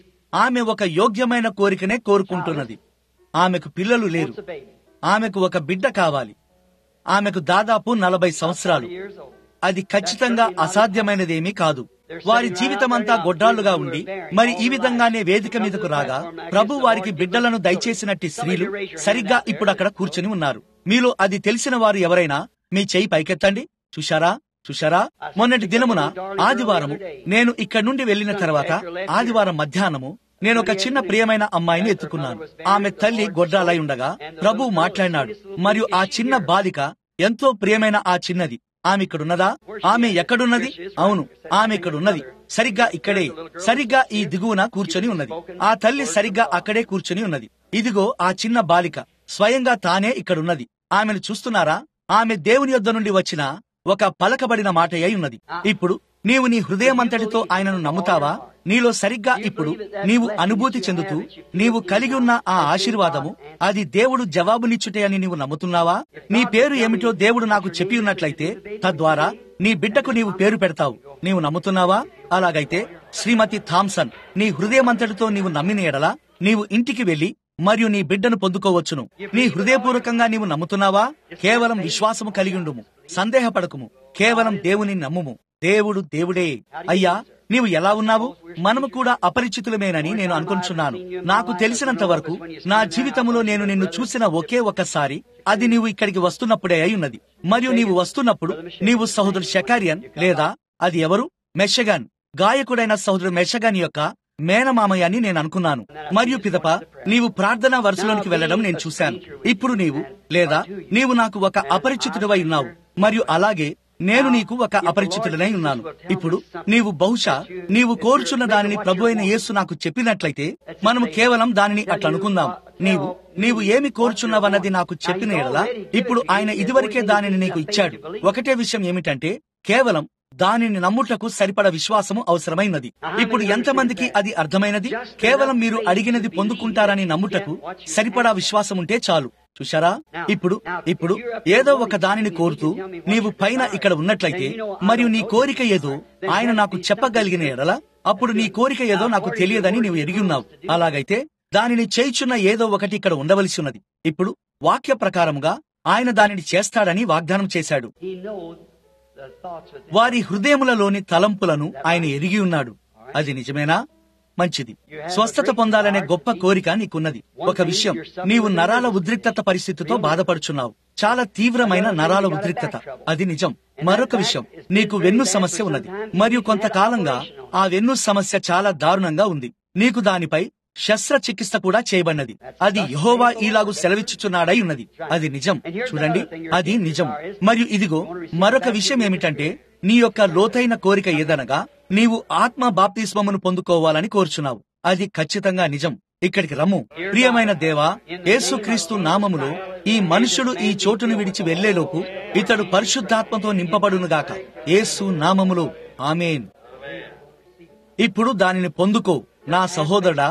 ఆమె ఒక యోగ్యమైన కోరికనే కోరుకుంటున్నది ఆమెకు పిల్లలు లేరు ఆమెకు ఒక బిడ్డ కావాలి ఆమెకు దాదాపు నలభై సంవత్సరాలు అది ఖచ్చితంగా అసాధ్యమైనదేమీ కాదు వారి జీవితమంతా గొడ్రాళ్లుగా ఉండి మరి ఈ విధంగానే వేదిక మీదకు రాగా ప్రభు వారికి బిడ్డలను దయచేసినట్టి స్త్రీలు సరిగ్గా ఇప్పుడు అక్కడ కూర్చుని ఉన్నారు మీలో అది తెలిసిన వారు ఎవరైనా మీ చెయ్యి పైకెత్తండి చూశారా చూశారా మొన్నటి దినమున ఆదివారము నేను ఇక్కడ నుండి వెళ్లిన తర్వాత ఆదివారం మధ్యాహ్నము నేను ఒక చిన్న ప్రియమైన అమ్మాయిని ఎత్తుకున్నాను ఆమె తల్లి గొడ్రాలై ఉండగా ప్రభు మాట్లాడినాడు మరియు ఆ చిన్న బాలిక ఎంతో ప్రియమైన ఆ చిన్నది ఆమె ఇక్కడున్నదా ఆమె ఎక్కడున్నది అవును ఆమె ఇక్కడున్నది సరిగ్గా ఇక్కడే సరిగ్గా ఈ దిగువన కూర్చొని ఉన్నది ఆ తల్లి సరిగ్గా అక్కడే కూర్చొని ఉన్నది ఇదిగో ఆ చిన్న బాలిక స్వయంగా తానే ఇక్కడున్నది ఆమెను చూస్తున్నారా ఆమె దేవుని యొద్ద నుండి వచ్చిన ఒక పలకబడిన మాట అయి ఉన్నది ఇప్పుడు నీవు నీ హృదయమంతటితో ఆయనను నమ్ముతావా నీలో సరిగ్గా ఇప్పుడు నీవు అనుభూతి చెందుతూ నీవు కలిగి ఉన్న ఆ ఆశీర్వాదము అది దేవుడు జవాబునిచ్చుటే అని నీవు నమ్ముతున్నావా నీ పేరు ఏమిటో దేవుడు నాకు చెప్పి ఉన్నట్లయితే తద్వారా నీ బిడ్డకు నీవు పేరు పెడతావు నీవు నమ్ముతున్నావా అలాగైతే శ్రీమతి థామ్సన్ నీ హృదయమంతటితో నీవు నమ్మిన ఎడలా నీవు ఇంటికి వెళ్లి మరియు నీ బిడ్డను పొందుకోవచ్చును నీ హృదయపూర్వకంగా నీవు నమ్ముతున్నావా కేవలం విశ్వాసము కలిగిండుము సందేహపడకుము కేవలం దేవుని నమ్ముము దేవుడు దేవుడే అయ్యా నీవు ఎలా ఉన్నావు మనము కూడా అపరిచితులమేనని నేను అనుకుంటున్నాను నాకు తెలిసినంత వరకు నా జీవితంలో నేను నిన్ను చూసిన ఒకే ఒక్కసారి అది నీవు ఇక్కడికి వస్తున్నప్పుడే అయి ఉన్నది మరియు నీవు వస్తున్నప్పుడు నీవు సహోదరు షకారియన్ లేదా అది ఎవరు మెషగాన్ గాయకుడైన సహోదరు మెషగాన్ యొక్క మేనమామయ్య అని నేను అనుకున్నాను మరియు పిదప నీవు ప్రార్థనా వరుసలోనికి వెళ్లడం నేను చూశాను ఇప్పుడు నీవు లేదా నీవు నాకు ఒక అపరిచితుడివై ఉన్నావు మరియు అలాగే నేను నీకు ఒక అపరిచితుడనై ఉన్నాను ఇప్పుడు నీవు బహుశా నీవు కోరుచున్న దానిని ప్రభు అయిన యేసు నాకు చెప్పినట్లయితే మనము కేవలం దానిని అట్లా అనుకుందాం నీవు నీవు ఏమి కోరుచున్నావన్నది నాకు చెప్పిన ఎడలా ఇప్పుడు ఆయన ఇదివరకే దానిని నీకు ఇచ్చాడు ఒకటే విషయం ఏమిటంటే కేవలం దానిని నమ్ముటకు సరిపడ విశ్వాసము అవసరమైనది ఇప్పుడు ఎంతమందికి అది అర్థమైనది కేవలం మీరు అడిగినది పొందుకుంటారని నమ్ముటకు సరిపడా విశ్వాసం ఉంటే చాలు చూశారా ఇప్పుడు ఇప్పుడు ఏదో ఒక దానిని కోరుతూ నీవు పైన ఇక్కడ ఉన్నట్లయితే మరియు నీ కోరిక ఏదో ఆయన నాకు చెప్పగలిగిన ఎడల అప్పుడు నీ కోరిక ఏదో నాకు తెలియదని నీవు ఎరిగి ఉన్నావు అలాగైతే దానిని చేయిచున్న ఏదో ఒకటి ఇక్కడ ఉండవలసి ఉన్నది ఇప్పుడు వాక్య ప్రకారముగా ఆయన దానిని చేస్తాడని వాగ్దానం చేశాడు వారి హృదయములలోని తలంపులను ఆయన ఎరిగి ఉన్నాడు అది నిజమేనా మంచిది స్వస్థత పొందాలనే గొప్ప కోరిక నీకున్నది ఒక విషయం నీవు నరాల ఉద్రిక్తత పరిస్థితితో బాధపడుచున్నావు చాలా తీవ్రమైన నరాల ఉద్రిక్తత అది నిజం మరొక విషయం నీకు వెన్ను సమస్య ఉన్నది మరియు కొంతకాలంగా ఆ వెన్ను సమస్య చాలా దారుణంగా ఉంది నీకు దానిపై శస్త్రచికిత్స కూడా చేయబడినది అది యహోవా ఈలాగు సెలవిచ్చుచున్నాడై ఉన్నది అది నిజం చూడండి అది నిజం మరియు ఇదిగో మరొక విషయం ఏమిటంటే నీ యొక్క లోతైన కోరిక ఏదనగా నీవు ఆత్మ బాప్తిస్మమును పొందుకోవాలని కోరుచున్నావు అది ఖచ్చితంగా నిజం ఇక్కడికి రమ్ము ప్రియమైన దేవా యేసుక్రీస్తు నామములో ఈ మనుషుడు ఈ చోటును విడిచి వెళ్లేలోపు ఇతడు పరిశుద్ధాత్మతో నింపబడునుగాక యేసు నామములో ఆమెన్ ఇప్పుడు దానిని పొందుకో నా సహోదరుడా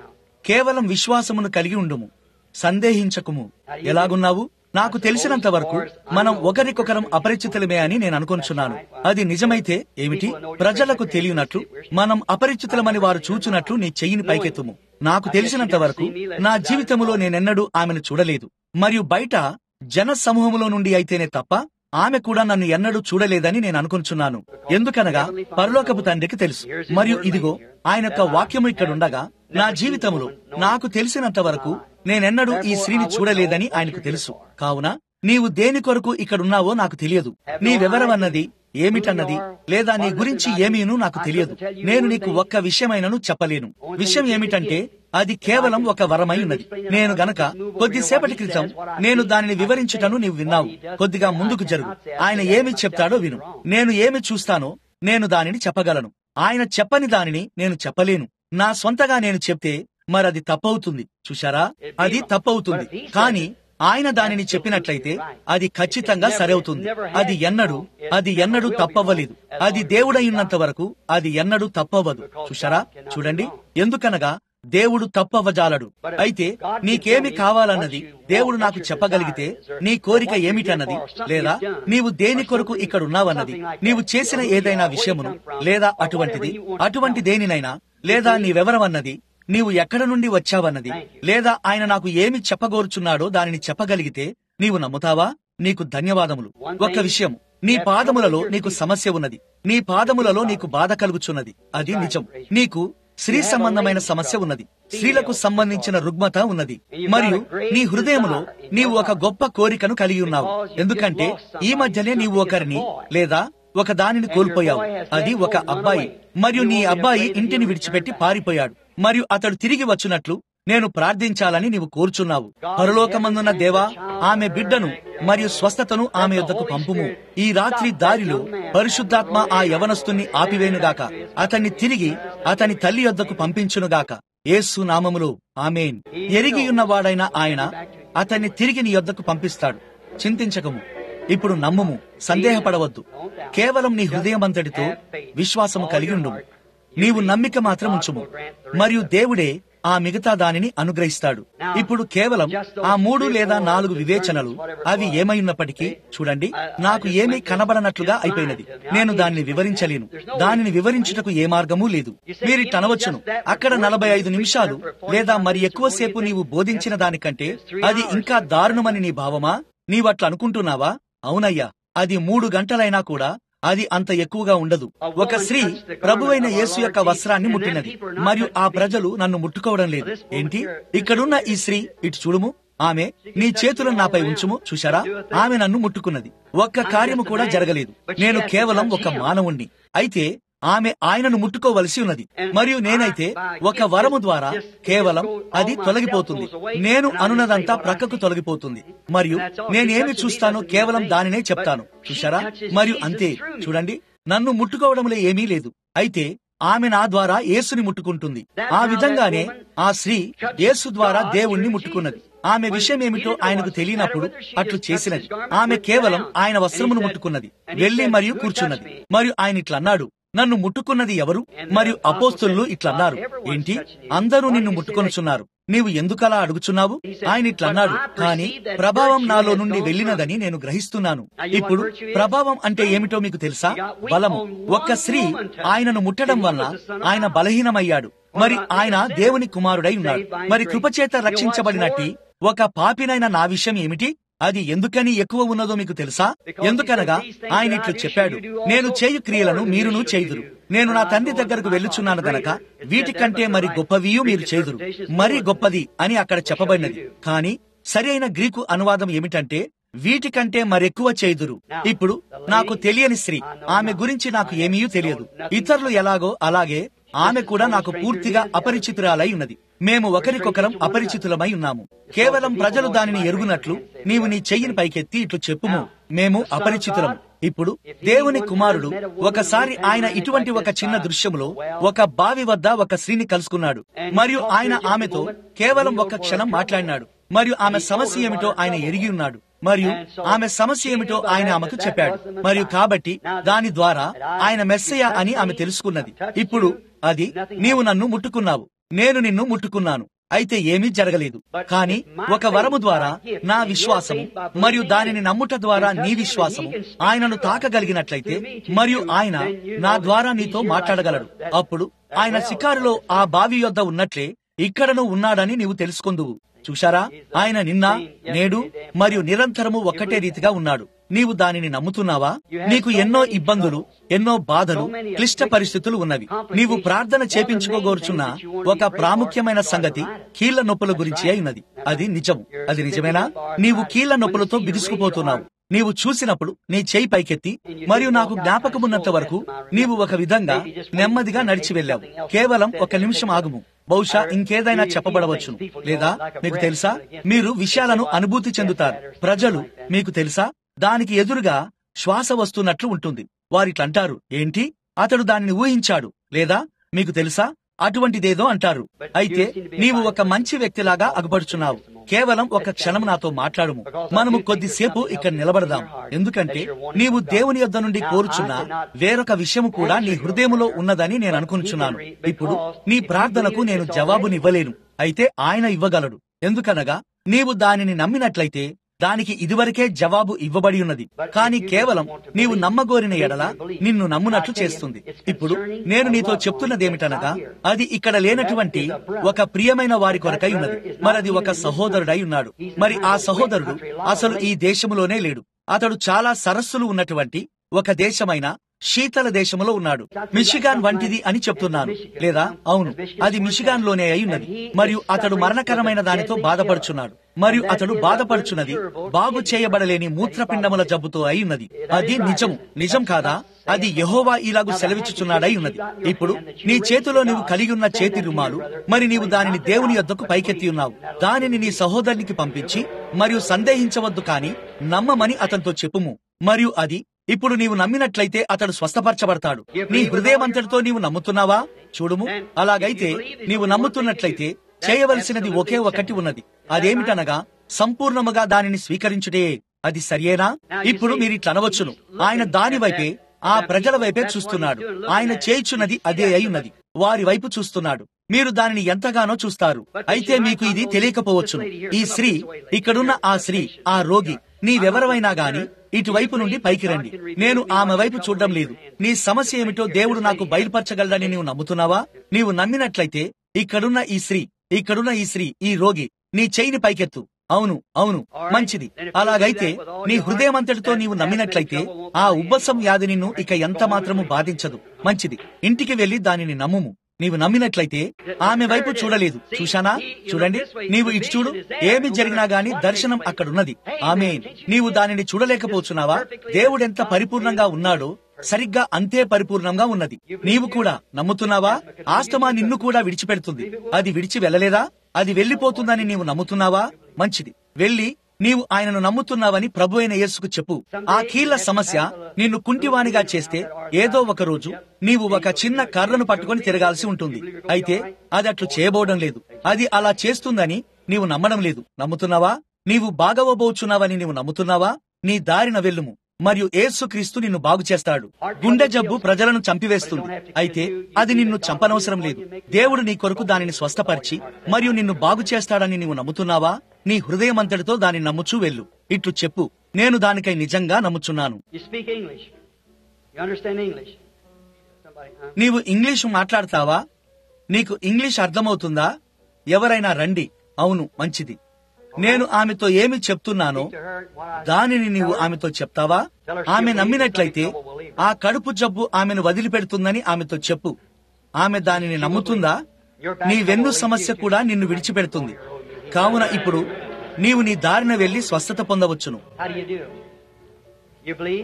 కేవలం విశ్వాసమును కలిగి ఉండుము సందేహించకుము ఎలాగున్నావు నాకు తెలిసినంత వరకు మనం ఒకరికొకరం అపరిచితులమే అని నేను అనుకొంచున్నాను అది నిజమైతే ఏమిటి ప్రజలకు తెలియనట్లు మనం అపరిచితులమని వారు చూచునట్లు నీ చెయ్యిని పైకెత్తుము నాకు తెలిసినంత వరకు నా జీవితములో నేనెన్నడూ ఆమెను చూడలేదు మరియు బయట జన సమూహములో నుండి అయితేనే తప్ప ఆమె కూడా నన్ను ఎన్నడూ చూడలేదని నేను అనుకుంటున్నాను ఎందుకనగా పరలోకపు తండ్రికి తెలుసు మరియు ఇదిగో ఆయన యొక్క వాక్యము ఇక్కడుండగా నా జీవితంలో నాకు తెలిసినంత వరకు నేనెన్నడూ ఈ స్త్రీని చూడలేదని ఆయనకు తెలుసు కావున నీవు దేని కొరకు ఇక్కడున్నావో నాకు తెలియదు నీ వివరమన్నది ఏమిటన్నది లేదా నీ గురించి ఏమీను నాకు తెలియదు నేను నీకు ఒక్క విషయమైనను చెప్పలేను విషయం ఏమిటంటే అది కేవలం ఒక వరమై ఉన్నది నేను గనక కొద్దిసేపటి క్రితం నేను దానిని వివరించుటను నీవు విన్నావు కొద్దిగా ముందుకు జరుగు ఆయన ఏమి చెప్తాడో విను నేను ఏమి చూస్తానో నేను దానిని చెప్పగలను ఆయన చెప్పని దానిని నేను చెప్పలేను నా సొంతగా నేను చెప్తే మరది తప్పవుతుంది చూశారా అది తప్పవుతుంది కానీ ఆయన దానిని చెప్పినట్లయితే అది ఖచ్చితంగా సరవుతుంది అది ఎన్నడు అది ఎన్నడూ తప్పవ్వలేదు అది దేవుడైనంత వరకు అది ఎన్నడూ తప్పవ్వదు చూశారా చూడండి ఎందుకనగా దేవుడు తప్పవజాలడు అయితే నీకేమి కావాలన్నది దేవుడు నాకు చెప్పగలిగితే నీ కోరిక ఏమిటన్నది లేదా నీవు దేని కొరకు ఇక్కడున్నావన్నది నీవు చేసిన ఏదైనా విషయమును లేదా అటువంటిది అటువంటి దేనినైనా లేదా నీవెవరమన్నది నీవు ఎక్కడ నుండి వచ్చావన్నది లేదా ఆయన నాకు ఏమి చెప్పగోరుచున్నాడో దానిని చెప్పగలిగితే నీవు నమ్ముతావా నీకు ధన్యవాదములు ఒక్క విషయం నీ పాదములలో నీకు సమస్య ఉన్నది నీ పాదములలో నీకు బాధ కలుగుచున్నది అది నిజం నీకు స్త్రీ సంబంధమైన సమస్య ఉన్నది స్త్రీలకు సంబంధించిన రుగ్మత ఉన్నది మరియు నీ హృదయములో నీవు ఒక గొప్ప కోరికను కలిగి ఉన్నావు ఎందుకంటే ఈ మధ్యనే నీవు ఒకరిని లేదా ఒక దానిని కోల్పోయావు అది ఒక అబ్బాయి మరియు నీ అబ్బాయి ఇంటిని విడిచిపెట్టి పారిపోయాడు మరియు అతడు తిరిగి వచ్చినట్లు నేను ప్రార్థించాలని నీవు కోరుచున్నావు పరలోకమందున్న దేవా ఆమె బిడ్డను మరియు స్వస్థతను ఆమె యొద్దకు పంపుము ఈ రాత్రి దారిలో పరిశుద్ధాత్మ ఆ యవనస్తుని ఆపివేనుగాక అతన్ని తిరిగి అతని తల్లి యొద్దకు పంపించునుగాక యేసు నామములో ఆమెన్ ఎరిగి ఉన్నవాడైన ఆయన అతన్ని తిరిగి నీ యొద్దకు పంపిస్తాడు చింతించకము ఇప్పుడు నమ్ముము సందేహపడవద్దు కేవలం నీ హృదయమంతటితో విశ్వాసము కలిగి ఉండుము నీవు నమ్మిక మాత్రం ఉంచుము మరియు దేవుడే ఆ మిగతా దానిని అనుగ్రహిస్తాడు ఇప్పుడు కేవలం ఆ మూడు లేదా నాలుగు వివేచనలు అవి ఏమైనప్పటికీ చూడండి నాకు ఏమీ కనబడనట్లుగా అయిపోయినది నేను దానిని వివరించలేను దానిని వివరించుటకు ఏ మార్గమూ లేదు మీరు అనవచ్చును అక్కడ నలభై ఐదు నిమిషాలు లేదా మరి ఎక్కువసేపు నీవు బోధించిన దానికంటే అది ఇంకా దారుణమని నీ భావమా నీవట్లా అనుకుంటున్నావా అవునయ్యా అది మూడు గంటలైనా కూడా అది అంత ఎక్కువగా ఉండదు ఒక స్త్రీ ప్రభువైన యేసు యొక్క వస్త్రాన్ని ముట్టినది మరియు ఆ ప్రజలు నన్ను ముట్టుకోవడం లేదు ఏంటి ఇక్కడున్న ఈ స్త్రీ ఇటు చూడుము ఆమె నీ చేతులను నాపై ఉంచుము చూశారా ఆమె నన్ను ముట్టుకున్నది ఒక్క కార్యము కూడా జరగలేదు నేను కేవలం ఒక మానవుణ్ణి అయితే ఆమె ఆయనను ముట్టుకోవలసి ఉన్నది మరియు నేనైతే ఒక వరము ద్వారా కేవలం అది తొలగిపోతుంది నేను అనున్నదంతా ప్రక్కకు తొలగిపోతుంది మరియు నేనేమి చూస్తానో కేవలం దానినే చెప్తాను చూశారా మరియు అంతే చూడండి నన్ను ముట్టుకోవడంలో ఏమీ లేదు అయితే ఆమె నా ద్వారా యేసుని ముట్టుకుంటుంది ఆ విధంగానే ఆ స్త్రీ యేసు ద్వారా దేవుణ్ణి ముట్టుకున్నది ఆమె విషయం ఏమిటో ఆయనకు తెలియనప్పుడు అట్లు చేసినది ఆమె కేవలం ఆయన వస్త్రమును ముట్టుకున్నది వెళ్లి మరియు కూర్చున్నది మరియు ఆయన ఇట్లన్నాడు నన్ను ముట్టుకున్నది ఎవరు మరియు అపోస్తులు ఇట్లన్నారు ఏంటి అందరూ నిన్ను ముట్టుకొనుచున్నారు నీవు ఎందుకలా అడుగుచున్నావు ఆయన ఇట్లన్నాడు కానీ ప్రభావం నాలో నుండి వెళ్ళినదని నేను గ్రహిస్తున్నాను ఇప్పుడు ప్రభావం అంటే ఏమిటో మీకు తెలుసా బలము ఒక్క స్త్రీ ఆయనను ముట్టడం వల్ల ఆయన బలహీనమయ్యాడు మరి ఆయన దేవుని కుమారుడై ఉన్నాడు మరి కృపచేత రక్షించబడినట్టి ఒక పాపినైన నా విషయం ఏమిటి అది ఎందుకని ఎక్కువ ఉన్నదో మీకు తెలుసా ఎందుకనగా ఆయన ఇట్లు చెప్పాడు నేను చేయు క్రియలను మీరును చేయుదురు నేను నా తండ్రి దగ్గరకు వెళ్ళుచున్నాను గనక వీటికంటే మరి గొప్పవియు మీరు చేదురు మరి గొప్పది అని అక్కడ చెప్పబడినది కానీ సరి అయిన గ్రీకు అనువాదం ఏమిటంటే వీటికంటే మరెక్కువ చేదురు ఇప్పుడు నాకు తెలియని స్త్రీ ఆమె గురించి నాకు ఏమీ తెలియదు ఇతరులు ఎలాగో అలాగే ఆమె కూడా నాకు పూర్తిగా అపరిచితురాలై ఉన్నది మేము ఒకరికొకరం అపరిచితులమై ఉన్నాము కేవలం ప్రజలు దానిని ఎరుగునట్లు నీవు నీ చెయ్యిని పైకెత్తి ఇట్లు చెప్పుము మేము అపరిచితులము ఇప్పుడు దేవుని కుమారుడు ఒకసారి ఆయన ఇటువంటి ఒక చిన్న దృశ్యములో ఒక బావి వద్ద ఒక స్త్రీని కలుసుకున్నాడు మరియు ఆయన ఆమెతో కేవలం ఒక క్షణం మాట్లాడినాడు మరియు ఆమె సమస్య ఏమిటో ఆయన ఎరిగి ఉన్నాడు మరియు ఆమె సమస్య ఏమిటో ఆయన ఆమెకు చెప్పాడు మరియు కాబట్టి దాని ద్వారా ఆయన మెస్సయ అని ఆమె తెలుసుకున్నది ఇప్పుడు అది నీవు నన్ను ముట్టుకున్నావు నేను నిన్ను ముట్టుకున్నాను అయితే ఏమీ జరగలేదు కానీ ఒక వరము ద్వారా నా విశ్వాసము మరియు దానిని నమ్ముట ద్వారా నీ విశ్వాసము ఆయనను తాకగలిగినట్లయితే మరియు ఆయన నా ద్వారా నీతో మాట్లాడగలడు అప్పుడు ఆయన శికారులో ఆ బావి యొద్ద ఉన్నట్లే ఇక్కడను ఉన్నాడని నీవు తెలుసుకుందువు చూశారా ఆయన నిన్న నేడు మరియు నిరంతరము ఒక్కటే రీతిగా ఉన్నాడు నీవు దానిని నమ్ముతున్నావా నీకు ఎన్నో ఇబ్బందులు ఎన్నో బాధలు క్లిష్ట పరిస్థితులు ఉన్నవి నీవు ప్రార్థన చేపించుకోగోరుచున్న ఒక ప్రాముఖ్యమైన సంగతి కీళ్ల నొప్పుల గురించి అయినది అది నిజము అది నిజమేనా నీవు కీళ్ల నొప్పులతో బిగుసుకుపోతున్నావు నీవు చూసినప్పుడు నీ చేయి పైకెత్తి మరియు నాకు జ్ఞాపకమున్నంత వరకు నీవు ఒక విధంగా నెమ్మదిగా నడిచి వెళ్ళావు కేవలం ఒక నిమిషం ఆగుము బహుశా ఇంకేదైనా చెప్పబడవచ్చును లేదా మీకు తెలుసా మీరు విషయాలను అనుభూతి చెందుతారు ప్రజలు మీకు తెలుసా దానికి ఎదురుగా శ్వాస వస్తున్నట్లు ఉంటుంది వారిట్లంటారు ఏంటి అతడు దానిని ఊహించాడు లేదా మీకు తెలుసా అటువంటిదేదో అంటారు అయితే నీవు ఒక మంచి వ్యక్తిలాగా అగుపడుచున్నావు కేవలం ఒక క్షణం నాతో మాట్లాడుము మనము కొద్దిసేపు ఇక్కడ నిలబడదాం ఎందుకంటే నీవు దేవుని యొద్ద నుండి కోరుచున్న వేరొక విషయము కూడా నీ హృదయములో ఉన్నదని నేను అనుకుంటున్నాను ఇప్పుడు నీ ప్రార్థనకు నేను జవాబునివ్వలేను అయితే ఆయన ఇవ్వగలడు ఎందుకనగా నీవు దానిని నమ్మినట్లయితే దానికి ఇదివరకే జవాబు ఇవ్వబడి ఉన్నది కానీ కేవలం నీవు నమ్మగోరిన ఎడల నిన్ను నమ్మునట్లు చేస్తుంది ఇప్పుడు నేను నీతో చెప్తున్నదేమిటనగా అది ఇక్కడ లేనటువంటి ఒక ప్రియమైన వారి కొరకై ఉన్నది మరది ఒక సహోదరుడై ఉన్నాడు మరి ఆ సహోదరుడు అసలు ఈ దేశములోనే లేడు అతడు చాలా సరస్సులు ఉన్నటువంటి ఒక దేశమైన శీతల దేశములో ఉన్నాడు మిషిగాన్ వంటిది అని చెప్తున్నాను లేదా అవును అది మిషిగాన్ లోనే అయి ఉన్నది మరియు అతడు మరణకరమైన దానితో బాధపడుచున్నాడు మరియు అతడు బాధపడుచున్నది బాగు చేయబడలేని మూత్రపిండముల జబ్బుతో అయి ఉన్నది అది నిజం నిజం కాదా అది యహోవా ఇలాగు సెలవిచ్చుచున్నాడై ఉన్నది ఇప్పుడు నీ చేతిలో నీవు కలిగి ఉన్న చేతి రుమాలు మరి నీవు దానిని దేవుని యొద్దకు పైకెత్తి ఉన్నావు దానిని నీ సహోదరునికి పంపించి మరియు సందేహించవద్దు కాని నమ్మమని అతనితో చెప్పుము మరియు అది ఇప్పుడు నీవు నమ్మినట్లయితే అతడు స్వస్థపరచబడతాడు నీ హృదయమంతటితో నీవు నమ్ముతున్నావా చూడుము అలాగైతే నీవు నమ్ముతున్నట్లయితే చేయవలసినది ఒకే ఒకటి ఉన్నది అదేమిటనగా సంపూర్ణముగా దానిని స్వీకరించుటే అది సరియేనా ఇప్పుడు మీరు ఇట్లా అనవచ్చును ఆయన దాని వైపే ఆ ప్రజల వైపే చూస్తున్నాడు ఆయన చేయుచున్నది అదే అయి వారి వైపు చూస్తున్నాడు మీరు దానిని ఎంతగానో చూస్తారు అయితే మీకు ఇది తెలియకపోవచ్చును ఈ స్త్రీ ఇక్కడున్న ఆ స్త్రీ ఆ రోగి నీవెవరవైనా గాని ఇటువైపు నుండి పైకి రండి నేను ఆమె వైపు చూడడం లేదు నీ సమస్య ఏమిటో దేవుడు నాకు బయలుపరచగలడని నీవు నమ్ముతున్నావా నీవు నమ్మినట్లయితే ఇక్కడున్న ఈ స్త్రీ ఇక్కడున్న ఈ స్త్రీ ఈ రోగి నీ చెయ్యిని పైకెత్తు అవును అవును మంచిది అలాగైతే నీ హృదయమంతటితో నీవు నమ్మినట్లయితే ఆ ఉబ్బసం వ్యాధి నిన్ను ఇక ఎంత మాత్రము బాధించదు మంచిది ఇంటికి వెళ్లి దానిని నమ్ముము నీవు నమ్మినట్లయితే ఆమె వైపు చూడలేదు చూశానా చూడండి నీవు ఇటు చూడు ఏమి జరిగినా గాని దర్శనం అక్కడున్నది ఆమె నీవు దానిని చూడలేకపోతున్నావా దేవుడెంత పరిపూర్ణంగా ఉన్నాడో సరిగ్గా అంతే పరిపూర్ణంగా ఉన్నది నీవు కూడా నమ్ముతున్నావా ఆస్తమా నిన్ను కూడా విడిచిపెడుతుంది అది విడిచి వెళ్ళలేదా అది వెళ్లిపోతుందని నీవు నమ్ముతున్నావా మంచిది వెళ్లి నీవు ఆయనను నమ్ముతున్నావని ప్రభు అయిన యేసుకు చెప్పు ఆ కీళ్ల సమస్య నిన్ను కుంటివానిగా చేస్తే ఏదో ఒక రోజు నీవు ఒక చిన్న కర్రను పట్టుకొని తిరగాల్సి ఉంటుంది అయితే అది అట్లు చేయబోవడం లేదు అది అలా చేస్తుందని నీవు నమ్మడం లేదు నమ్ముతున్నావా నీవు బాగవబోచున్నావని నీవు నమ్ముతున్నావా నీ దారిన వెళ్ళుము మరియు ఏసుక్రీస్తు నిన్ను బాగు చేస్తాడు గుండె జబ్బు ప్రజలను చంపివేస్తుంది అయితే అది నిన్ను చంపనవసరం లేదు దేవుడు నీ కొరకు దానిని స్వస్థపరిచి మరియు నిన్ను బాగు చేస్తాడని నీవు నమ్ముతున్నావా నీ హృదయమంతటితో దానిని నమ్ముచూ వెళ్ళు ఇట్లు చెప్పు నేను దానికై నిజంగా నమ్ముచున్నాను You speak English. You understand English? Somebody, huh? నీవు ఇంగ్లీషు మాట్లాడతావా నీకు ఇంగ్లీష్ అర్థమవుతుందా ఎవరైనా రండి అవును మంచిది నేను ఆమెతో ఏమి చెప్తున్నానో to her what I దానిని నీవు ఆమెతో చెప్తావా ఆమె నమ్మినట్లయితే ఆ కడుపు జబ్బు ఆమెను వదిలిపెడుతుందని ఆమెతో చెప్పు ఆమె దానిని నమ్ముతుందా నీ వెన్ను సమస్య కూడా నిన్ను విడిచిపెడుతుంది కావున ఇప్పుడు నీవు నీ దారిన వెళ్లి స్వస్థత పొందవచ్చును How do you do? You believe?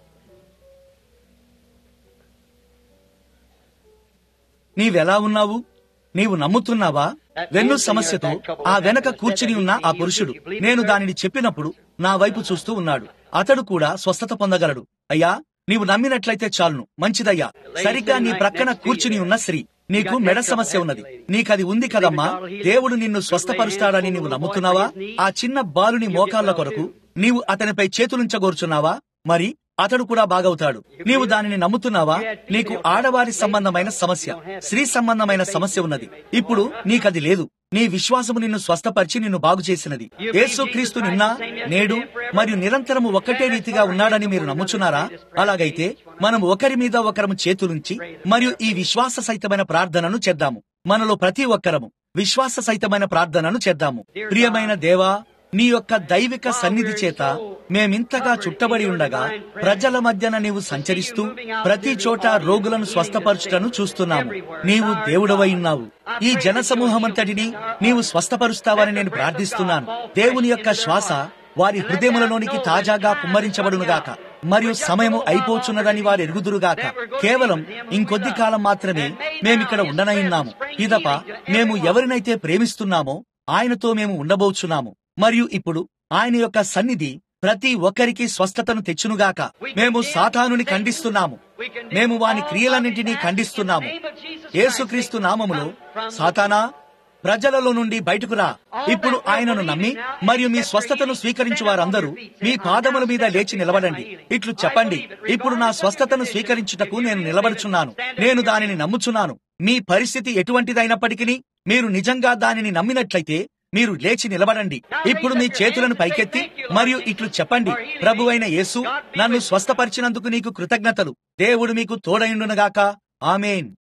నీవెలా ఉన్నావు నీవు నమ్ముతున్నావా వెన్ను సమస్యతో ఆ వెనక కూర్చుని ఉన్న ఆ పురుషుడు నేను దానిని చెప్పినప్పుడు నా వైపు చూస్తూ ఉన్నాడు అతడు కూడా స్వస్థత పొందగలడు అయ్యా నీవు నమ్మినట్లయితే చాలును మంచిదయ్యా సరిగ్గా నీ ప్రక్కన కూర్చుని ఉన్న స్త్రీ నీకు మెడ సమస్య ఉన్నది నీకది ఉంది కదమ్మా దేవుడు నిన్ను స్వస్థపరుస్తాడని నీవు నమ్ముతున్నావా ఆ చిన్న బాలుని మోకాళ్ళ కొరకు నీవు అతనిపై చేతులుంచగోర్చున్నావా మరి అతడు కూడా బాగవుతాడు నీవు దానిని నమ్ముతున్నావా నీకు ఆడవారి సంబంధమైన సమస్య స్త్రీ సంబంధమైన సమస్య ఉన్నది ఇప్పుడు నీకది లేదు నీ విశ్వాసము నిన్ను స్వస్థపరిచి నిన్ను బాగు చేసినది యేసుక్రీస్తు నిన్న నేడు మరియు నిరంతరము ఒక్కటే రీతిగా ఉన్నాడని మీరు నమ్ముచున్నారా అలాగైతే మనం ఒకరి మీద ఒకరము చేతులుంచి మరియు ఈ విశ్వాస సహితమైన ప్రార్థనను చేద్దాము మనలో ప్రతి ఒక్కరము విశ్వాస సహితమైన ప్రార్థనను చేద్దాము ప్రియమైన దేవా నీ యొక్క దైవిక సన్నిధి చేత మేమింతగా చుట్టబడి ఉండగా ప్రజల మధ్యన నీవు సంచరిస్తూ ప్రతి చోట రోగులను స్వస్థపరచుటను చూస్తున్నాము నీవు దేవుడవై ఉన్నావు ఈ జన సమూహమంతటిని నీవు స్వస్థపరుస్తావని నేను ప్రార్థిస్తున్నాను దేవుని యొక్క శ్వాస వారి హృదయములలోనికి తాజాగా కుమ్మరించబడునుగాక మరియు సమయము అయిపోచున్నదని వారు ఎరుగుదురుగాక కేవలం ఇంకొద్ది కాలం మాత్రమే మేమిక్కడ ఉండనయున్నాము ఇదప మేము ఎవరినైతే ప్రేమిస్తున్నామో ఆయనతో మేము ఉండబోచున్నాము మరియు ఇప్పుడు ఆయన యొక్క సన్నిధి ప్రతి ఒక్కరికి స్వస్థతను తెచ్చునుగాక మేము సాతానుని ఖండిస్తున్నాము మేము వాని క్రియలన్నింటినీ ఖండిస్తున్నాము యేసుక్రీస్తు నామములో సాతానా ప్రజలలో నుండి బయటకు రా ఇప్పుడు ఆయనను నమ్మి మరియు మీ స్వస్థతను స్వీకరించు వారందరూ మీ పాదముల మీద లేచి నిలబడండి ఇట్లు చెప్పండి ఇప్పుడు నా స్వస్థతను స్వీకరించుటకు నేను నిలబడుచున్నాను నేను దానిని నమ్ముచున్నాను మీ పరిస్థితి ఎటువంటిదైనప్పటికీ మీరు నిజంగా దానిని నమ్మినట్లయితే మీరు లేచి నిలబడండి ఇప్పుడు మీ చేతులను పైకెత్తి మరియు ఇట్లు చెప్పండి ప్రభువైన యేసు నన్ను స్వస్థపరిచినందుకు నీకు కృతజ్ఞతలు దేవుడు మీకు తోడైండునగాక ఆమెన్